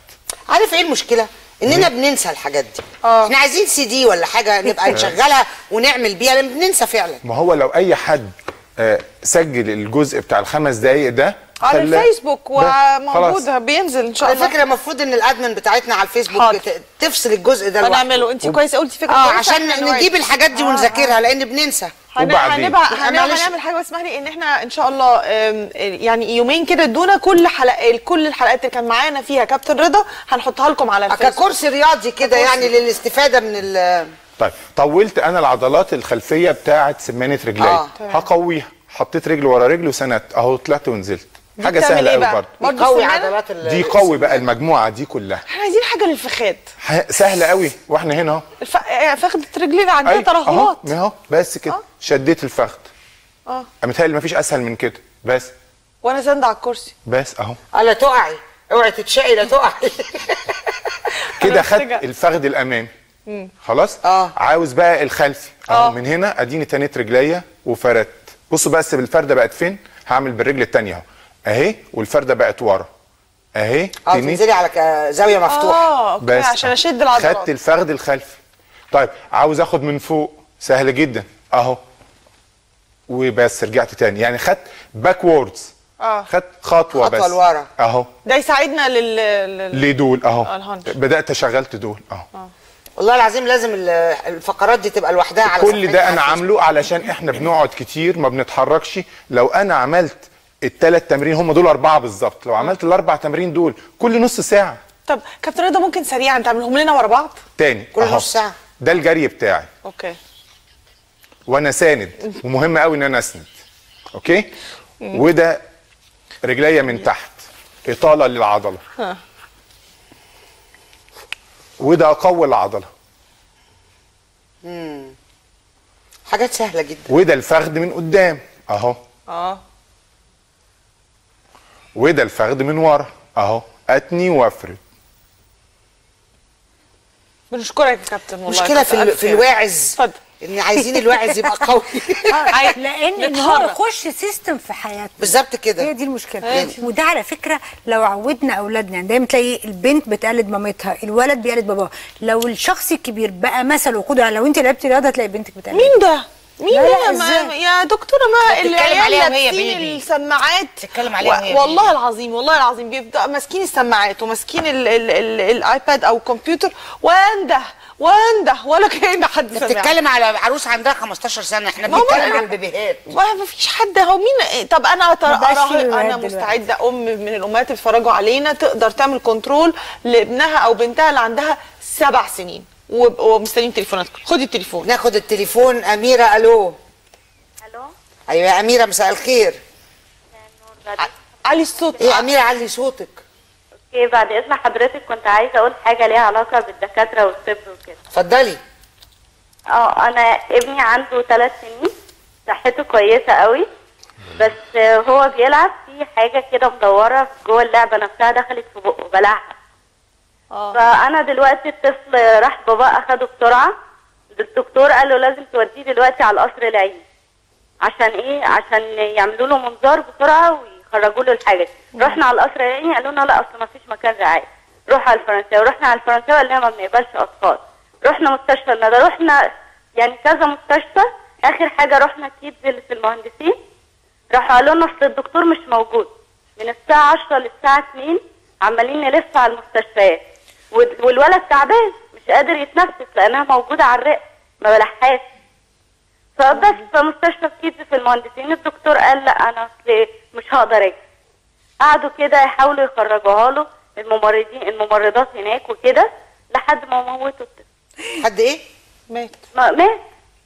[SPEAKER 2] عارف ايه المشكله اننا بننسى الحاجات دي
[SPEAKER 1] آه.
[SPEAKER 2] احنا عايزين سي دي ولا حاجه نبقى نشغلها ونعمل بيها لان بننسى فعلا
[SPEAKER 4] ما هو لو اي حد آه، سجل الجزء بتاع الخمس دقايق ده
[SPEAKER 1] على
[SPEAKER 4] خلاه-
[SPEAKER 1] الفيسبوك
[SPEAKER 4] ده، خلاص.
[SPEAKER 1] وموجود بينزل ان شاء
[SPEAKER 2] على
[SPEAKER 1] الله
[SPEAKER 2] فكره المفروض ان الادمن بتاعتنا على الفيسبوك
[SPEAKER 1] حاضر.
[SPEAKER 2] ت- تفصل الجزء ده لوحده
[SPEAKER 1] هنعمله انت كويس قلتي فكره
[SPEAKER 2] اه
[SPEAKER 1] كويسة،
[SPEAKER 2] عشان
[SPEAKER 1] إحنا
[SPEAKER 2] نجيب
[SPEAKER 1] نوعي.
[SPEAKER 2] الحاجات دي
[SPEAKER 1] آه،
[SPEAKER 2] ونذاكرها لان بننسى
[SPEAKER 1] هن-
[SPEAKER 4] وبعدين؟
[SPEAKER 1] هنبقى
[SPEAKER 2] لا،
[SPEAKER 1] هن-
[SPEAKER 2] معلش.
[SPEAKER 1] هنعمل حاجه اسمح لي ان احنا ان شاء الله آم، يعني يومين كده ادونا كل حلقه كل الحلقات اللي كان معانا فيها كابتن رضا هنحطها لكم على الفيسبوك
[SPEAKER 2] ككورس رياضي كده يعني للاستفاده من ال
[SPEAKER 4] طيب طولت انا العضلات الخلفيه بتاعه سمانه رجلي
[SPEAKER 2] آه.
[SPEAKER 4] هقويها حطيت رجل ورا رجل وسندت اهو طلعت ونزلت
[SPEAKER 1] دي
[SPEAKER 4] حاجه
[SPEAKER 1] بتعمل
[SPEAKER 4] سهله
[SPEAKER 1] إيه
[SPEAKER 4] قوي
[SPEAKER 1] بقى؟
[SPEAKER 4] برضه
[SPEAKER 1] برضه
[SPEAKER 2] قوي
[SPEAKER 1] السمانة؟
[SPEAKER 2] عضلات ال-
[SPEAKER 4] دي قوي بقى المجموعه دي كلها
[SPEAKER 1] احنا عايزين حاجه للفخاد
[SPEAKER 4] ح- سهله قوي واحنا هنا اهو
[SPEAKER 1] الف... آه، فخدة رجلينا عندها
[SPEAKER 4] أي، اهو
[SPEAKER 1] ترهلات
[SPEAKER 4] اهو بس كده
[SPEAKER 1] آه.
[SPEAKER 4] شديت الفخذ
[SPEAKER 1] اه
[SPEAKER 4] متهيألي مفيش اسهل من كده بس
[SPEAKER 1] وانا ساندة على الكرسي
[SPEAKER 4] بس اهو
[SPEAKER 2] اه لا تقعي اوعي تتشقي لا تقعي
[SPEAKER 4] كده خدت
[SPEAKER 1] محتاجة-
[SPEAKER 4] الفخذ الامامي خلاص
[SPEAKER 2] آه.
[SPEAKER 4] عاوز بقى الخلفي
[SPEAKER 1] آه.
[SPEAKER 4] اهو من هنا اديني تنيت رجليا وفردت بصوا بس الفرده بقت فين هعمل بالرجل التانية اهو اهي والفرده بقت ورا اهي
[SPEAKER 2] اه
[SPEAKER 4] تنيت
[SPEAKER 2] تنزلي على ك- زاويه مفتوحه
[SPEAKER 1] اه اوكي
[SPEAKER 4] بس
[SPEAKER 1] عشان
[SPEAKER 4] أهو.
[SPEAKER 1] اشد العضلات
[SPEAKER 4] خدت الفخذ الخلفي طيب عاوز اخد من فوق سهل جدا اهو وبس رجعت تاني يعني خدت باكوردز
[SPEAKER 1] اه
[SPEAKER 4] خدت خطوه,
[SPEAKER 2] خطوة
[SPEAKER 4] بس
[SPEAKER 2] لورا.
[SPEAKER 4] اهو
[SPEAKER 1] ده يساعدنا لل, لل...
[SPEAKER 4] لدول
[SPEAKER 1] آه،
[SPEAKER 4] اهو
[SPEAKER 1] الهانش.
[SPEAKER 4] بدات شغلت دول اهو
[SPEAKER 2] والله العظيم لازم ال- الفقرات دي تبقى لوحدها على
[SPEAKER 4] كل
[SPEAKER 2] صفحتنا
[SPEAKER 4] ده
[SPEAKER 2] على
[SPEAKER 4] انا
[SPEAKER 2] الفيسبوك.
[SPEAKER 4] عامله علشان احنا بنقعد كتير ما بنتحركش لو انا عملت الثلاث تمارين هم دول اربعه بالظبط لو عملت الاربع تمارين دول كل نص ساعه
[SPEAKER 1] طب كابتن رضا ممكن سريعا تعملهم لنا ورا بعض
[SPEAKER 4] تاني
[SPEAKER 2] كل
[SPEAKER 4] أهو.
[SPEAKER 2] نص ساعة.
[SPEAKER 4] ده الجري بتاعي
[SPEAKER 1] اوكي
[SPEAKER 4] وانا ساند ومهم قوي ان انا اسند اوكي وده رجليا من تحت اطاله للعضله
[SPEAKER 1] ها.
[SPEAKER 4] وده اقوي العضله
[SPEAKER 2] حاجات سهله جدا
[SPEAKER 4] وده الفخذ من قدام اهو
[SPEAKER 1] اه
[SPEAKER 4] وده الفخذ من ورا اهو اتني وافرد
[SPEAKER 1] بنشكرك يا كابتن والله
[SPEAKER 2] مشكله في
[SPEAKER 1] كتر
[SPEAKER 2] ال-
[SPEAKER 1] ألف
[SPEAKER 2] في
[SPEAKER 1] خير.
[SPEAKER 2] الواعز
[SPEAKER 1] اتفضل
[SPEAKER 2] ان عايزين الواعز يبقى قوي
[SPEAKER 1] عاي-
[SPEAKER 3] لان ان هو
[SPEAKER 1] نتحرك.
[SPEAKER 3] يخش سيستم في حياتنا
[SPEAKER 2] بالظبط كده
[SPEAKER 3] هي دي المشكله وده على فكره لو عودنا اولادنا يعني دايما تلاقي البنت بتقلد مامتها الولد بيقلد باباه لو الشخص الكبير بقى مثل وقدوه لو انت لعبتي رياضه هتلاقي بنتك بتقلد
[SPEAKER 1] مين ده؟ مين
[SPEAKER 3] لا، لا،
[SPEAKER 1] ده؟ ما
[SPEAKER 3] إزاي؟
[SPEAKER 1] يا دكتوره ما
[SPEAKER 2] بتتكلم
[SPEAKER 1] العيال
[SPEAKER 2] عليها وهي
[SPEAKER 1] لابسين
[SPEAKER 2] بيبي.
[SPEAKER 1] السماعات
[SPEAKER 2] بتتكلم عليها وهي
[SPEAKER 1] والله
[SPEAKER 2] بيبي.
[SPEAKER 1] العظيم والله العظيم بيبقى ماسكين السماعات وماسكين ال- ال- ال- الايباد او الكمبيوتر وانده وانده ولا كأن حد سمع
[SPEAKER 2] بتتكلم على عروس عندها 15 سنه احنا
[SPEAKER 1] ما هو
[SPEAKER 2] بنتكلم
[SPEAKER 1] أنا-
[SPEAKER 2] عن البيبيهات
[SPEAKER 1] ما فيش حد هو مين طب انا ترى
[SPEAKER 3] ما بقاش
[SPEAKER 1] أراهن-
[SPEAKER 3] فيه ولاد
[SPEAKER 1] انا
[SPEAKER 3] دلوقتي.
[SPEAKER 1] مستعده ام من الامهات اللي بيتفرجوا علينا تقدر تعمل كنترول لابنها او بنتها اللي عندها سبع سنين وب- ومستنيين تليفوناتكم خدي التليفون
[SPEAKER 2] ناخد التليفون اميره الو
[SPEAKER 7] الو
[SPEAKER 2] ايوه يا اميره مساء الخير
[SPEAKER 7] نور بعد
[SPEAKER 1] علي الصوت
[SPEAKER 2] ايه يا اميره علي صوتك
[SPEAKER 7] اوكي بعد اذن حضرتك كنت عايزه اقول حاجه ليها علاقه بالدكاتره والطب وكده
[SPEAKER 2] اتفضلي
[SPEAKER 7] اه انا ابني عنده ثلاث سنين صحته كويسه قوي بس آه، هو بيلعب في حاجه كده مدوره جوه اللعبه نفسها دخلت في بقه بلعها
[SPEAKER 1] اه
[SPEAKER 7] فانا دلوقتي الطفل راح بابا اخده بسرعه الدكتور قال له لازم توديه دلوقتي على القصر العيني عشان ايه عشان يعملوا له منظار بسرعه ويخرجوا له الحاجه دي رحنا على القصر العيني قالوا لنا لا اصل ما فيش مكان رعايه روح على الفرنساوي رحنا على الفرنساوي قال لنا ما بنقبلش اطفال رحنا مستشفى الندى رحنا يعني كذا مستشفى اخر حاجه رحنا كيدز اللي في المهندسين راحوا قالوا لنا اصل الدكتور مش موجود من الساعه 10 للساعه 2 عمالين نلف على المستشفيات وال- والولد تعبان مش قادر يتنفس لانها موجوده على الرئه ما بلحقش فبس في مستشفى كيدز في المهندسين الدكتور قال لا انا اصل مش هقدر اجي قعدوا كده يحاولوا يخرجوها له الممرضين الممرضات هناك وكده لحد ما موتوا الطفل
[SPEAKER 2] حد ايه
[SPEAKER 1] مات
[SPEAKER 7] ما- مات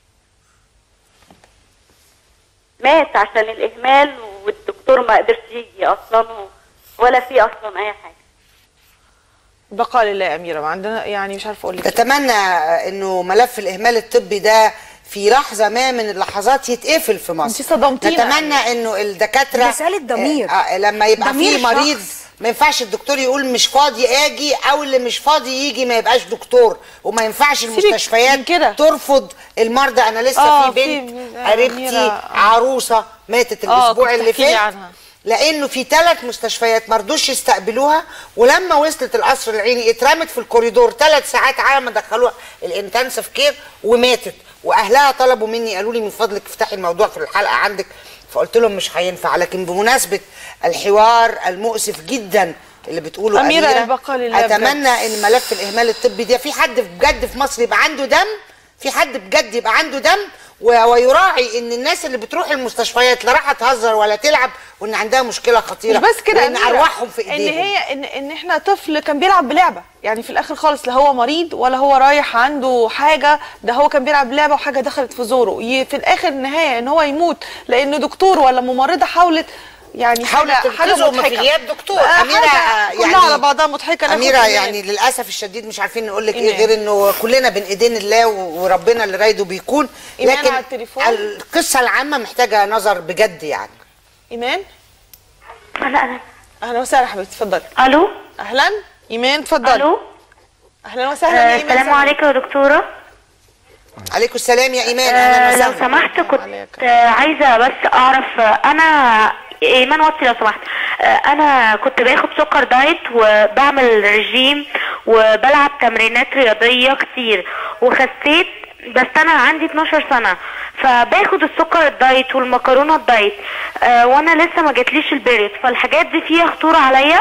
[SPEAKER 7] مات عشان الاهمال والدكتور ما قدرش يجي اصلا ولا في اصلا اي حاجه
[SPEAKER 1] بقاء لله يا اميره ما عندنا يعني مش عارفه اقول لك إيه.
[SPEAKER 2] نتمنى انه ملف الاهمال الطبي ده في لحظه ما من اللحظات يتقفل في مصر
[SPEAKER 1] انتي صدمتينا.
[SPEAKER 2] نتمنى انه الدكاتره
[SPEAKER 3] مسألة ضمير.
[SPEAKER 2] آه آه لما يبقى
[SPEAKER 3] ضمير
[SPEAKER 2] في مريض
[SPEAKER 3] شخص.
[SPEAKER 2] ما ينفعش الدكتور يقول مش فاضي اجي او اللي مش فاضي يجي ما يبقاش دكتور وما ينفعش
[SPEAKER 1] سيبك
[SPEAKER 2] المستشفيات
[SPEAKER 1] من كده.
[SPEAKER 2] ترفض المرضى انا لسه
[SPEAKER 1] آه،
[SPEAKER 2] في
[SPEAKER 1] في-
[SPEAKER 2] بنت
[SPEAKER 1] آه،
[SPEAKER 2] قريبتي
[SPEAKER 1] أميرة.
[SPEAKER 2] عروسه ماتت
[SPEAKER 1] آه،
[SPEAKER 2] الاسبوع
[SPEAKER 1] كنت
[SPEAKER 2] اللي
[SPEAKER 1] تحكي لي
[SPEAKER 2] فات
[SPEAKER 1] عنها.
[SPEAKER 2] لانه في ثلاث مستشفيات ما رضوش يستقبلوها ولما وصلت القصر العيني اترمت في الكوريدور ثلاث ساعات على ما دخلوها الانتنسيف كير وماتت واهلها طلبوا مني قالوا لي من فضلك افتحي الموضوع في الحلقه عندك فقلت لهم مش هينفع لكن بمناسبه الحوار المؤسف جدا اللي بتقوله
[SPEAKER 1] أميرة
[SPEAKER 2] أميرة,
[SPEAKER 1] البقاء لله
[SPEAKER 2] اتمنى ان ملف الاهمال الطبي ده في حد بجد في مصر يبقى عنده دم في حد بجد يبقى عنده دم و- ويراعي ان الناس اللي بتروح المستشفيات لا راح تهزر ولا تلعب وان عندها مشكله خطيره
[SPEAKER 1] مش بس كده
[SPEAKER 2] وان
[SPEAKER 1] أميرة،
[SPEAKER 2] ارواحهم في
[SPEAKER 1] ان
[SPEAKER 2] ايديهم
[SPEAKER 1] هي ان ان احنا طفل كان بيلعب بلعبه يعني في الاخر خالص لا هو مريض ولا هو رايح عنده حاجه ده هو كان بيلعب لعبه وحاجه دخلت في زوره ي- في الاخر النهايه ان هو يموت لان دكتور ولا ممرضه حاولت يعني
[SPEAKER 2] حاولت
[SPEAKER 1] حاجه حاجه
[SPEAKER 2] تنقذه في
[SPEAKER 1] مضحكه
[SPEAKER 2] غياب دكتور
[SPEAKER 1] آه،
[SPEAKER 2] اميره
[SPEAKER 1] حاجة
[SPEAKER 2] يعني
[SPEAKER 1] كلها على بعضها مضحكه ناخد
[SPEAKER 2] اميره
[SPEAKER 1] إيمان.
[SPEAKER 2] يعني للاسف الشديد مش عارفين نقول لك ايه
[SPEAKER 1] إيمان.
[SPEAKER 2] غير انه كلنا بين ايدين الله و- وربنا اللي رايده بيكون
[SPEAKER 1] إيمان
[SPEAKER 2] لكن
[SPEAKER 1] على التليفون.
[SPEAKER 2] القصه العامه محتاجه نظر بجد يعني
[SPEAKER 1] ايمان
[SPEAKER 7] لا
[SPEAKER 1] اهلا وسهلا حبيبتي اتفضلي
[SPEAKER 7] الو
[SPEAKER 1] اهلا ايمان اتفضلي
[SPEAKER 7] الو
[SPEAKER 1] اهلا وسهلا يا
[SPEAKER 7] آه،
[SPEAKER 1] ايمان
[SPEAKER 7] السلام عليكم يا دكتوره
[SPEAKER 2] عليكم السلام يا ايمان
[SPEAKER 7] آه،
[SPEAKER 2] اهلا
[SPEAKER 7] لو
[SPEAKER 2] وسهلا
[SPEAKER 7] سمحت كنت
[SPEAKER 1] عليك.
[SPEAKER 7] آه، عايزه بس اعرف آه، انا ايمان وطي لو سمحت آه، انا كنت باخد سكر دايت وبعمل رجيم وبلعب تمرينات رياضيه كتير وخسيت بس انا عندي 12 سنه فباخد السكر الدايت والمكرونه الدايت آه، وانا لسه ما جاتليش البريد فالحاجات دي فيها خطوره عليا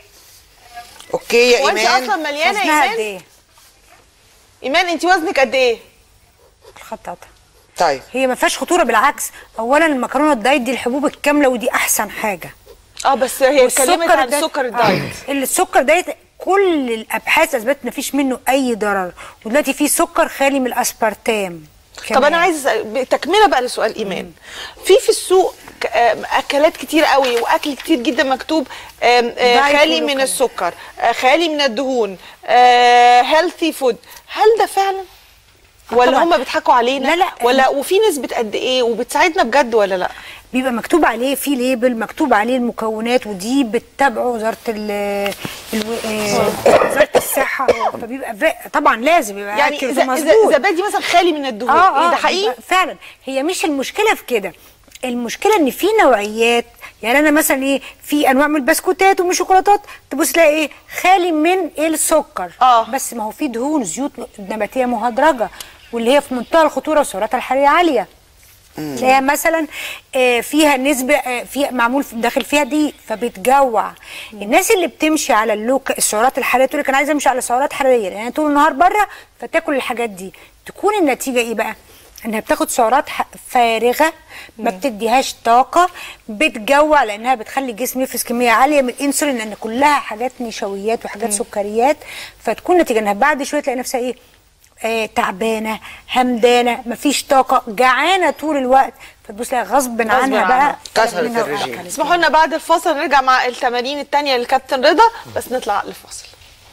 [SPEAKER 2] اوكي يا
[SPEAKER 1] وانت
[SPEAKER 2] ايمان
[SPEAKER 1] اصلا مليانه يا
[SPEAKER 3] وزنها قد
[SPEAKER 1] ايمان
[SPEAKER 3] ايه؟
[SPEAKER 1] ايمان انت وزنك قد ايه
[SPEAKER 3] الخطاطه
[SPEAKER 2] طيب
[SPEAKER 3] هي ما فيهاش خطوره بالعكس اولا المكرونه الدايت دي الحبوب الكامله ودي احسن حاجه
[SPEAKER 1] اه بس هي اتكلمت عن
[SPEAKER 3] ده-
[SPEAKER 1] سكر الدايت
[SPEAKER 3] آه. السكر دايت كل الابحاث اثبتت ان مفيش منه اي ضرر ودلوقتي في سكر خالي من الاسبرتام
[SPEAKER 1] طب انا
[SPEAKER 3] كمان.
[SPEAKER 1] عايز أسأل- تكمله بقى لسؤال ايمان في في السوق ك- آم، اكلات كتير قوي واكل كتير جدا مكتوب آم، آه،
[SPEAKER 3] دايت
[SPEAKER 1] خالي من
[SPEAKER 3] ولوكال.
[SPEAKER 1] السكر آه، خالي من الدهون هيلثي فود هل ده فعلا ولا
[SPEAKER 3] طبعاً.
[SPEAKER 1] هم بيضحكوا علينا
[SPEAKER 3] لا، لا.
[SPEAKER 1] ولا وفي نسبه قد ايه وبتساعدنا بجد ولا لا
[SPEAKER 3] بيبقى مكتوب عليه في ليبل مكتوب عليه المكونات ودي بتتابعه وزاره ال الو- آه، وزاره الصحه فبيبقى فا- طبعا لازم يبقى
[SPEAKER 1] يعني
[SPEAKER 3] أكل
[SPEAKER 1] اذا
[SPEAKER 3] مظبوط.
[SPEAKER 1] اذا زبادي مثلا خالي من الدهون
[SPEAKER 3] اه
[SPEAKER 1] إيه
[SPEAKER 3] اه
[SPEAKER 1] ده حقيقي
[SPEAKER 3] بيبقى فعلا هي مش المشكله في كده المشكله ان في نوعيات يعني انا مثلا ايه في انواع من البسكوتات ومن الشوكولاتات تبص تلاقي ايه خالي من السكر
[SPEAKER 1] آه.
[SPEAKER 3] بس ما هو في دهون زيوت نباتيه مهدرجه واللي هي في منتهى الخطوره والسعرات الحراريه عاليه تلاقيها مثلا آه، فيها نسبه آه، فيها معمول في- داخل فيها دي فبتجوع الناس اللي بتمشي على اللوك السعرات الحراريه تقول لك انا عايزه امشي على سعرات حراريه لان أنا طول النهار بره فتاكل الحاجات دي تكون النتيجه ايه بقى انها بتاخد سعرات ح- فارغه ما بتديهاش طاقه بتجوع لانها بتخلي الجسم يفرز كميه عاليه من الانسولين لان كلها حاجات نشويات وحاجات سكريات فتكون نتيجه انها بعد شويه تلاقي نفسها ايه آه تعبانه همدانه مفيش طاقه جعانه طول الوقت فتبص تلاقي غصب عنها
[SPEAKER 1] عنها.
[SPEAKER 3] بقى
[SPEAKER 2] كسرت
[SPEAKER 3] منها
[SPEAKER 2] الرجيم.
[SPEAKER 3] وأكلت.
[SPEAKER 1] اسمحوا لنا بعد الفاصل نرجع مع التمارين التانية للكابتن رضا بس نطلع للفاصل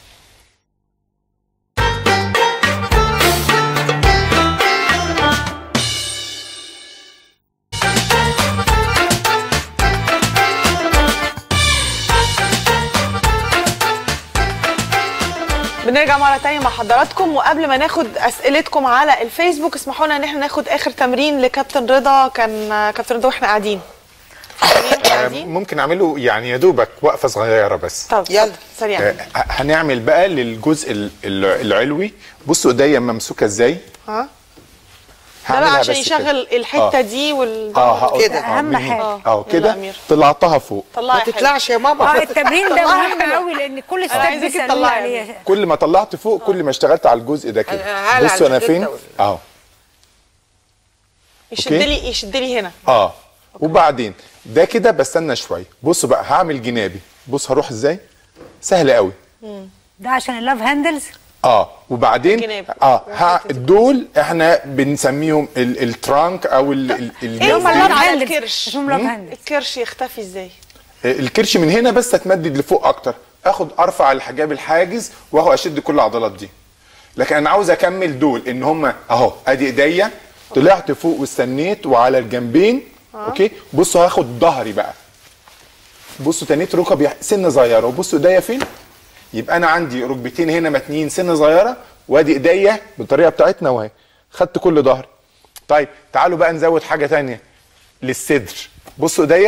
[SPEAKER 1] بنرجع مرة تانية مع حضراتكم وقبل ما ناخد أسئلتكم على الفيسبوك اسمحوا لنا إن احنا ناخد آخر تمرين لكابتن رضا كان كابتن رضا واحنا قاعدين واحنا قاعدين
[SPEAKER 4] ممكن اعمله يعني يا دوبك وقفه صغيره بس
[SPEAKER 1] طب
[SPEAKER 2] يلا.
[SPEAKER 1] سريع
[SPEAKER 4] آه، هنعمل بقى للجزء ال- ال- العلوي بصوا ايديا ممسوكه ازاي
[SPEAKER 1] ها ده
[SPEAKER 4] هعملها
[SPEAKER 1] بقى عشان
[SPEAKER 4] بس كده.
[SPEAKER 1] يشغل الحته
[SPEAKER 4] آه.
[SPEAKER 1] دي وال
[SPEAKER 4] اه هقول
[SPEAKER 2] كده.
[SPEAKER 4] آه،
[SPEAKER 3] أهم
[SPEAKER 4] من هنا.
[SPEAKER 3] حاجة.
[SPEAKER 1] آه.
[SPEAKER 4] اه
[SPEAKER 1] يلا
[SPEAKER 4] كده
[SPEAKER 1] أمير.
[SPEAKER 4] طلعتها فوق
[SPEAKER 1] طلعي
[SPEAKER 2] ما
[SPEAKER 1] حلو.
[SPEAKER 2] تطلعش يا
[SPEAKER 3] اه
[SPEAKER 2] ماما
[SPEAKER 3] التمرين ده
[SPEAKER 1] طلعها
[SPEAKER 3] مهم
[SPEAKER 1] حلوة.
[SPEAKER 3] قوي لان كل
[SPEAKER 1] أنا
[SPEAKER 3] ستيب
[SPEAKER 1] عايزاكي
[SPEAKER 3] بيسالوني
[SPEAKER 1] تطلعي
[SPEAKER 3] عليها
[SPEAKER 4] كل ما طلعت فوق كل ما اشتغلت على الجزء ده كده
[SPEAKER 2] هلا
[SPEAKER 4] بصوا انا
[SPEAKER 2] على
[SPEAKER 4] فين
[SPEAKER 2] الجدة
[SPEAKER 4] اهو
[SPEAKER 1] يشد
[SPEAKER 4] أوكي.
[SPEAKER 1] لي يشد لي هنا
[SPEAKER 4] اه وبعدين ده كده بستنى شويه بصوا بقى هعمل جنابي بص هروح ازاي سهل قوي
[SPEAKER 3] ده عشان اللاف هاندلز
[SPEAKER 4] اه وبعدين
[SPEAKER 1] الجناب.
[SPEAKER 4] اه ها دول احنا بنسميهم ال- الترانك او ال- ال-
[SPEAKER 1] إيه
[SPEAKER 4] الجنب
[SPEAKER 1] هم
[SPEAKER 3] لاف
[SPEAKER 1] اللي على
[SPEAKER 3] هاندلز
[SPEAKER 1] الكرش؟
[SPEAKER 3] اسمهم لاف هاندلز
[SPEAKER 1] الكرش يختفي ازاي
[SPEAKER 4] الكرش من هنا بس اتمدد لفوق اكتر اخد ارفع الحجاب الحاجز واهو اشد كل العضلات دي لكن انا عاوز اكمل دول ان هم اهو ادي ايديا طلعت فوق واستنيت وعلى الجنبين اوكي بصوا هاخد ظهري بقى بصوا تنيت ركبي سن صغيره وبصوا ايديا فين يبقى انا عندي ركبتين هنا متنين سن صغيره وادي ايديا بالطريقه بتاعتنا وهي خدت كل ظهري طيب تعالوا بقى نزود حاجه تانية للصدر بصوا ايديا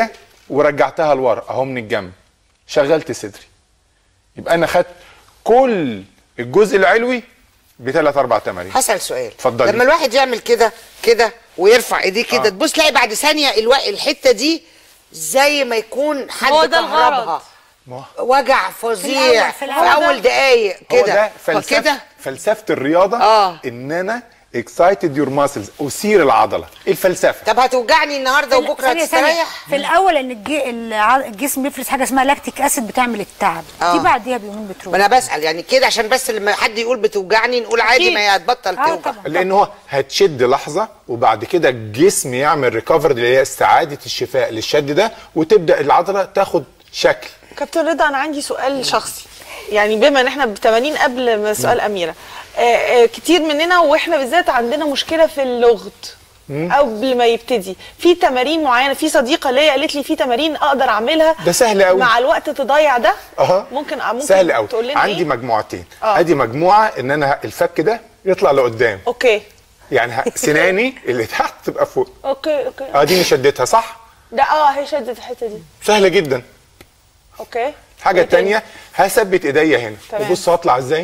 [SPEAKER 4] ورجعتها لورا اهو من الجنب شغلت صدري يبقى انا خدت كل الجزء العلوي بثلاث اربع تمارين
[SPEAKER 2] هسأل سؤال
[SPEAKER 4] اتفضلي.
[SPEAKER 2] لما الواحد يعمل كده كده ويرفع ايديه كده
[SPEAKER 4] آه.
[SPEAKER 2] تبص تلاقي بعد ثانيه الو... الحته دي زي ما يكون حد
[SPEAKER 1] هو ده الغرض.
[SPEAKER 2] كهربها
[SPEAKER 4] ما
[SPEAKER 2] وجع فظيع
[SPEAKER 3] في
[SPEAKER 2] في,
[SPEAKER 3] الأول.
[SPEAKER 2] اول دقايق
[SPEAKER 4] هو
[SPEAKER 2] كده
[SPEAKER 4] ده فلسفه
[SPEAKER 2] كده
[SPEAKER 4] فلسفه الرياضه
[SPEAKER 2] آه.
[SPEAKER 4] ان انا اكسايتد يور ماسلز اثير العضله ايه الفلسفه
[SPEAKER 2] طب هتوجعني النهارده وبكره
[SPEAKER 3] ثانية- ثانية.
[SPEAKER 2] هتستريح
[SPEAKER 3] في الاول ان الجي- الع- الجسم بيفرز حاجه اسمها لاكتيك اسيد بتعمل التعب
[SPEAKER 2] آه.
[SPEAKER 3] دي بعديها بيومين
[SPEAKER 2] ما
[SPEAKER 3] بتروح
[SPEAKER 2] انا بسال يعني كده عشان بس لما حد يقول بتوجعني نقول عادي
[SPEAKER 1] أكيد.
[SPEAKER 2] ما هي هتبطل
[SPEAKER 3] آه،
[SPEAKER 2] توجع
[SPEAKER 3] طبعا.
[SPEAKER 4] لان هو هتشد لحظه وبعد كده الجسم يعمل ريكفري اللي هي استعاده الشفاء للشد ده وتبدا العضله تاخد شكل
[SPEAKER 1] كابتن رضا انا عندي سؤال شخصي يعني بما ان احنا ب 80 قبل ما سؤال اميره آه آه كتير مننا واحنا بالذات عندنا مشكله في اللغط قبل ما يبتدي في تمارين معينه في صديقه ليا قالت لي في تمارين اقدر اعملها
[SPEAKER 4] ده سهل قوي.
[SPEAKER 1] مع الوقت تضيع ده
[SPEAKER 4] اها
[SPEAKER 1] ممكن ممكن
[SPEAKER 4] سهل قوي
[SPEAKER 1] تقول لنا
[SPEAKER 4] عندي
[SPEAKER 1] إيه؟
[SPEAKER 4] مجموعتين
[SPEAKER 1] آه.
[SPEAKER 4] ادي مجموعه ان انا الفك ده يطلع لقدام
[SPEAKER 1] اوكي
[SPEAKER 4] يعني ه- سناني اللي تحت تبقى فوق
[SPEAKER 1] اوكي اوكي
[SPEAKER 4] اه دي شدتها صح
[SPEAKER 1] ده اه هي شدت الحته دي
[SPEAKER 4] سهله جدا
[SPEAKER 1] اوكي
[SPEAKER 4] حاجه
[SPEAKER 1] إيه تاني؟
[SPEAKER 4] تانية هثبت ايديا هنا
[SPEAKER 1] تمام.
[SPEAKER 4] وبص هطلع ازاي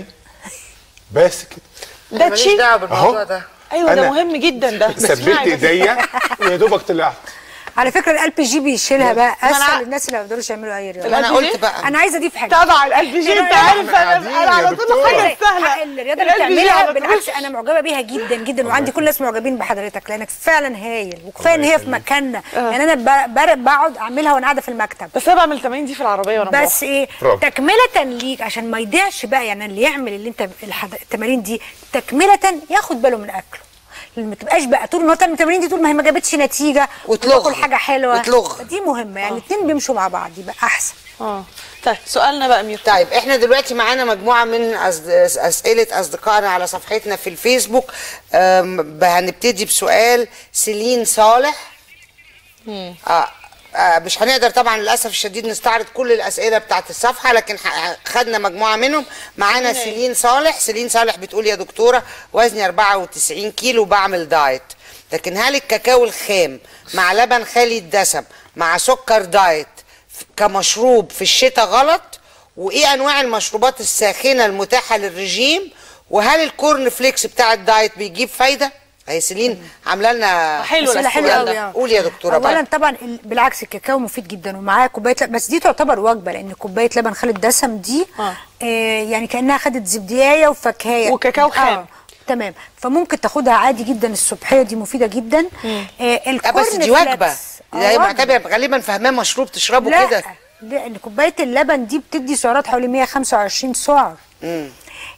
[SPEAKER 4] بس كده
[SPEAKER 1] ده
[SPEAKER 2] ماليش
[SPEAKER 1] تشيل
[SPEAKER 2] دعوه بالموضوع
[SPEAKER 4] أهو.
[SPEAKER 2] ده
[SPEAKER 1] ايوه ده
[SPEAKER 4] أنا
[SPEAKER 1] مهم جدا ده بس
[SPEAKER 4] ثبت
[SPEAKER 1] اسمعي بس.
[SPEAKER 4] ايديا ويا دوبك طلعت
[SPEAKER 3] على فكره الال بي جي بيشيلها بقى
[SPEAKER 1] ما أنا
[SPEAKER 3] اسهل
[SPEAKER 1] ع-
[SPEAKER 3] للناس اللي ما بيقدروش يعملوا اي رياضه
[SPEAKER 2] ما انا
[SPEAKER 1] القلب
[SPEAKER 2] قلت
[SPEAKER 1] جه؟
[SPEAKER 2] بقى
[SPEAKER 3] انا عايزه اضيف حاجه
[SPEAKER 1] طبعا القلب جي انت عارف انا
[SPEAKER 4] قاعدين
[SPEAKER 1] انا على
[SPEAKER 4] يا
[SPEAKER 1] طول
[SPEAKER 4] دكتورة.
[SPEAKER 1] حاجه سهله
[SPEAKER 3] الرياضه اللي
[SPEAKER 1] القلب جي
[SPEAKER 3] بتعملها
[SPEAKER 1] على طول.
[SPEAKER 3] بالعكس انا معجبه بيها جدا جدا وعندي كل الناس معجبين بحضرتك لانك فعلا هايل وكفايه ان هي في مكاننا يعني انا ب- ب- بقعد اعملها وانا قاعده في المكتب
[SPEAKER 1] بس انا بعمل التمارين دي في العربيه وانا
[SPEAKER 3] بس ايه
[SPEAKER 4] برافو.
[SPEAKER 3] تكمله ليك عشان ما يضيعش بقى يعني اللي يعمل اللي انت الحد- التمارين دي تكمله ياخد باله من اكله ما تبقاش بقى طول النهار تعمل التمارين دي طول ما هي ما جابتش نتيجه
[SPEAKER 2] وتلغ.
[SPEAKER 3] وتاكل حاجه حلوه
[SPEAKER 2] وتلغ.
[SPEAKER 3] دي مهمه يعني الاثنين بيمشوا مع بعض يبقى احسن
[SPEAKER 1] اه طيب سؤالنا بقى مير
[SPEAKER 2] طيب احنا دلوقتي معانا مجموعه من أصد... اسئله اصدقائنا على صفحتنا في الفيسبوك أم، هنبتدي بسؤال سيلين صالح آه آه مش هنقدر طبعا للاسف الشديد نستعرض كل الاسئله بتاعت الصفحه لكن ح- خدنا مجموعه منهم معانا سيلين صالح سيلين صالح بتقول يا دكتوره وزني 94 كيلو بعمل دايت لكن هل الكاكاو الخام مع لبن خالي الدسم مع سكر دايت ف- كمشروب في الشتاء غلط وايه انواع المشروبات الساخنه المتاحه للرجيم وهل الكورن فليكس بتاع الدايت بيجيب فايده هي سيلين عامله لنا
[SPEAKER 1] حلو
[SPEAKER 3] أسئلة حلوة
[SPEAKER 1] السؤال
[SPEAKER 3] قوي
[SPEAKER 1] ده
[SPEAKER 3] آه.
[SPEAKER 2] قول يا دكتورة
[SPEAKER 3] اولا
[SPEAKER 2] بقى.
[SPEAKER 3] طبعا ال- بالعكس الكاكاو مفيد جدا ومعاه كوبايه لبن بس دي تعتبر وجبه لان كوبايه لبن خالي الدسم دي
[SPEAKER 1] آه.
[SPEAKER 3] آه يعني كانها خدت زبديايه وفاكهيه
[SPEAKER 1] وكاكاو خام.
[SPEAKER 3] آه. تمام فممكن تاخدها عادي جدا الصبحيه دي مفيده جدا آه
[SPEAKER 2] لا
[SPEAKER 3] الكورن
[SPEAKER 2] بس دي
[SPEAKER 3] فليكس.
[SPEAKER 2] وجبه
[SPEAKER 3] آه،
[SPEAKER 2] لا هي
[SPEAKER 3] وجبة.
[SPEAKER 2] معتبره غالبا فاهماه مشروب تشربه
[SPEAKER 3] لا
[SPEAKER 2] كده
[SPEAKER 3] لا ان كوبايه اللبن دي بتدي سعرات حوالي 125 سعر امم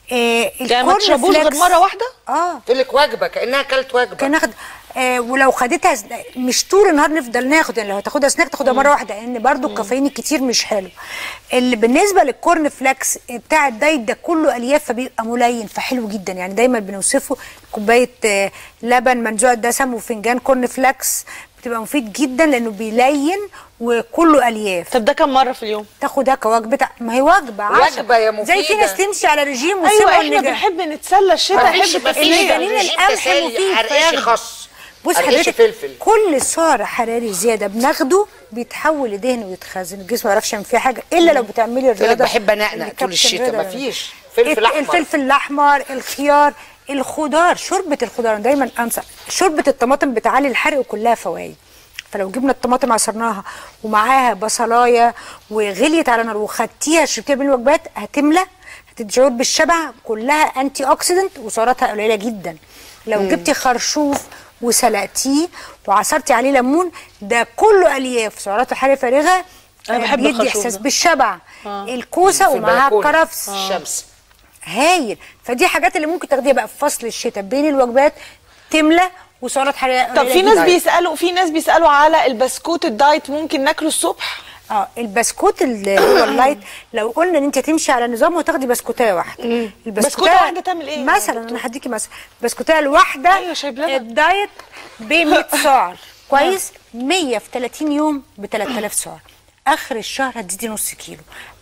[SPEAKER 3] آه
[SPEAKER 1] يعني ما
[SPEAKER 3] الكورن
[SPEAKER 1] تشربوش غير
[SPEAKER 3] فليكس-
[SPEAKER 1] مره واحده
[SPEAKER 3] اه
[SPEAKER 2] تقول لك وجبه كانها اكلت وجبه
[SPEAKER 3] كان ناخد آه ولو خدتها س- مش طول النهار نفضل ناخد يعني لو هتاخدها سناك تاخدها مره واحده لان برضو الكافيين الكتير مش حلو اللي بالنسبه للكورن فلاكس بتاع الدايت ده كله الياف فبيبقى ملين فحلو جدا يعني دايما بنوصفه كوبايه آه لبن منزوع الدسم وفنجان كورن فلاكس بتبقى مفيد جدا لانه بيلين وكله الياف
[SPEAKER 1] طب ده كم مره في اليوم
[SPEAKER 3] تاخدها كوجبه ما هي وجبه عشاء.
[SPEAKER 2] وجبة يا
[SPEAKER 3] زي في
[SPEAKER 2] مفيدة.
[SPEAKER 3] ناس تمشي على رجيم
[SPEAKER 1] ايوه
[SPEAKER 3] ويسيبوا
[SPEAKER 1] احنا
[SPEAKER 3] النجاح.
[SPEAKER 1] بنحب نتسلى الشتاء
[SPEAKER 2] مفيش
[SPEAKER 1] نحب
[SPEAKER 2] مفيش
[SPEAKER 3] اللي
[SPEAKER 1] التسليه
[SPEAKER 3] جنين
[SPEAKER 2] رجيم
[SPEAKER 3] القمح
[SPEAKER 2] تسالي،
[SPEAKER 3] مفيد
[SPEAKER 2] حرقش
[SPEAKER 3] فياخد.
[SPEAKER 2] خص
[SPEAKER 3] بص
[SPEAKER 2] حرقش
[SPEAKER 3] حضرتك
[SPEAKER 2] فلفل
[SPEAKER 3] كل سعر حراري زياده بناخده بيتحول لدهن ويتخزن الجسم ما يعرفش يعمل فيها حاجه الا لو بتعملي
[SPEAKER 2] تقول لك
[SPEAKER 3] الرياضه
[SPEAKER 2] بحب انقنق
[SPEAKER 3] اللي
[SPEAKER 2] طول
[SPEAKER 3] كابتن
[SPEAKER 2] الشتاء
[SPEAKER 3] رضا
[SPEAKER 2] مفيش فلفل
[SPEAKER 3] الت-
[SPEAKER 2] احمر
[SPEAKER 3] الفلفل الاحمر الخيار الخضار شوربه الخضار أنا دايما انصح شوربه الطماطم بتعلي الحرق وكلها فوائد فلو جبنا الطماطم عصرناها ومعاها بصلايه وغليت على نار وخدتيها شربتيها بين الوجبات هتملى هتدي شعور بالشبع كلها انتي اوكسيدنت وسعراتها قليله جدا لو جبتي خرشوف وسلقتيه وعصرتي عليه ليمون ده كله الياف سعراته حراريه فارغه
[SPEAKER 1] أنا
[SPEAKER 3] آه،
[SPEAKER 1] بحب
[SPEAKER 3] بيدي
[SPEAKER 1] الخرشوف
[SPEAKER 3] احساس
[SPEAKER 1] ده.
[SPEAKER 3] بالشبع الكوسه
[SPEAKER 2] في
[SPEAKER 3] ومعاها
[SPEAKER 2] البلكونة.
[SPEAKER 3] الكرفس
[SPEAKER 2] الشمس
[SPEAKER 3] هايل فدي حاجات اللي ممكن تاخديها بقى في فصل الشتاء بين الوجبات تملى وسعرات حراريه
[SPEAKER 1] طب
[SPEAKER 3] قليلة
[SPEAKER 1] في
[SPEAKER 3] جداً.
[SPEAKER 1] ناس بيسالوا في ناس بيسالوا على البسكوت الدايت ممكن ناكله الصبح
[SPEAKER 3] اه البسكوت اللي هو اللايت لو قلنا ان انت هتمشي على نظام وتاخدي بسكوتايه واحده
[SPEAKER 1] بسكوتة واحدة تعمل إيه يا
[SPEAKER 3] مثلا انا هديكي مثلا بسكوتايه الواحده
[SPEAKER 1] أيوة، شاي بلبن.
[SPEAKER 3] الدايت ب 100 سعر كويس 100 في 30 يوم ب 3000 سعر اخر الشهر هتزيدي نص كيلو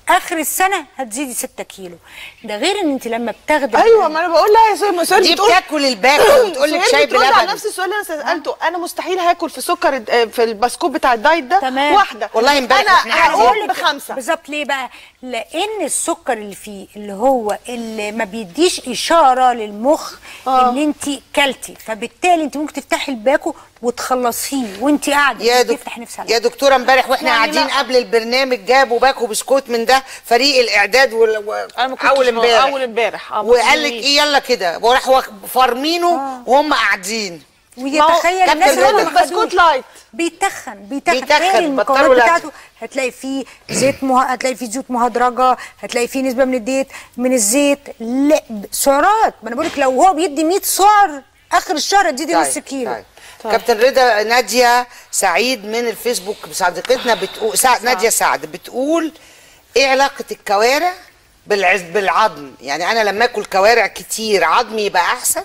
[SPEAKER 3] اخر السنه هتزيدي 6 كيلو ده غير ان انت لما بتاخدي
[SPEAKER 1] ايوه ما انا بقول لها يا سوري سوري
[SPEAKER 2] دي
[SPEAKER 1] بتقول
[SPEAKER 2] بتاكل الباقي وتقول لك
[SPEAKER 1] سهير
[SPEAKER 2] شاي
[SPEAKER 1] بترد على
[SPEAKER 2] بلبن
[SPEAKER 1] نفس السؤال اللي انا سالته انا مستحيل هاكل في سكر آه، في البسكوت بتاع الدايت ده
[SPEAKER 3] تمام.
[SPEAKER 1] واحده
[SPEAKER 2] والله امبارح
[SPEAKER 1] انا
[SPEAKER 2] واحنا قاعدين
[SPEAKER 1] هقول بخمسه
[SPEAKER 3] بالظبط ليه بقى؟ لان السكر اللي فيه اللي هو اللي ما بيديش اشاره للمخ
[SPEAKER 1] آه.
[SPEAKER 3] ان انت كلتي فبالتالي انت ممكن تفتحي الباكو وتخلصيه وانت قاعده
[SPEAKER 2] يا دك...
[SPEAKER 3] تفتح نفسها
[SPEAKER 2] يا دكتوره امبارح واحنا
[SPEAKER 1] يعني
[SPEAKER 2] قاعدين
[SPEAKER 1] لا.
[SPEAKER 2] قبل البرنامج جابوا باكو بسكوت من ده فريق الاعداد وال... و...
[SPEAKER 1] انا ما كنتش
[SPEAKER 2] اول
[SPEAKER 1] مو-
[SPEAKER 2] امبارح
[SPEAKER 1] اول امبارح آه، ما
[SPEAKER 2] وقال لك
[SPEAKER 1] تقوليش.
[SPEAKER 2] ايه يلا كده وراح واخ- فارمينه وهم قاعدين
[SPEAKER 3] ويتخيل
[SPEAKER 2] كابتن
[SPEAKER 3] الناس اللي
[SPEAKER 2] رضا
[SPEAKER 3] هم ما
[SPEAKER 1] بسكوت
[SPEAKER 3] خدوش.
[SPEAKER 1] لايت.
[SPEAKER 3] بيتخن بيتخن
[SPEAKER 2] بيتخن،
[SPEAKER 3] غير المكونات
[SPEAKER 2] بطلوا لازم.
[SPEAKER 3] بتاعته هتلاقي فيه زيت مه... هتلاقي فيه زيوت مهدرجه هتلاقي فيه نسبه من الديت من الزيت لا سعرات ما انا بقول لك لو هو بيدي 100 سعر اخر الشهر هتزيدي
[SPEAKER 2] طيب،
[SPEAKER 3] نص كيلو
[SPEAKER 2] طيب. كابتن رضا ناديه سعيد من الفيسبوك صديقتنا بتقول سعد ناديه سعد بتقول ايه علاقه الكوارع بالعز... بالعظم يعني انا لما اكل كوارع كتير عظمي يبقى احسن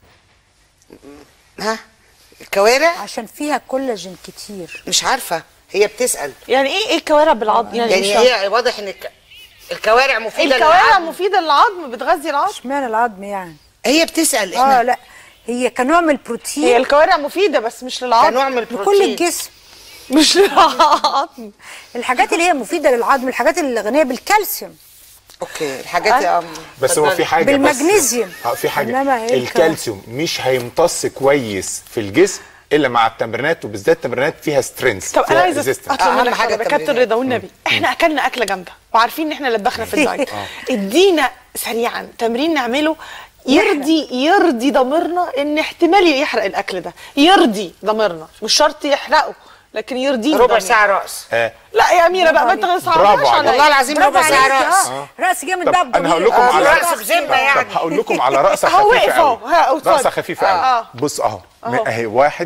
[SPEAKER 2] ها الكوارع
[SPEAKER 3] عشان فيها كولاجين كتير
[SPEAKER 2] مش عارفه هي بتسال
[SPEAKER 1] يعني ايه ايه الكوارع بالعظم يعني,
[SPEAKER 2] يعني
[SPEAKER 1] مش فاهمة.
[SPEAKER 2] هي واضح ان الك... الكوارع مفيده
[SPEAKER 1] الكوارع
[SPEAKER 2] للعظم.
[SPEAKER 1] مفيده للعظم بتغذي العظم
[SPEAKER 3] اشمعنى العظم يعني
[SPEAKER 2] هي بتسال احنا
[SPEAKER 3] اه لا هي كنوع من البروتين
[SPEAKER 1] هي الكوارع مفيده بس مش للعظم
[SPEAKER 2] كنوع من
[SPEAKER 3] لكل
[SPEAKER 2] البروتين
[SPEAKER 3] الجسم
[SPEAKER 1] مش للعظم
[SPEAKER 3] الحاجات اللي هي مفيده للعظم الحاجات اللي غنيه بالكالسيوم
[SPEAKER 2] اوكي الحاجات آه.
[SPEAKER 4] بس هو في حاجه
[SPEAKER 3] بالمغنيسيوم.
[SPEAKER 4] بس اه في حاجه
[SPEAKER 3] إنما إيه الكلام؟
[SPEAKER 4] الكالسيوم مش هيمتص كويس في الجسم الا مع التمرينات وبالذات التمرينات فيها سترينث
[SPEAKER 1] طب انا عايزه
[SPEAKER 4] resistance.
[SPEAKER 1] اطلب
[SPEAKER 2] أهم
[SPEAKER 1] منك
[SPEAKER 2] حاجة
[SPEAKER 1] حاجه كابتن
[SPEAKER 2] التمرينات.
[SPEAKER 1] رضا والنبي احنا اكلنا اكله جامده وعارفين ان احنا لبخنا في الدايت ادينا سريعا تمرين نعمله يرضي يرضي ضميرنا ان احتمال يحرق الاكل ده يرضي ضميرنا مش شرط يحرقه لكن يرضيه
[SPEAKER 2] ربع
[SPEAKER 1] ضميرنا.
[SPEAKER 2] ساعه راس
[SPEAKER 4] آه.
[SPEAKER 1] لا يا اميره بقى ما
[SPEAKER 3] برافو
[SPEAKER 1] تصعبهاش
[SPEAKER 4] برافو
[SPEAKER 1] عليا
[SPEAKER 2] والله العظيم
[SPEAKER 3] برافو
[SPEAKER 2] ربع ساعه
[SPEAKER 3] عليك
[SPEAKER 2] راس
[SPEAKER 3] اه راس جامد
[SPEAKER 4] طب
[SPEAKER 3] بقى
[SPEAKER 4] انا هقول لكم
[SPEAKER 2] آه،
[SPEAKER 4] على
[SPEAKER 2] رأس بذمة يعني.
[SPEAKER 4] طب هقول لكم على رقصه
[SPEAKER 1] هو
[SPEAKER 4] خفيفه
[SPEAKER 1] وقف أهو.
[SPEAKER 4] قوي
[SPEAKER 1] ها، اتفضل.
[SPEAKER 4] رقصه خفيفه قوي
[SPEAKER 1] آه.
[SPEAKER 4] بص اهو
[SPEAKER 1] أهو.
[SPEAKER 4] اهي واحد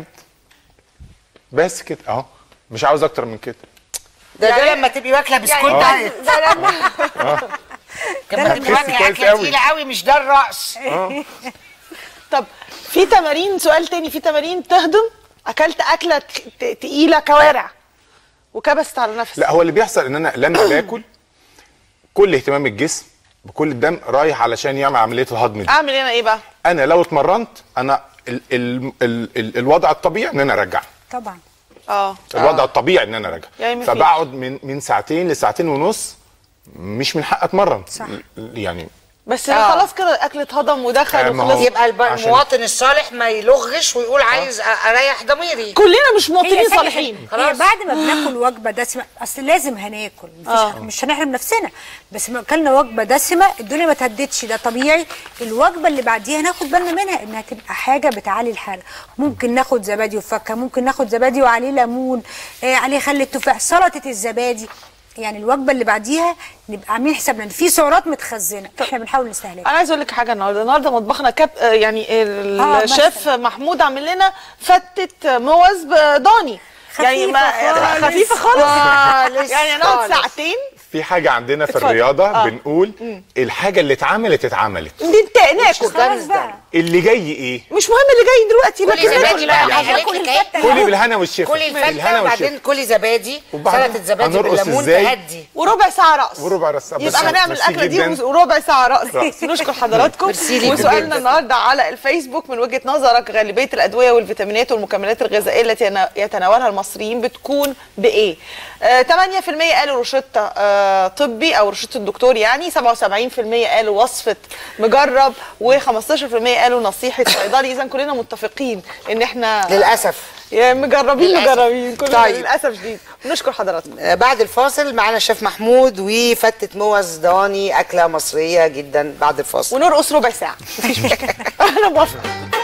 [SPEAKER 4] بس كده اهو مش عاوز اكتر من كده
[SPEAKER 2] ده ده
[SPEAKER 1] يعني-
[SPEAKER 2] لما تبقي واكله بسكوت
[SPEAKER 1] يعني
[SPEAKER 2] دايت
[SPEAKER 1] ده لما
[SPEAKER 2] لما تبقي
[SPEAKER 4] هتحسي
[SPEAKER 2] واكله
[SPEAKER 4] كويس
[SPEAKER 2] اكله
[SPEAKER 4] قوي.
[SPEAKER 2] تقيله قوي مش ده الرأس
[SPEAKER 1] طب في تمارين سؤال تاني في تمارين تهضم اكلت اكله ت- ت- تقيله كوارع وكبست على نفسي
[SPEAKER 4] لا هو اللي بيحصل ان انا لما باكل كل اهتمام الجسم بكل الدم رايح علشان يعمل عمليه الهضم دي
[SPEAKER 1] اعمل انا ايه بقى
[SPEAKER 4] انا لو اتمرنت انا ال ال ال ال الوضع الطبيعي ان انا ارجع
[SPEAKER 3] طبعا
[SPEAKER 1] اه
[SPEAKER 4] الوضع الطبيعي ان انا ارجع
[SPEAKER 1] يعني مفيش.
[SPEAKER 4] فبقعد من من ساعتين لساعتين ونص مش من حق اتمرن
[SPEAKER 3] صح.
[SPEAKER 4] يعني
[SPEAKER 1] بس
[SPEAKER 2] آه.
[SPEAKER 1] خلاص كده الاكل اتهضم ودخل
[SPEAKER 4] آه، ما هو-
[SPEAKER 1] وخلص
[SPEAKER 2] يبقى الب-
[SPEAKER 4] عشان-
[SPEAKER 2] المواطن الصالح ما يلغش ويقول عايز أ- اريح ضميري
[SPEAKER 1] كلنا مش مواطنين
[SPEAKER 3] هي-
[SPEAKER 1] صالحين
[SPEAKER 3] هي
[SPEAKER 2] خلاص.
[SPEAKER 3] بعد ما بناكل وجبه دسمه اصل لازم هناكل مفيش
[SPEAKER 1] آه.
[SPEAKER 3] مش هنحرم نفسنا بس ما اكلنا وجبه دسمه الدنيا ما تهدتش ده طبيعي الوجبه اللي بعديها ناخد بالنا منها انها تبقى حاجه بتعلي الحرق ممكن ناخد زبادي وفاكهه ممكن ناخد زبادي وعليه ليمون آه عليه خل التفاح سلطه الزبادي يعني الوجبه اللي بعديها نبقى عاملين حسابنا ان في سعرات متخزنه احنا بنحاول نستهلكها
[SPEAKER 1] انا عايز اقول لك حاجه النهارده النهارده مطبخنا كاب آه، يعني ال-
[SPEAKER 3] آه،
[SPEAKER 1] الشيف
[SPEAKER 3] مثلاً.
[SPEAKER 1] محمود عامل لنا فتة موز ضاني يعني ما
[SPEAKER 3] خفيفة خالص.
[SPEAKER 1] خفيفه خالص
[SPEAKER 2] خالص
[SPEAKER 1] يعني نقعد
[SPEAKER 2] خالص.
[SPEAKER 1] ساعتين
[SPEAKER 4] في حاجه عندنا في
[SPEAKER 1] اتفضل.
[SPEAKER 4] الرياضه
[SPEAKER 1] آه.
[SPEAKER 4] بنقول الحاجه اللي اتعملت اتعملت
[SPEAKER 1] دي انت ناكل
[SPEAKER 3] خلاص بقى
[SPEAKER 4] اللي جاي ايه
[SPEAKER 1] مش مهم اللي جاي دلوقتي
[SPEAKER 2] كلي
[SPEAKER 1] لكن
[SPEAKER 2] زبادي
[SPEAKER 1] ناكل.
[SPEAKER 2] بقى
[SPEAKER 4] يعني
[SPEAKER 2] قالت
[SPEAKER 3] هاكل
[SPEAKER 2] لك اهي
[SPEAKER 3] الفتة
[SPEAKER 4] كلي بالهنا والشفا
[SPEAKER 2] كلي الفته
[SPEAKER 4] بالهنا
[SPEAKER 2] وبعدين
[SPEAKER 4] والشفا
[SPEAKER 2] كلي زبادي
[SPEAKER 4] وبعدين
[SPEAKER 2] سلطه زبادي
[SPEAKER 4] هنرقص
[SPEAKER 2] بالليمون
[SPEAKER 4] إزاي؟
[SPEAKER 2] تهدي
[SPEAKER 1] وربع ساعه رقص
[SPEAKER 4] وربع رقص. بس
[SPEAKER 1] يبقى هنعمل
[SPEAKER 4] ميرسي
[SPEAKER 1] الاكله دي
[SPEAKER 4] جداً.
[SPEAKER 1] وربع ساعه رقص
[SPEAKER 4] رقص.
[SPEAKER 1] نشكر حضراتكم
[SPEAKER 2] ميرسي ليكم
[SPEAKER 1] وسؤالنا
[SPEAKER 2] جداً.
[SPEAKER 1] النهارده على الفيسبوك من وجهه نظرك غالبيه الادويه والفيتامينات والمكملات الغذائيه التي ينا- يتناولها المصريين بتكون بايه؟ آه 8% قالوا روشته آه طبي او روشته الدكتور يعني 77% قالوا وصفه مجرب و15% قالوا نصيحه صيدلي اذا كلنا متفقين ان احنا
[SPEAKER 2] للاسف
[SPEAKER 1] يا مجربين
[SPEAKER 2] للأسف.
[SPEAKER 1] مجربين كلنا
[SPEAKER 2] طيب.
[SPEAKER 1] للاسف شديد ونشكر حضراتكم
[SPEAKER 2] آه، بعد الفاصل معانا الشيف محمود وفتة موز ضاني أكلة مصرية جدا بعد الفاصل
[SPEAKER 1] ونرقص ربع ساعه مفيش مشكله انا موافقه